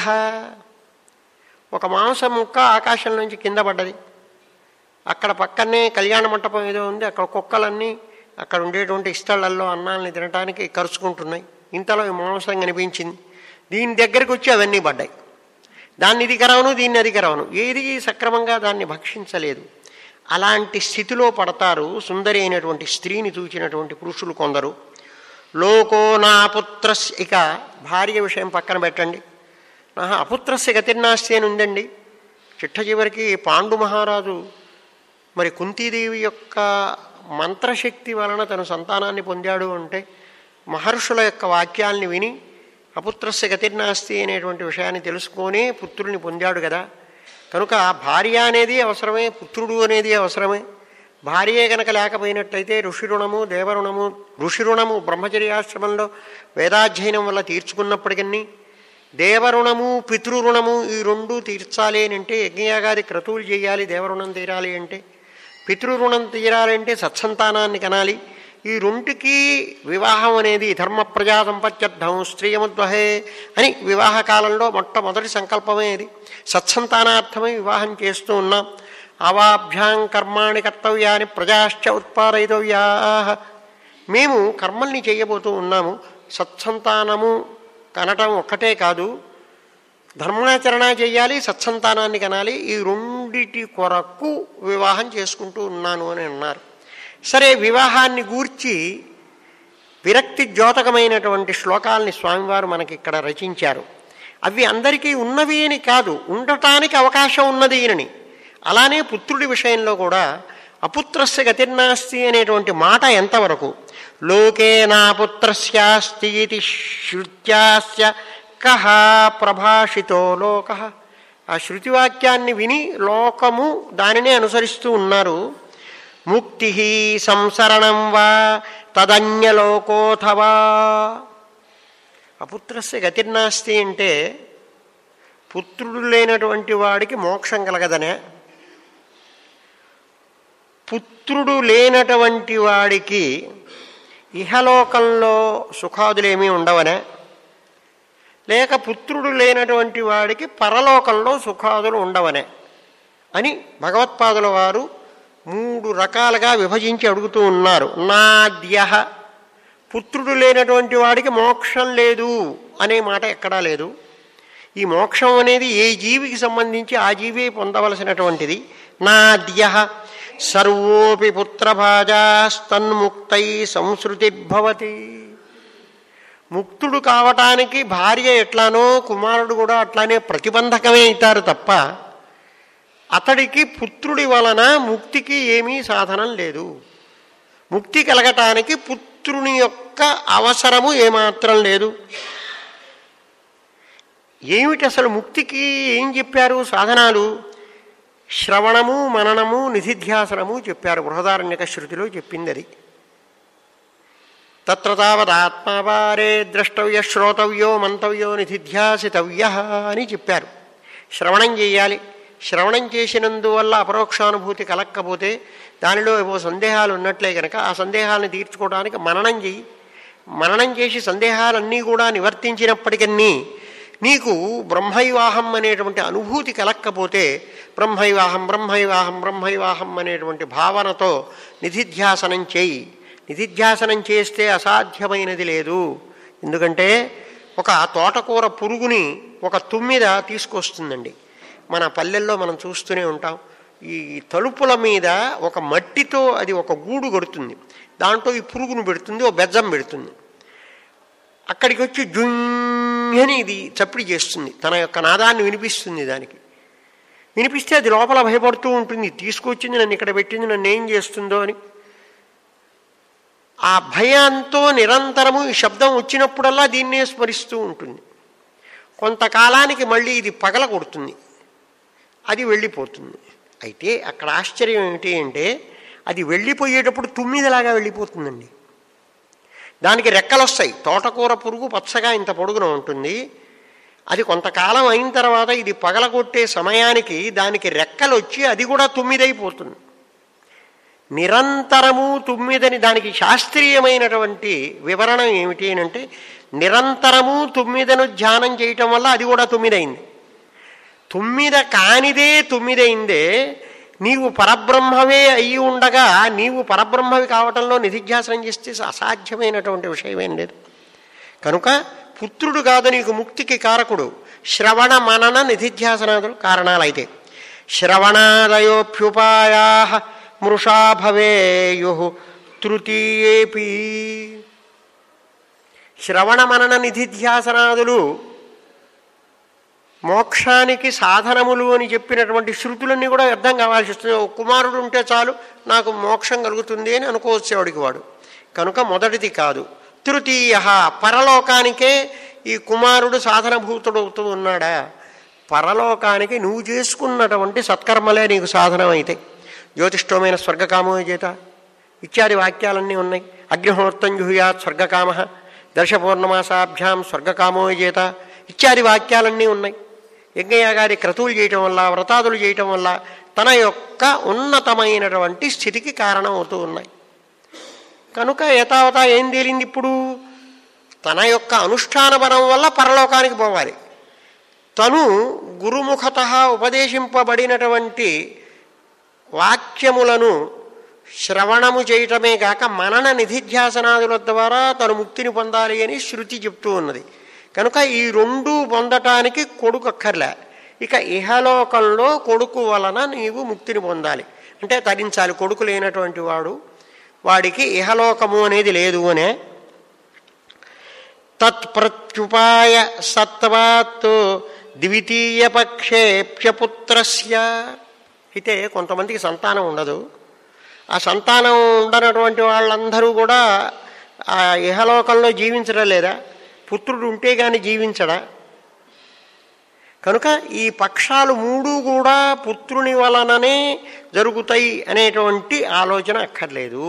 ఒక మాంసం ముక్క ఆకాశం నుంచి కింద పడ్డది అక్కడ పక్కనే కళ్యాణ మంటపం ఏదో ఉంది అక్కడ కుక్కలన్నీ అక్కడ ఉండేటువంటి ఇష్టళ్లలో అన్నాలని తినడానికి ఖర్చుకుంటున్నాయి ఇంతలో ఈ మాంసం కనిపించింది దీని దగ్గరికి వచ్చి అవన్నీ పడ్డాయి దాన్ని ఇది కరవను దీన్ని అది కరవను ఏది సక్రమంగా దాన్ని భక్షించలేదు అలాంటి స్థితిలో పడతారు సుందరి అయినటువంటి స్త్రీని చూచినటువంటి పురుషులు కొందరు లోకో నా పుత్రస్ ఇక భార్య విషయం పక్కన పెట్టండి ఆహా అపుత్రస్య గతిర్నాస్తి అని ఉందండి చిట్ట చివరికి పాండు మహారాజు మరి కుంతీదేవి యొక్క మంత్రశక్తి వలన తను సంతానాన్ని పొందాడు అంటే మహర్షుల యొక్క వాక్యాల్ని విని అపుత్రస్య గతిర్నాస్తి అనేటువంటి విషయాన్ని తెలుసుకొని పుత్రుని పొందాడు కదా కనుక భార్య అనేది అవసరమే పుత్రుడు అనేది అవసరమే భార్యే కనుక లేకపోయినట్టయితే ఋషి రుణము దేవరుణము ఋషి రుణము బ్రహ్మచర్యాశ్రమంలో వేదాధ్యయనం వల్ల తీర్చుకున్నప్పటికీ దేవరుణము పితృరుణము ఈ రెండు తీర్చాలి అని అంటే యజ్ఞయాగాది క్రతువులు చేయాలి దేవరుణం తీరాలి అంటే పితృరుణం తీరాలంటే సత్సంతానాన్ని కనాలి ఈ రెండుకి వివాహం అనేది ధర్మ ప్రజా సంపత్యర్థం స్త్రీయముద్వహే అని వివాహ కాలంలో మొట్టమొదటి సంకల్పమే ఇది సత్సంతానార్థమై వివాహం చేస్తూ ఉన్నాం అవాభ్యాం కర్మాణి కర్తవ్యాన్ని ప్రజాశ్చ ఉత్పాదయితవ్యా మేము కర్మల్ని చేయబోతూ ఉన్నాము సత్సంతానము కనటం ఒక్కటే కాదు ధర్మాచరణ చేయాలి సత్సంతానాన్ని కనాలి ఈ రెండిటి కొరకు వివాహం చేసుకుంటూ ఉన్నాను అని అన్నారు సరే వివాహాన్ని గూర్చి విరక్తి ద్యోతకమైనటువంటి శ్లోకాల్ని స్వామివారు మనకి ఇక్కడ రచించారు అవి అందరికీ ఉన్నవి అని కాదు ఉండటానికి అవకాశం ఉన్నది అని అలానే పుత్రుడి విషయంలో కూడా అపుత్రస్య గతిర్నాస్తి అనేటువంటి మాట ఎంతవరకు లోకే నా పుత్రస్యాస్తి ఇది శృత్యాస్య కహ ప్రభాషితో లోక ఆ శృతివాక్యాన్ని విని లోకము దానినే అనుసరిస్తూ ఉన్నారు ముక్తి సంసరణం వా తదన్యలోకోథవా అపుత్రస్య గతిర్నాస్తి అంటే పుత్రుడు లేనటువంటి వాడికి మోక్షం కలగదనే పుత్రుడు లేనటువంటి వాడికి ఇహలోకంలో సుఖాదులేమీ ఉండవనే లేక పుత్రుడు లేనటువంటి వాడికి పరలోకంలో సుఖాదులు ఉండవనే అని భగవత్పాదుల వారు మూడు రకాలుగా విభజించి అడుగుతూ ఉన్నారు నాద్య పుత్రుడు లేనటువంటి వాడికి మోక్షం లేదు అనే మాట ఎక్కడా లేదు ఈ మోక్షం అనేది ఏ జీవికి సంబంధించి ఆ జీవి పొందవలసినటువంటిది నాద్య సర్వోపి పుత్రభాజాస్తన్ముక్తై సంసృతిర్భవతి ముక్తుడు కావటానికి భార్య ఎట్లానో కుమారుడు కూడా అట్లానే ప్రతిబంధకమే అవుతారు తప్ప అతడికి పుత్రుడి వలన ముక్తికి ఏమీ సాధనం లేదు ముక్తి కలగటానికి పుత్రుని యొక్క అవసరము ఏమాత్రం లేదు ఏమిటి అసలు ముక్తికి ఏం చెప్పారు సాధనాలు శ్రవణము మననము నిధిధ్యాసనము చెప్పారు బృహదారణ్యక శృతిలో చెప్పింది అది తత్ర తావదాత్మావారే ద్రష్టవ్య శ్రోతవ్యో మంతవ్యో నిధిధ్యాసితవ్య అని చెప్పారు శ్రవణం చేయాలి శ్రవణం చేసినందువల్ల అపరోక్షానుభూతి కలక్కపోతే దానిలో ఏవో సందేహాలు ఉన్నట్లే కనుక ఆ సందేహాలను తీర్చుకోవడానికి మననం చెయ్యి మననం చేసి సందేహాలన్నీ కూడా నివర్తించినప్పటికన్నీ నీకు బ్రహ్మైవాహం అనేటువంటి అనుభూతి కలక్కపోతే బ్రహ్మైవాహం బ్రహ్మైవాహం బ్రహ్మైవాహం అనేటువంటి భావనతో నిధిధ్యాసనం చేయి నిధిధ్యాసనం చేస్తే అసాధ్యమైనది లేదు ఎందుకంటే ఒక తోటకూర పురుగుని ఒక తుమ్మిద తీసుకొస్తుందండి మన పల్లెల్లో మనం చూస్తూనే ఉంటాం ఈ తలుపుల మీద ఒక మట్టితో అది ఒక గూడు కొడుతుంది దాంట్లో ఈ పురుగును పెడుతుంది ఓ బెజ్జం పెడుతుంది అక్కడికి వచ్చి జుంగని ఇది చప్పుడు చేస్తుంది తన యొక్క నాదాన్ని వినిపిస్తుంది దానికి వినిపిస్తే అది లోపల భయపడుతూ ఉంటుంది తీసుకొచ్చింది నన్ను ఇక్కడ పెట్టింది నన్ను ఏం చేస్తుందో అని ఆ భయంతో నిరంతరము ఈ శబ్దం వచ్చినప్పుడల్లా దీన్నే స్మరిస్తూ ఉంటుంది కొంతకాలానికి మళ్ళీ ఇది పగల కొడుతుంది అది వెళ్ళిపోతుంది అయితే అక్కడ ఆశ్చర్యం ఏమిటి అంటే అది వెళ్ళిపోయేటప్పుడు తుమ్మిదిలాగా వెళ్ళిపోతుందండి దానికి రెక్కలు వస్తాయి తోటకూర పురుగు పచ్చగా ఇంత పొడుగున ఉంటుంది అది కొంతకాలం అయిన తర్వాత ఇది పగలగొట్టే సమయానికి దానికి రెక్కలు వచ్చి అది కూడా తుమ్మిదైపోతుంది నిరంతరము తుమ్మిదని దానికి శాస్త్రీయమైనటువంటి వివరణ ఏమిటి అని అంటే నిరంతరము తుమ్మిదను ధ్యానం చేయటం వల్ల అది కూడా తుమ్మిదైంది తుమ్మిద కానిదే తుమ్మిదైందే నీవు పరబ్రహ్మవే అయి ఉండగా నీవు పరబ్రహ్మవి కావటంలో నిధిధ్యాసనం చేస్తే అసాధ్యమైనటువంటి విషయమేం లేదు కనుక పుత్రుడు కాదు నీకు ముక్తికి కారకుడు శ్రవణ మనన నిధిధ్యాసనాదులు కారణాలైతే శ్రవణాదయోప్యుపాయా మృషా భవేయు తృతీయేపి శ్రవణ మనన నిధిధ్యాసనాదులు మోక్షానికి సాధనములు అని చెప్పినటువంటి శృతులన్నీ కూడా అర్థం కావాల్సి వస్తుంది ఓ కుమారుడు ఉంటే చాలు నాకు మోక్షం కలుగుతుంది అని అనుకోవచ్చు వాడికి వాడు కనుక మొదటిది కాదు తృతీయ పరలోకానికే ఈ కుమారుడు సాధనభూతుడవుతూ ఉన్నాడా పరలోకానికి నువ్వు చేసుకున్నటువంటి సత్కర్మలే నీకు సాధనమైతే జ్యోతిష్టమైన స్వర్గకామో చేత ఇత్యాది వాక్యాలన్నీ ఉన్నాయి అగ్నిహోత్రం జుహుయాత్ స్వర్గకామ దర్శపూర్ణమాసాభ్యాం స్వర్గకామో చేత ఇత్యాది వాక్యాలన్నీ ఉన్నాయి యజ్ఞయాగాది క్రతువులు చేయటం వల్ల వ్రతాదులు చేయటం వల్ల తన యొక్క ఉన్నతమైనటువంటి స్థితికి కారణం అవుతూ ఉన్నాయి కనుక యథావత ఏం తేలింది ఇప్పుడు తన యొక్క అనుష్ఠాన బలం వల్ల పరలోకానికి పోవాలి తను గురుముఖత ఉపదేశింపబడినటువంటి వాక్యములను శ్రవణము చేయటమే కాక మనన నిధిధ్యాసనాదుల ద్వారా తను ముక్తిని పొందాలి అని శృతి చెప్తూ ఉన్నది కనుక ఈ రెండు పొందటానికి కొడుకు అక్కర్లే ఇక ఇహలోకంలో కొడుకు వలన నీవు ముక్తిని పొందాలి అంటే తరించాలి కొడుకు లేనటువంటి వాడు వాడికి ఇహలోకము అనేది లేదు అనే తత్ప్రత్యుపాయ సత్వాత్ ద్వితీయ పక్షేప్యపుత్రస్య అయితే కొంతమందికి సంతానం ఉండదు ఆ సంతానం ఉండనటువంటి వాళ్ళందరూ కూడా ఆ ఇహలోకంలో జీవించడం లేదా పుత్రుడు ఉంటే గాని జీవించడా కనుక ఈ పక్షాలు మూడు కూడా పుత్రుని వలననే జరుగుతాయి అనేటువంటి ఆలోచన అక్కర్లేదు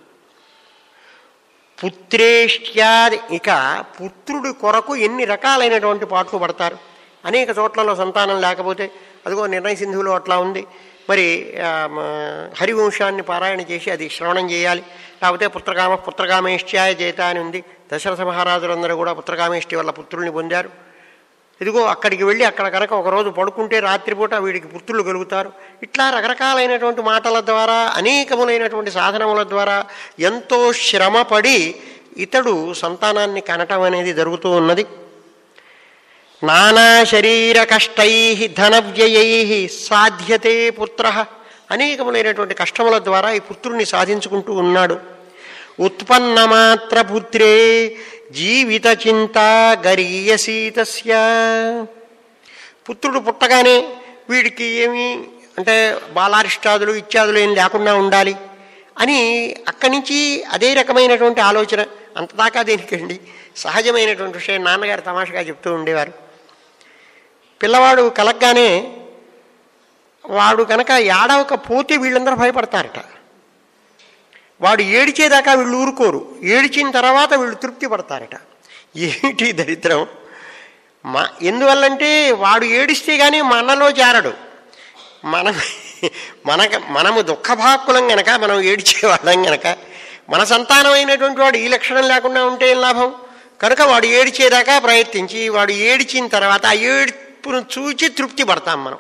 పుత్రేష్ట్యాది ఇక పుత్రుడి కొరకు ఎన్ని రకాలైనటువంటి పాటలు పడతారు అనేక చోట్లలో సంతానం లేకపోతే అదిగో నిర్ణయ సింధువులో అట్లా ఉంది మరి ఆ, మ, హరివంశాన్ని పారాయణ చేసి అది శ్రవణం చేయాలి లేకపోతే పుత్రకామ పుత్రకామేష్ట్యాయ చేత అని ఉంది దశరథ మహారాజులందరూ కూడా పుత్రకామేష్టి వల్ల పుత్రుల్ని పొందారు ఇదిగో అక్కడికి వెళ్ళి అక్కడ కనుక ఒకరోజు పడుకుంటే రాత్రిపూట వీడికి పుత్రులు కలుగుతారు ఇట్లా రకరకాలైనటువంటి మాటల ద్వారా అనేకములైనటువంటి సాధనముల ద్వారా ఎంతో శ్రమపడి ఇతడు సంతానాన్ని కనటం అనేది జరుగుతూ ఉన్నది నానా శరీర కష్టై ధనవ్యయై సాధ్యతే పుత్ర అనేకములైనటువంటి కష్టముల ద్వారా ఈ పుత్రుణ్ణి సాధించుకుంటూ ఉన్నాడు ఉత్పన్నమాత్ర పుత్రే జీవిత చింత గరీయసీతస్య పుత్రుడు పుట్టగానే వీడికి ఏమి అంటే బాలారిష్టాదులు ఇత్యాదులు ఏం లేకుండా ఉండాలి అని అక్కడి నుంచి అదే రకమైనటువంటి ఆలోచన అంతదాకా దేనికండి సహజమైనటువంటి విషయం నాన్నగారు తమాషగా చెప్తూ ఉండేవారు పిల్లవాడు కలగ్గానే వాడు కనుక ఏడవక పోతే వీళ్ళందరూ భయపడతారట వాడు ఏడిచేదాకా వీళ్ళు ఊరుకోరు ఏడిచిన తర్వాత వీళ్ళు తృప్తి పడతారట ఏమిటి దరిద్రం మా ఎందువల్లంటే వాడు ఏడిస్తే కానీ మనలో చేరడు మనం మనక మనము దుఃఖభాకులం గనక మనం ఏడిచేవాళ్ళం గనక మన సంతానమైనటువంటి వాడు ఈ లక్షణం లేకుండా ఉంటే ఏం లాభం కనుక వాడు ఏడిచేదాకా ప్రయత్నించి వాడు ఏడిచిన తర్వాత ఆ ఏడుపును చూచి తృప్తి పడతాం మనం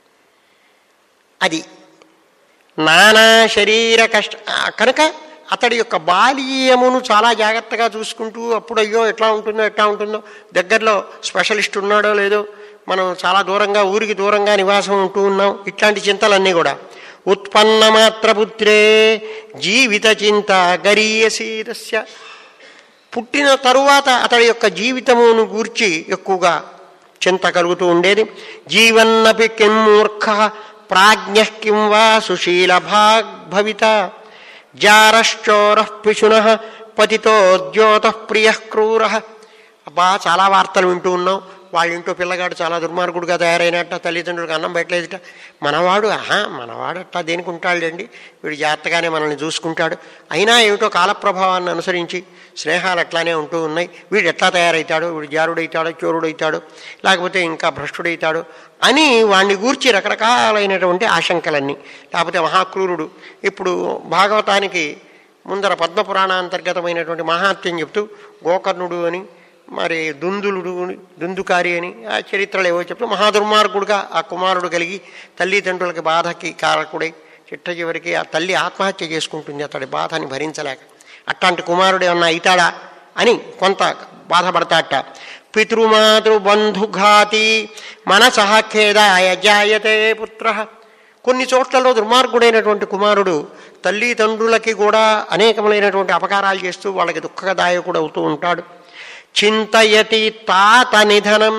అది నానా శరీర కష్ట ఆ, కనుక అతడి యొక్క బాల్యమును చాలా జాగ్రత్తగా చూసుకుంటూ అప్పుడు అయ్యో ఎట్లా ఉంటుందో ఎట్లా ఉంటుందో దగ్గరలో స్పెషలిస్ట్ ఉన్నాడో లేదో మనం చాలా దూరంగా ఊరికి దూరంగా నివాసం ఉంటూ ఉన్నాం ఇట్లాంటి చింతలన్నీ కూడా ఉత్పన్న మాత్రపుత్రే జీవిత చింత గరీయసీరస్య పుట్టిన తరువాత అతడి యొక్క జీవితమును గూర్చి ఎక్కువగా చింత కలుగుతూ ఉండేది జీవన్నపి కిం మూర్ఖ ప్రాజ్ఞ కిం వా సుశీల భవిత జారశ్చోర పిశున పతితో ద్యోత ప్రియ క్రూర అబ్బా చాలా వార్తలు వింటూ ఉన్నాం వాళ్ళ ఇంట్లో పిల్లగాడు చాలా దుర్మార్గుడుగా తయారైనట్ట తల్లిదండ్రులకు అన్నం పెట్టలేదుట మనవాడు ఆహా మనవాడు అట్టా దేనికి ఉంటాడండి వీడు జాగ్రత్తగానే మనల్ని చూసుకుంటాడు అయినా ఏమిటో కాలప్రభావాన్ని అనుసరించి స్నేహాలు అట్లానే ఉంటూ ఉన్నాయి వీడు ఎట్లా తయారవుతాడు వీడు జారుడైతాడో చోరుడైతాడు లేకపోతే ఇంకా భ్రష్టుడైతాడు అని వాణ్ణి గూర్చి రకరకాలైనటువంటి ఆశంకలన్నీ లేకపోతే మహాక్రూరుడు ఇప్పుడు భాగవతానికి ముందర పద్మపురాణాంతర్గతమైనటువంటి మహాత్యం చెప్తూ గోకర్ణుడు అని మరి దుందులుడు అని, దుందుకారి అని ఆ చరిత్రలు ఏవో చెప్తూ మహాదుర్మార్గుడుగా ఆ కుమారుడు కలిగి తల్లిదండ్రులకి బాధకి కారకుడై చిట్ట చివరికి ఆ తల్లి ఆత్మహత్య చేసుకుంటుంది అతడి బాధని భరించలేక అట్లాంటి కుమారుడు ఏమన్నా అవుతాడా అని కొంత బాధపడతాట పితృమాతృ బంధుఘాతి మనసహ ఖేదాయ జాయతే పుత్ర కొన్ని చోట్లలో దుర్మార్గుడైనటువంటి కుమారుడు తల్లి తండ్రులకి కూడా అనేకములైనటువంటి అపకారాలు చేస్తూ వాళ్ళకి దుఃఖదాయకుడు అవుతూ ఉంటాడు చింతయతి తాత నిధనం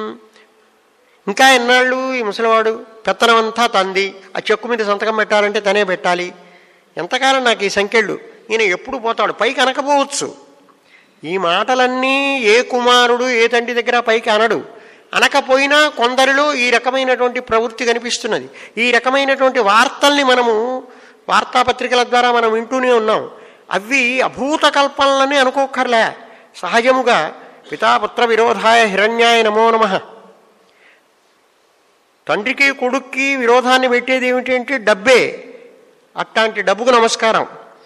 ఇంకా ఎన్నాళ్ళు ఈ ముసలివాడు పెత్తనం అంతా తంది ఆ చెక్కు మీద సంతకం పెట్టాలంటే తనే పెట్టాలి ఎంతకాలం నాకు ఈ సంఖ్యలు ఈయన ఎప్పుడు పోతాడు పైకి అనకపోవచ్చు ఈ మాటలన్నీ ఏ కుమారుడు ఏ తండ్రి దగ్గర పైకి అనడు అనకపోయినా కొందరిలో ఈ రకమైనటువంటి ప్రవృత్తి కనిపిస్తున్నది ఈ రకమైనటువంటి వార్తల్ని మనము వార్తాపత్రికల ద్వారా మనం వింటూనే ఉన్నాం అవి అభూత కల్పనలని అనుకోకర్లే సహజముగా పితాపుత్ర విరోధాయ హిరణ్యాయ నమో నమ తండ్రికి కొడుక్కి విరోధాన్ని పెట్టేది ఏమిటి అంటే డబ్బే అట్లాంటి డబ్బుకు నమస్కారం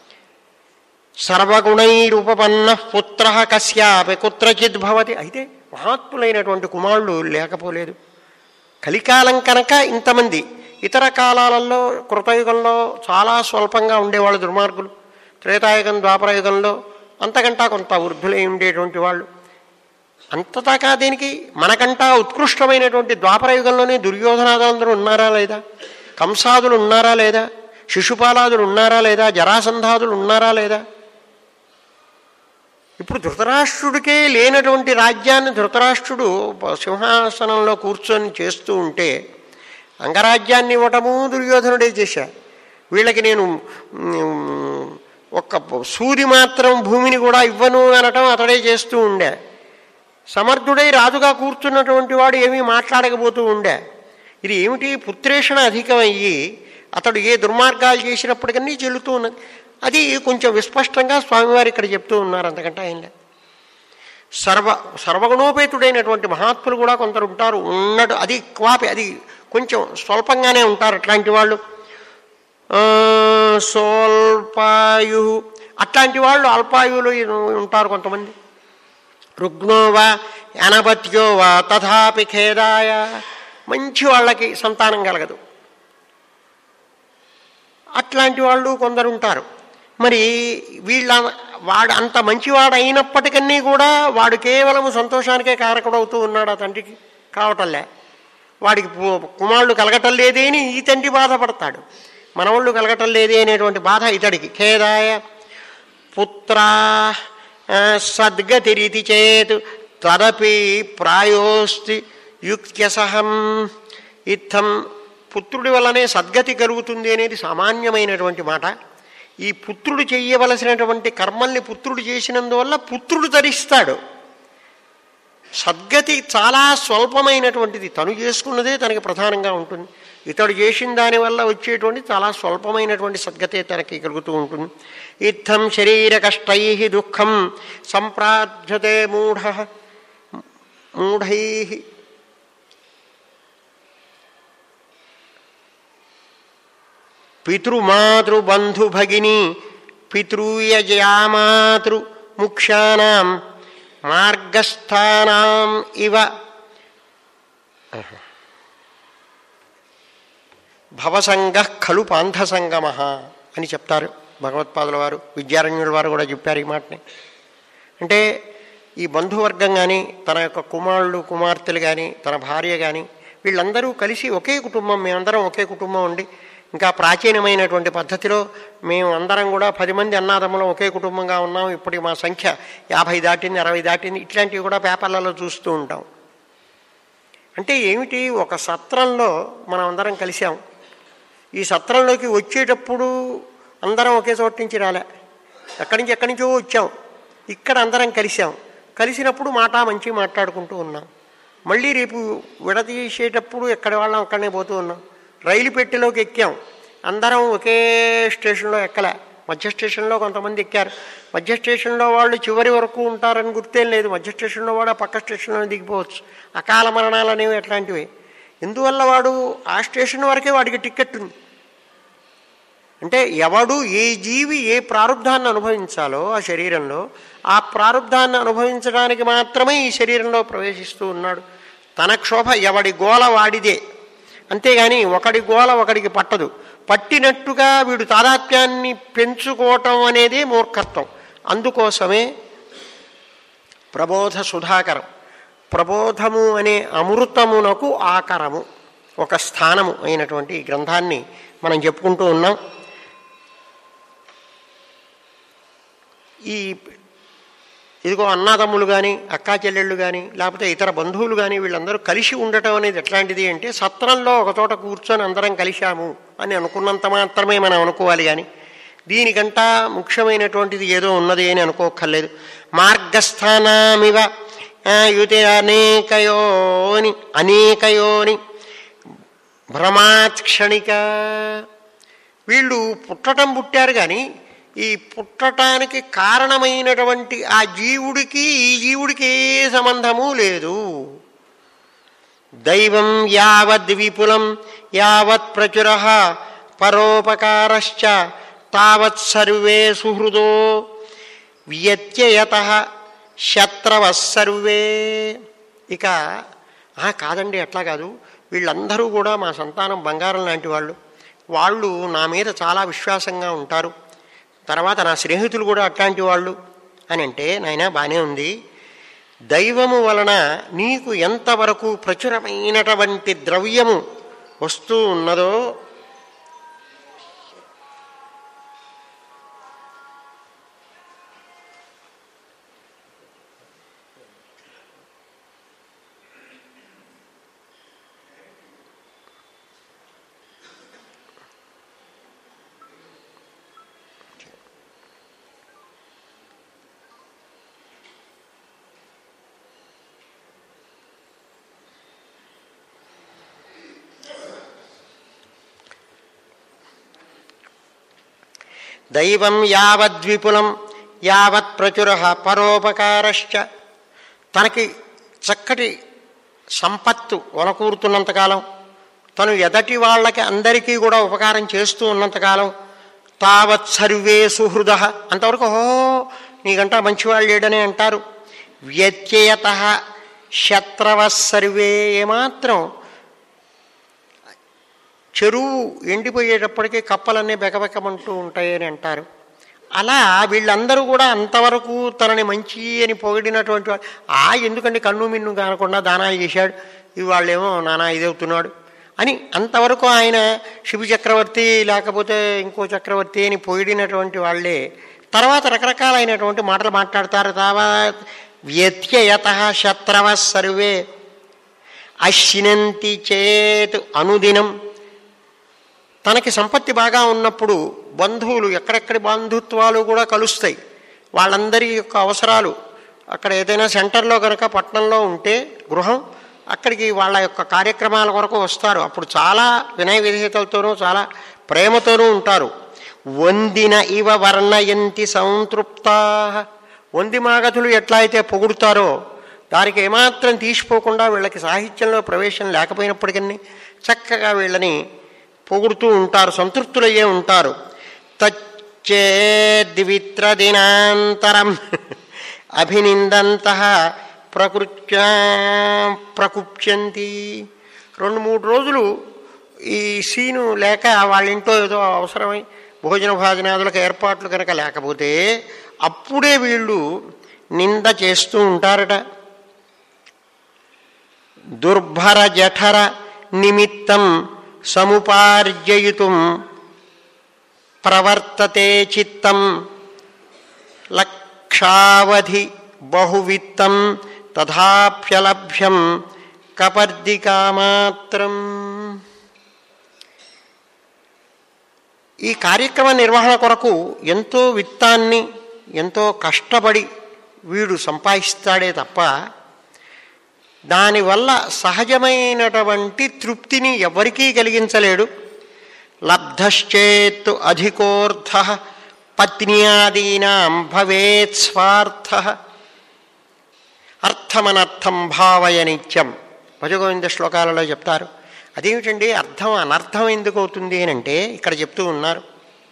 సర్వగుణైరుపపన్న పుత్ర కశ్యాపి కుత్రచిత్ భవతి అయితే మహాత్ములైనటువంటి కుమారులు లేకపోలేదు కలికాలం కనుక ఇంతమంది ఇతర కాలాలలో కృతయుగంలో చాలా స్వల్పంగా ఉండేవాళ్ళు దుర్మార్గులు త్రేతాయుగం ద్వాపరయుగంలో అంతకంటా కొంత వృద్ధులై ఉండేటువంటి వాళ్ళు అంతదాకా దీనికి మనకంటా ఉత్కృష్టమైనటువంటి ద్వాపరయుగంలోనే దుర్యోధనాదులందరూ ఉన్నారా లేదా కంసాదులు ఉన్నారా లేదా శిశుపాలాదులు ఉన్నారా లేదా జరాసంధాదులు ఉన్నారా లేదా ఇప్పుడు ధృతరాష్ట్రుడికే లేనటువంటి రాజ్యాన్ని ధృతరాష్ట్రుడు సింహాసనంలో కూర్చొని చేస్తూ ఉంటే అంగరాజ్యాన్ని ఇవ్వటము దుర్యోధనుడే చేశా వీళ్ళకి నేను మ్, ఒక్క సూది మాత్రం భూమిని కూడా ఇవ్వను అనటం అతడే చేస్తూ ఉండే సమర్థుడై రాజుగా కూర్చున్నటువంటి వాడు ఏమీ మాట్లాడకపోతూ ఉండే ఇది ఏమిటి పుత్రేషణ అధికమయ్యి అతడు ఏ దుర్మార్గాలు చేసినప్పటికన్నీ చెల్లుతూ ఉన్నది అది కొంచెం విస్పష్టంగా స్వామివారు ఇక్కడ చెప్తూ ఉన్నారు అంతకంటే ఆయనలే సర్వ సర్వగుణోపేతుడైనటువంటి మహాత్ములు కూడా కొందరు ఉంటారు ఉన్నట్టు అది క్వాపి అది కొంచెం స్వల్పంగానే ఉంటారు అట్లాంటి వాళ్ళు ఆ, స్వల్పాయు అట్లాంటి వాళ్ళు అల్పాయువులు ఉంటారు కొంతమంది రుగ్నో వా అనపత్యో వా తథాపి ఖేదాయ మంచి వాళ్ళకి సంతానం కలగదు అట్లాంటి వాళ్ళు కొందరు ఉంటారు మరి వీళ్ళ వాడు అంత మంచివాడు అయినప్పటికన్నీ కూడా వాడు కేవలం సంతోషానికే కారకుడవుతూ ఉన్నాడు ఆ తండ్రికి కావటంలే వాడికి పు- కుమారుడు కలగటం లేదే అని ఈ తండ్రి బాధపడతాడు మనవాళ్ళు కలగటం లేదే అనేటువంటి బాధ ఇతడికి ఖేదాయ పుత్రా ఆ, సద్గతిరితి చేత్ తదపి ప్రాయోస్తి యుక్త్యసహం ఇత్థం పుత్రుడి వల్లనే సద్గతి కలుగుతుంది అనేది సామాన్యమైనటువంటి మాట ఈ పుత్రుడు చెయ్యవలసినటువంటి కర్మల్ని పుత్రుడు చేసినందువల్ల పుత్రుడు ధరిస్తాడు సద్గతి చాలా స్వల్పమైనటువంటిది తను చేసుకున్నదే తనకి ప్రధానంగా ఉంటుంది ఇతడు చేసిన దానివల్ల వచ్చేటువంటి చాలా స్వల్పమైనటువంటి సద్గతే తనకి కలుగుతూ ఉంటుంది ఇత్థం శరీర కష్టై దుఃఖం సంప్రాధ్యతే మూఢ మూఢై పితృమాతృ బంధు భగిని పితృయజయామాతృ ముఖ్యానాం మార్గస్థానాం ఇవ భవసంగ ఖలు పాంథసంగమ అని చెప్తారు భగవత్పాదుల వారు విద్యారణ్యుల వారు కూడా చెప్పారు ఈ మాటని అంటే ఈ బంధువర్గం కానీ తన యొక్క కుమారుడు కుమార్తెలు కానీ తన భార్య కానీ వీళ్ళందరూ కలిసి ఒకే కుటుంబం మేమందరం ఒకే కుటుంబం ఉండి ఇంకా ప్రాచీనమైనటువంటి పద్ధతిలో మేము అందరం కూడా పది మంది అన్నాదమ్ములం ఒకే కుటుంబంగా ఉన్నాం ఇప్పటికి మా సంఖ్య యాభై దాటింది అరవై దాటింది ఇట్లాంటివి కూడా పేపర్లలో చూస్తూ ఉంటాం అంటే ఏమిటి ఒక సత్రంలో మనం అందరం కలిసాం ఈ సత్రంలోకి వచ్చేటప్పుడు అందరం ఒకే చోట నుంచి రాలే ఎక్కడి నుంచి ఎక్కడి నుంచో వచ్చాం ఇక్కడ అందరం కలిసాం కలిసినప్పుడు మాట మంచి మాట్లాడుకుంటూ ఉన్నాం మళ్ళీ రేపు విడదీసేటప్పుడు ఎక్కడి వాళ్ళం అక్కడనే పోతూ ఉన్నాం రైలు పెట్టెలోకి ఎక్కాం అందరం ఒకే స్టేషన్లో ఎక్కలే మధ్య స్టేషన్లో కొంతమంది ఎక్కారు మధ్య స్టేషన్లో వాళ్ళు చివరి వరకు ఉంటారని గుర్తేం లేదు మధ్య స్టేషన్లో వాడు ఆ పక్క స్టేషన్లో దిగిపోవచ్చు అకాల మరణాలు అనేవి అట్లాంటివి ఎందువల్ల వాడు ఆ స్టేషన్ వరకే వాడికి టికెట్ ఉంది అంటే ఎవడు ఏ జీవి ఏ ప్రారంధాన్ని అనుభవించాలో ఆ శరీరంలో ఆ ప్రారంధాన్ని అనుభవించడానికి మాత్రమే ఈ శరీరంలో ప్రవేశిస్తూ ఉన్నాడు తన క్షోభ ఎవడి గోల వాడిదే అంతేగాని ఒకడి గోల ఒకడికి పట్టదు పట్టినట్టుగా వీడు తాదాత్మ్యాన్ని పెంచుకోవటం అనేది మూర్ఖత్వం అందుకోసమే ప్రబోధ సుధాకరం ప్రబోధము అనే అమృతమునకు ఆకరము ఒక స్థానము అయినటువంటి ఈ గ్రంథాన్ని మనం చెప్పుకుంటూ ఉన్నాం ఈ ఇదిగో అన్నాదమ్ములు కానీ అక్కా చెల్లెళ్ళు కానీ లేకపోతే ఇతర బంధువులు కానీ వీళ్ళందరూ కలిసి ఉండటం అనేది ఎట్లాంటిది అంటే సత్రంలో ఒక చోట కూర్చొని అందరం కలిశాము అని అనుకున్నంత మాత్రమే మనం అనుకోవాలి కానీ దీనికంటా ముఖ్యమైనటువంటిది ఏదో ఉన్నది అని అనుకోక్కర్లేదు మార్గస్థానామివ ఆ, యుతే అనేకయోని అనేకయోని భ్రమాత్ క్షణిక వీళ్ళు పుట్టటం పుట్టారు కానీ ఈ పుట్టటానికి కారణమైనటువంటి ఆ జీవుడికి ఈ జీవుడికి ఏ సంబంధము లేదు దైవం యావద్ విపులం యావత్ ప్రచుర పరోపకారశ్చ తావత్ సర్వే సుహృదో వ్యత్యయత శత్రవ సర్వే ఇక "ఆ, కాదండి అట్లా కాదు వీళ్ళందరూ కూడా మా సంతానం బంగారం లాంటి వాళ్ళు వాళ్ళు నా మీద చాలా విశ్వాసంగా ఉంటారు తర్వాత నా స్నేహితులు కూడా అట్లాంటి వాళ్ళు అని అంటే నాయన బాగానే ఉంది దైవము వలన నీకు ఎంతవరకు ప్రచురమైనటువంటి ద్రవ్యము వస్తూ ఉన్నదో దైవం యావద్విపులం యావత్ ప్రచుర పరోపకారశ్చ తనకి చక్కటి సంపత్తు వనకూరుతున్నంతకాలం తను ఎదటి వాళ్ళకి అందరికీ కూడా ఉపకారం చేస్తూ ఉన్నంతకాలం తావత్ సర్వే సుహృద అంతవరకు ఓహో నీకంటా మంచివాళ్ళు లేడని అంటారు వ్యత్యయత శత్రవ సర్వే ఏమాత్రం చెరువు ఎండిపోయేటప్పటికీ కప్పలన్నీ బెకబెకమంటూ ఉంటాయని అంటారు అలా వీళ్ళందరూ కూడా అంతవరకు తనని మంచి అని పొగిడినటువంటి వాడు ఆ ఎందుకంటే కన్ను మిన్ను కానకుండా దానాలు చేశాడు ఇవాళ్ళేమో నానా ఇదవుతున్నాడు అని అంతవరకు ఆయన శివ చక్రవర్తి లేకపోతే ఇంకో చక్రవర్తి అని పొగిడినటువంటి వాళ్ళే తర్వాత రకరకాలైనటువంటి మాటలు మాట్లాడతారు తావా వ్యత్యయత శత్రవ సర్వే అశ్నంతి చేత్ అనుదినం తనకి సంపత్తి బాగా ఉన్నప్పుడు బంధువులు ఎక్కడెక్కడి బంధుత్వాలు కూడా కలుస్తాయి వాళ్ళందరి యొక్క అవసరాలు అక్కడ ఏదైనా సెంటర్లో కనుక పట్టణంలో ఉంటే గృహం అక్కడికి వాళ్ళ యొక్క కార్యక్రమాల కొరకు వస్తారు అప్పుడు చాలా వినయ విధేయతలతోనూ చాలా ప్రేమతోనూ ఉంటారు వందిన ఇవ వర్ణయంతి సంతృప్తా వంది మాగధులు ఎట్లా అయితే పొగుడుతారో దానికి ఏమాత్రం తీసిపోకుండా వీళ్ళకి సాహిత్యంలో ప్రవేశం లేకపోయినప్పటికీ చక్కగా వీళ్ళని పొగుడుతూ ఉంటారు సంతృప్తులయ్యే ఉంటారు తచ్చేద్విత్ర దినాంతరం అభినిందంత ప్రకృత్యా ప్రకుప్యంతి రెండు మూడు రోజులు ఈ సీను లేక వాళ్ళ ఇంట్లో ఏదో అవసరమై భోజన భాజనాదులకు ఏర్పాట్లు కనుక లేకపోతే అప్పుడే వీళ్ళు నింద చేస్తూ ఉంటారట దుర్భర జఠర నిమిత్తం సముపార్జయితుం ప్రవర్తతే చిత్తం లక్షావధి బహువిత్తం తథాప్యలభ్యం కపర్దికామాత్రం ఈ కార్యక్రమ నిర్వహణ కొరకు ఎంతో విత్తాన్ని ఎంతో కష్టపడి వీడు సంపాదిస్తాడే తప్ప దానివల్ల సహజమైనటువంటి తృప్తిని ఎవరికీ కలిగించలేడు లబ్ధశ్చేత్ అధికోర్థ పత్న్యాదీనాం భవేత్ స్వార్థ అర్థమనర్థం భావయ నిత్యం భజగోవింద శ్లోకాలలో చెప్తారు అదేమిటండి అర్థం అనర్థం ఎందుకు అవుతుంది అని అంటే ఇక్కడ చెప్తూ ఉన్నారు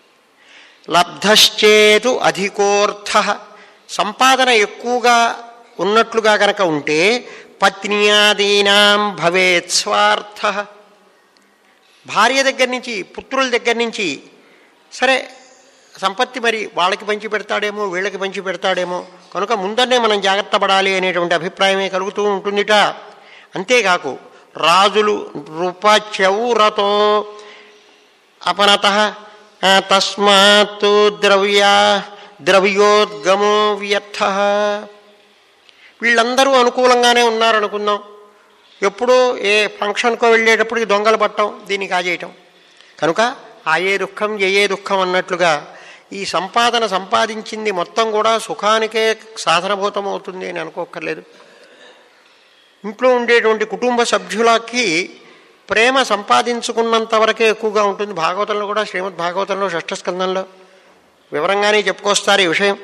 లబ్ధశ్చేతు అధికోర్థ సంపాదన ఎక్కువగా ఉన్నట్లుగా కనుక ఉంటే పత్న్యాదీనాం భవేత్ స్వార్థ భార్య దగ్గర నుంచి పుత్రుల దగ్గర నుంచి సరే సంపత్తి మరి వాళ్ళకి పంచి పెడతాడేమో వీళ్ళకి పంచి పెడతాడేమో కనుక ముందరనే మనం జాగ్రత్త పడాలి అనేటువంటి అభిప్రాయమే కలుగుతూ ఉంటుందిట అంతేకాకు రాజులు నృపచౌరతో అపనత తస్మాత్ ద్రవ్య ద్రవ్యోద్గమో వ్యర్థ వీళ్ళందరూ అనుకూలంగానే ఉన్నారనుకుందాం ఎప్పుడో ఏ ఫంక్షన్కో వెళ్ళేటప్పటికి దొంగలు పట్టడం దీన్ని కాజేయటం కనుక ఆయే దుఃఖం ఏ దుఃఖం అన్నట్లుగా ఈ సంపాదన సంపాదించింది మొత్తం కూడా సుఖానికే సాధనభూతం అవుతుంది అని అనుకోక్కర్లేదు ఇంట్లో ఉండేటువంటి కుటుంబ సభ్యులకి ప్రేమ సంపాదించుకున్నంత వరకే ఎక్కువగా ఉంటుంది భాగవతంలో కూడా శ్రీమద్ భాగవతంలో షష్ఠస్కందంలో వివరంగానే చెప్పుకొస్తారు ఈ విషయం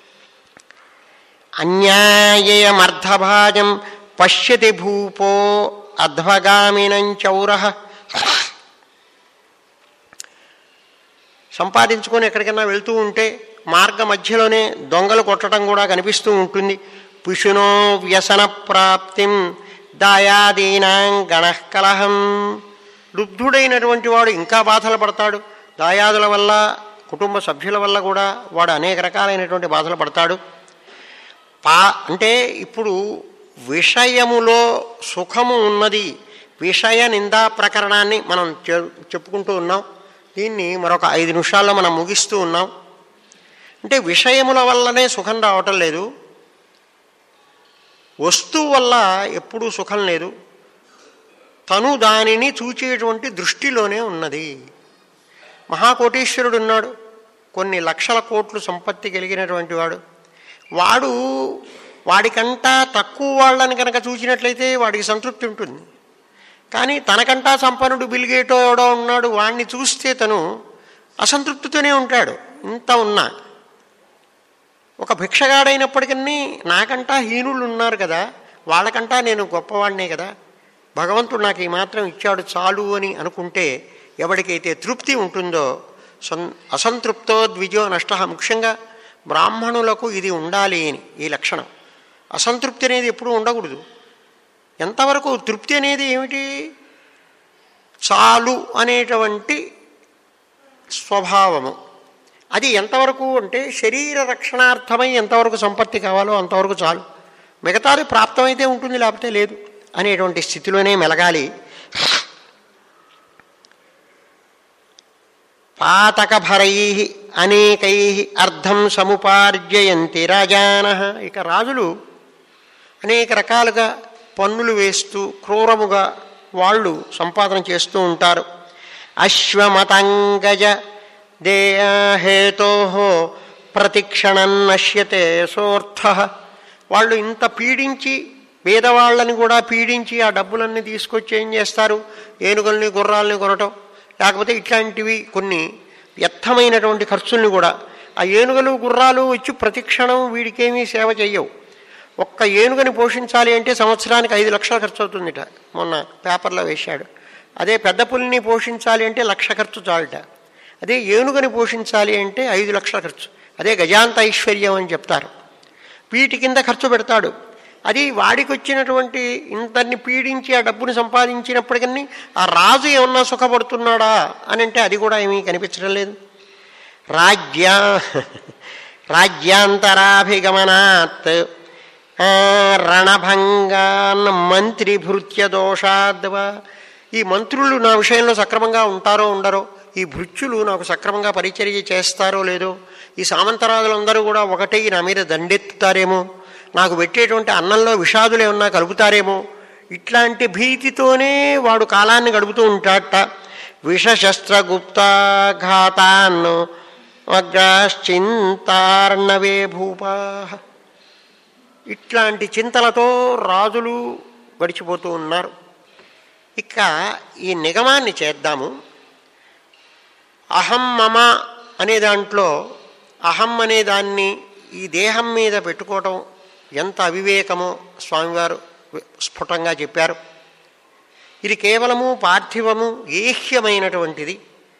అన్యాయమర్ధభాజం పశ్యతి భూపో అధ్వగామినం చౌర సంపాదించుకొని ఎక్కడికైనా వెళ్తూ ఉంటే మార్గ మధ్యలోనే దొంగలు కొట్టడం కూడా కనిపిస్తూ ఉంటుంది పిషునో వ్యసన ప్రాప్తిం దాయాదీనాం గణకలహం లుబ్ధుడైనటువంటి వాడు ఇంకా బాధలు పడతాడు దాయాదుల వల్ల కుటుంబ సభ్యుల వల్ల కూడా వాడు అనేక రకాలైనటువంటి బాధలు పడతాడు పా అంటే ఇప్పుడు విషయములో సుఖము ఉన్నది విషయ నిందా ప్రకరణాన్ని మనం చె- చెప్పుకుంటూ ఉన్నాం దీన్ని మరొక ఐదు నిమిషాల్లో మనం ముగిస్తూ ఉన్నాం అంటే విషయముల వల్లనే సుఖం రావటం లేదు వస్తువు వల్ల ఎప్పుడూ సుఖం లేదు తను దానిని చూచేటువంటి దృష్టిలోనే ఉన్నది మహాకోటీశ్వరుడు ఉన్నాడు కొన్ని లక్షల కోట్లు సంపత్తి కలిగినటువంటి వాడు వాడు వాడికంటా తక్కువ వాళ్ళని కనుక చూసినట్లయితే వాడికి సంతృప్తి ఉంటుంది కానీ తనకంటా సంపన్నుడు బిల్గేటో ఎవడో ఉన్నాడు వాడిని చూస్తే తను అసంతృప్తితోనే ఉంటాడు ఇంత ఉన్నా ఒక భిక్షగాడైనప్పటికీ నాకంటా హీనులు ఉన్నారు కదా వాళ్ళకంటా నేను గొప్పవాడినే కదా భగవంతుడు నాకు ఈ మాత్రం ఇచ్చాడు చాలు అని అనుకుంటే ఎవరికైతే తృప్తి ఉంటుందో సన్ అసంతృప్తో ద్విజో నష్ట ముఖ్యంగా బ్రాహ్మణులకు ఇది ఉండాలి అని ఈ లక్షణం అసంతృప్తి అనేది ఎప్పుడూ ఉండకూడదు ఎంతవరకు తృప్తి అనేది ఏమిటి చాలు అనేటువంటి స్వభావము అది ఎంతవరకు అంటే శరీర రక్షణార్థమై ఎంతవరకు సంపత్తి కావాలో అంతవరకు చాలు మిగతాది ప్రాప్తమైతే ఉంటుంది లేకపోతే లేదు అనేటువంటి స్థితిలోనే మెలగాలి పాతకభరై అనేకై అర్థం సముపార్జయంతి రాజాన ఇక రాజులు అనేక రకాలుగా పన్నులు వేస్తూ క్రూరముగా వాళ్ళు సంపాదన చేస్తూ ఉంటారు అశ్వమతంగజ దేహేతో ప్రతిక్షణం నశ్యతే సోర్థ వాళ్ళు ఇంత పీడించి పేదవాళ్ళని కూడా పీడించి ఆ డబ్బులన్నీ తీసుకొచ్చి ఏం చేస్తారు ఏనుగుల్ని గుర్రాలని కొనటం లేకపోతే ఇట్లాంటివి కొన్ని వ్యర్థమైనటువంటి ఖర్చుల్ని కూడా ఆ ఏనుగులు గుర్రాలు వచ్చి ప్రతిక్షణం వీడికేమీ సేవ చెయ్యవు ఒక్క ఏనుగని పోషించాలి అంటే సంవత్సరానికి ఐదు లక్షల ఖర్చు అవుతుందిట మొన్న పేపర్లో వేశాడు అదే పెద్ద పులిని పోషించాలి అంటే లక్ష ఖర్చు చాలుట అదే ఏనుగని పోషించాలి అంటే ఐదు లక్షల ఖర్చు అదే గజాంత ఐశ్వర్యం అని చెప్తారు వీటి కింద ఖర్చు పెడతాడు అది వాడికి వచ్చినటువంటి ఇంతన్ని పీడించి ఆ డబ్బుని సంపాదించినప్పటికీ ఆ రాజు ఏమన్నా సుఖపడుతున్నాడా అని అంటే అది కూడా ఏమీ కనిపించడం లేదు రాజ్యా రాజ్యాంతరాభిగమనాత్ ఆ, రణభంగాన్ మంత్రి భృత్య దోషాద్వా ఈ మంత్రులు నా విషయంలో సక్రమంగా ఉంటారో ఉండరో ఈ భృత్యులు నాకు సక్రమంగా పరిచర్య చేస్తారో లేదో ఈ సామంతరాజులందరూ కూడా ఒకటే నా మీద దండెత్తుతారేమో నాకు పెట్టేటువంటి అన్నంలో విషాదులు ఏమన్నా కలుపుతారేమో ఇట్లాంటి భీతితోనే వాడు కాలాన్ని గడుపుతూ ఉంటాడట విషశస్త్రగుప్తాఘాతాన్ అగ్రాశ్చింతార్ణవే భూపా ఇట్లాంటి చింతలతో రాజులు గడిచిపోతూ ఉన్నారు ఇక ఈ నిగమాన్ని చేద్దాము అహం మమ అనే దాంట్లో అహం అనే దాన్ని ఈ దేహం మీద పెట్టుకోవటం ఎంత అవివేకమో స్వామివారు స్ఫుటంగా చెప్పారు ఇది కేవలము పార్థివము ఏహ్యమైనటువంటిది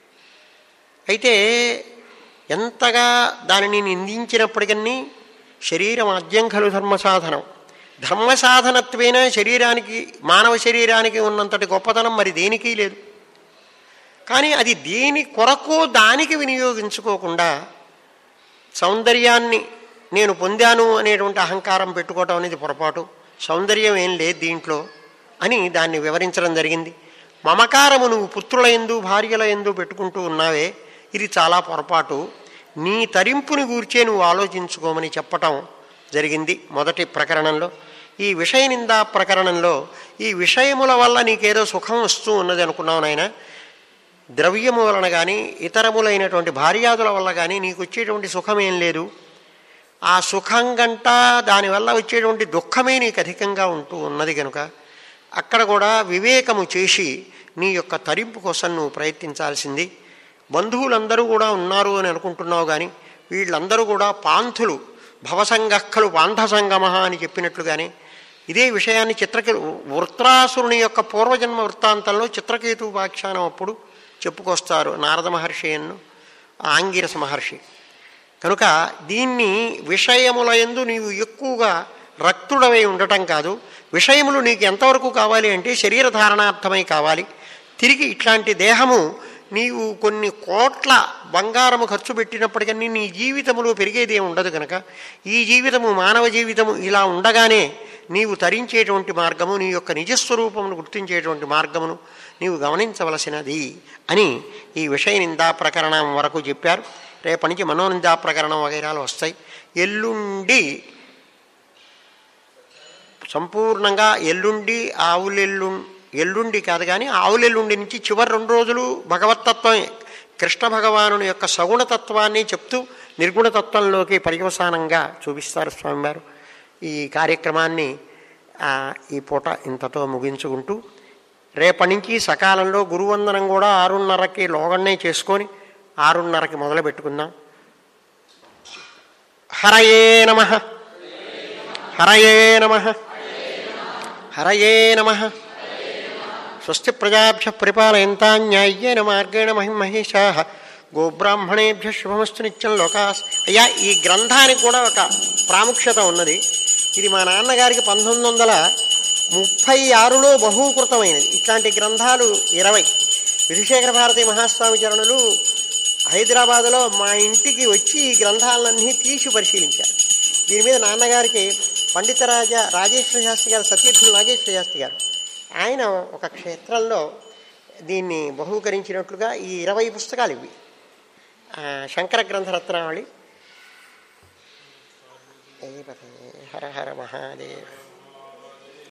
అయితే ఎంతగా దానిని నిందించినప్పటికీ శరీరం అద్యం ఖలు ధర్మ సాధనం ధర్మ సాధనత్వేన శరీరానికి మానవ శరీరానికి ఉన్నంతటి గొప్పతనం మరి దేనికి లేదు కానీ అది దేని కొరకు దానికి వినియోగించుకోకుండా సౌందర్యాన్ని నేను పొందాను అనేటువంటి అహంకారం పెట్టుకోవటం అనేది పొరపాటు సౌందర్యం ఏం లేదు దీంట్లో అని దాన్ని వివరించడం జరిగింది మమకారము నువ్వు పుత్రుల ఎందు భార్యల ఎందు పెట్టుకుంటూ ఉన్నావే ఇది చాలా పొరపాటు నీ తరింపుని గూర్చే నువ్వు ఆలోచించుకోమని చెప్పటం జరిగింది మొదటి ప్రకరణంలో ఈ విషయ నిందా ప్రకరణంలో ఈ విషయముల వల్ల నీకేదో సుఖం వస్తూ ఉన్నది అనుకున్నావు నాయన ద్రవ్యము వలన కానీ ఇతరములైనటువంటి భార్యాదుల వల్ల కానీ నీకు వచ్చేటువంటి సుఖమేం లేదు ఆ సుఖం గంట దానివల్ల వచ్చేటువంటి దుఃఖమే నీకు అధికంగా ఉంటూ ఉన్నది కనుక అక్కడ కూడా వివేకము చేసి నీ యొక్క తరింపు కోసం నువ్వు ప్రయత్నించాల్సింది బంధువులందరూ కూడా ఉన్నారు అని అనుకుంటున్నావు కానీ వీళ్ళందరూ కూడా పాంథులు భవసంగక్కలు పాంథసంగమ అని చెప్పినట్లుగానే ఇదే విషయాన్ని చిత్రకే వృత్రాసురుని యొక్క పూర్వజన్మ వృత్తాంతంలో చిత్రకేతు వ్యాఖ్యానం అప్పుడు చెప్పుకొస్తారు నారద మహర్షి అన్ను ఆంగిరస మహర్షి కనుక దీన్ని విషయముల ఎందు నీవు ఎక్కువగా రక్తుడవై ఉండటం కాదు విషయములు నీకు ఎంతవరకు కావాలి అంటే శరీర ధారణార్థమై కావాలి తిరిగి ఇట్లాంటి దేహము నీవు కొన్ని కోట్ల బంగారము ఖర్చు పెట్టినప్పటికీ నీ జీవితములో పెరిగేది ఏమి ఉండదు కనుక ఈ జీవితము మానవ జీవితము ఇలా ఉండగానే నీవు తరించేటువంటి మార్గము నీ యొక్క నిజస్వరూపమును గుర్తించేటువంటి మార్గమును నీవు గమనించవలసినది అని ఈ విషయ నిందా ప్రకరణం వరకు చెప్పారు రేపటి నుంచి మనోనిందా ప్రకరణం వగైరాలు వస్తాయి ఎల్లుండి సంపూర్ణంగా ఎల్లుండి ఆవులెల్లు ఎల్లుండి కాదు కానీ ఆవులెల్లుండి నుంచి చివరి రెండు రోజులు భగవత్తత్వమే కృష్ణ భగవానుని యొక్క సగుణతత్వాన్ని చెప్తూ నిర్గుణతత్వంలోకి పర్యవసానంగా చూపిస్తారు స్వామివారు ఈ కార్యక్రమాన్ని ఆ, ఈ పూట ఇంతతో ముగించుకుంటూ రేపటి నుంచి సకాలంలో గురువందనం కూడా ఆరున్నరకి లోగన్నే చేసుకొని ఆరున్నరకి మొదలు పెట్టుకుందాం హరయే నమ హరయే నమ హరయే నమ స్వస్తి ప్రజాభ్య పరిపాలయంతా న్యాయ్యేన మార్గేణ మహిం మహిషా గోబ్రాహ్మణేభ్య శుభమస్తు నిత్యం లోకాస్ అయ్యా ఈ గ్రంథానికి కూడా ఒక ప్రాముఖ్యత ఉన్నది ఇది మా నాన్నగారికి పంతొమ్మిది వందల ముప్పై ఆరులో బహూకృతమైనది ఇట్లాంటి గ్రంథాలు ఇరవై విధుశేఖర భారతి మహాస్వామి చరణులు హైదరాబాదులో మా ఇంటికి వచ్చి ఈ గ్రంథాలన్నీ తీసి పరిశీలించారు దీని మీద నాన్నగారికి పండితరాజ రాజేశ్వర శాస్త్రి గారు సత్యర్థులు నాగేశ్వర శాస్త్రి గారు ఆయన ఒక క్షేత్రంలో దీన్ని బహూకరించినట్లుగా ఈ ఇరవై పుస్తకాలు ఇవి ఆ, శంకర గ్రంథరత్నావళి ఏ పదే, హర హర మహాదేవ్